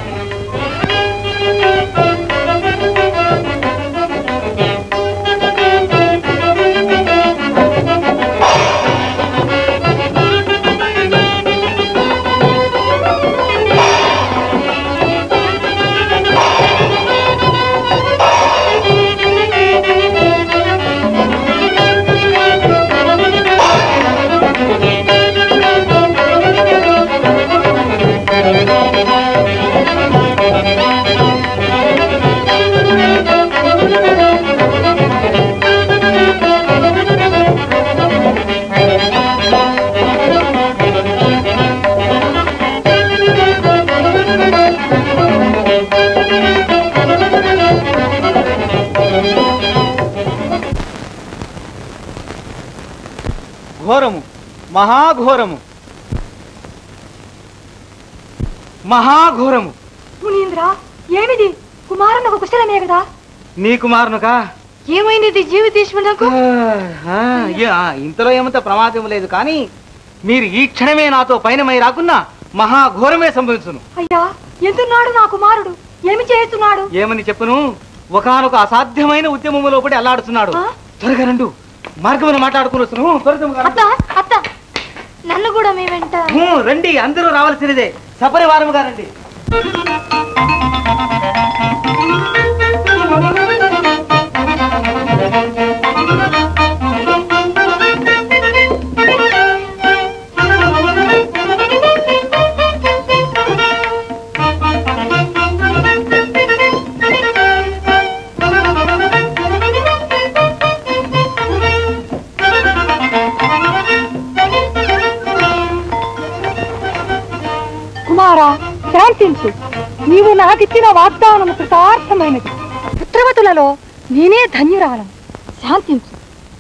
ఘోరము మహాఘోరము మహాఘోరము మునీంద్ర ఏమిది కుమారునకు కుశలమే కదా నీ కుమారునుకా ఏమైనది జీవితీశ్వరునకు ఆ, యా, ఇంతలో ఏమంత ప్రమాదం లేదు కానీ మీరు ఈ క్షణమే నాతో పయనమై రాకున్నా మహాఘోరమే సంభవించును అయ్యా ఎందున్నాడు నా కుమారుడు ఏమి చేస్తున్నాడు ఏమని చెప్పను ఒకనొక అసాధ్యమైన ఉద్యమము లోపడి అల్లాడుతున్నాడు త్వరగా రండు మార్గమున మాట్లాడుకుని వస్తున్నాను త్వరగా రండి. అత్త అత్త నన్ను కూడా మీ వెంట హూ, రండి అందరూ రావాల్సినదే సపరివారముగా రండి కుమారా శాంతించు నీవు నాకిచ్చిన వాగ్దానము కృతార్థమైనది పుత్రవతులలో నేనే ధన్యురాలం శాంతించు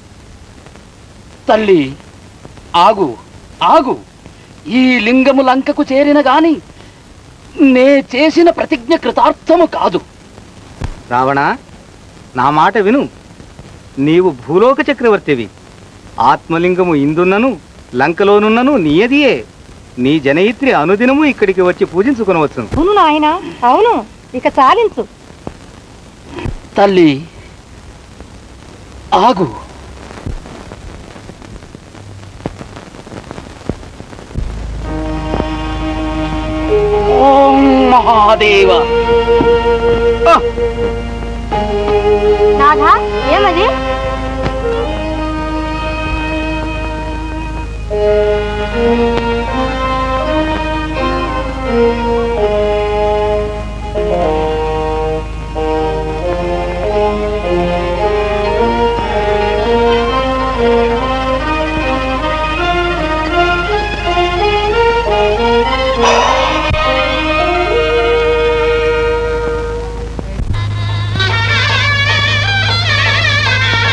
తల్లి ఆగు ఆగు ఈ లింగము లంకకు చేరిన గాని నే చేసిన ప్రతిజ్ఞ కృతార్థము కాదు రావణ నా మాట విను నీవు భూలోక చక్రవర్తివి ఆత్మలింగము ఇందున్నను లంకలోనున్నను నీయదియే నీ జనయిత్రి అనుదినము ఇక్కడికి వచ్చి పూజించుకునవచ్చును అవును నాయన అవును ఇక చాలించు తల్లి ఆగు ఓం మహాదేవ రాధా ఏమది ఆ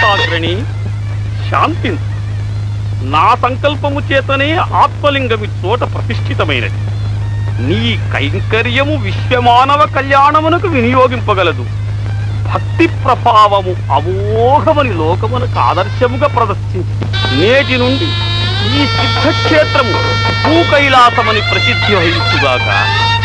మందాగ్రణి శాంతించు నా సంకల్పము చేతనే ఆత్మలింగమి చోట ప్రతిష్ఠితమైనది నీ కైంకర్యము విశ్వమానవ కళ్యాణమునకు వినియోగింపగలదు భక్తి ప్రభావము అమోఘమని లోకమునకు ఆదర్శముగా ప్రదర్శించి నేటి నుండి ఈ సిద్ధక్షేత్రము భూకైలాసమని ప్రసిద్ధి వహించుగాక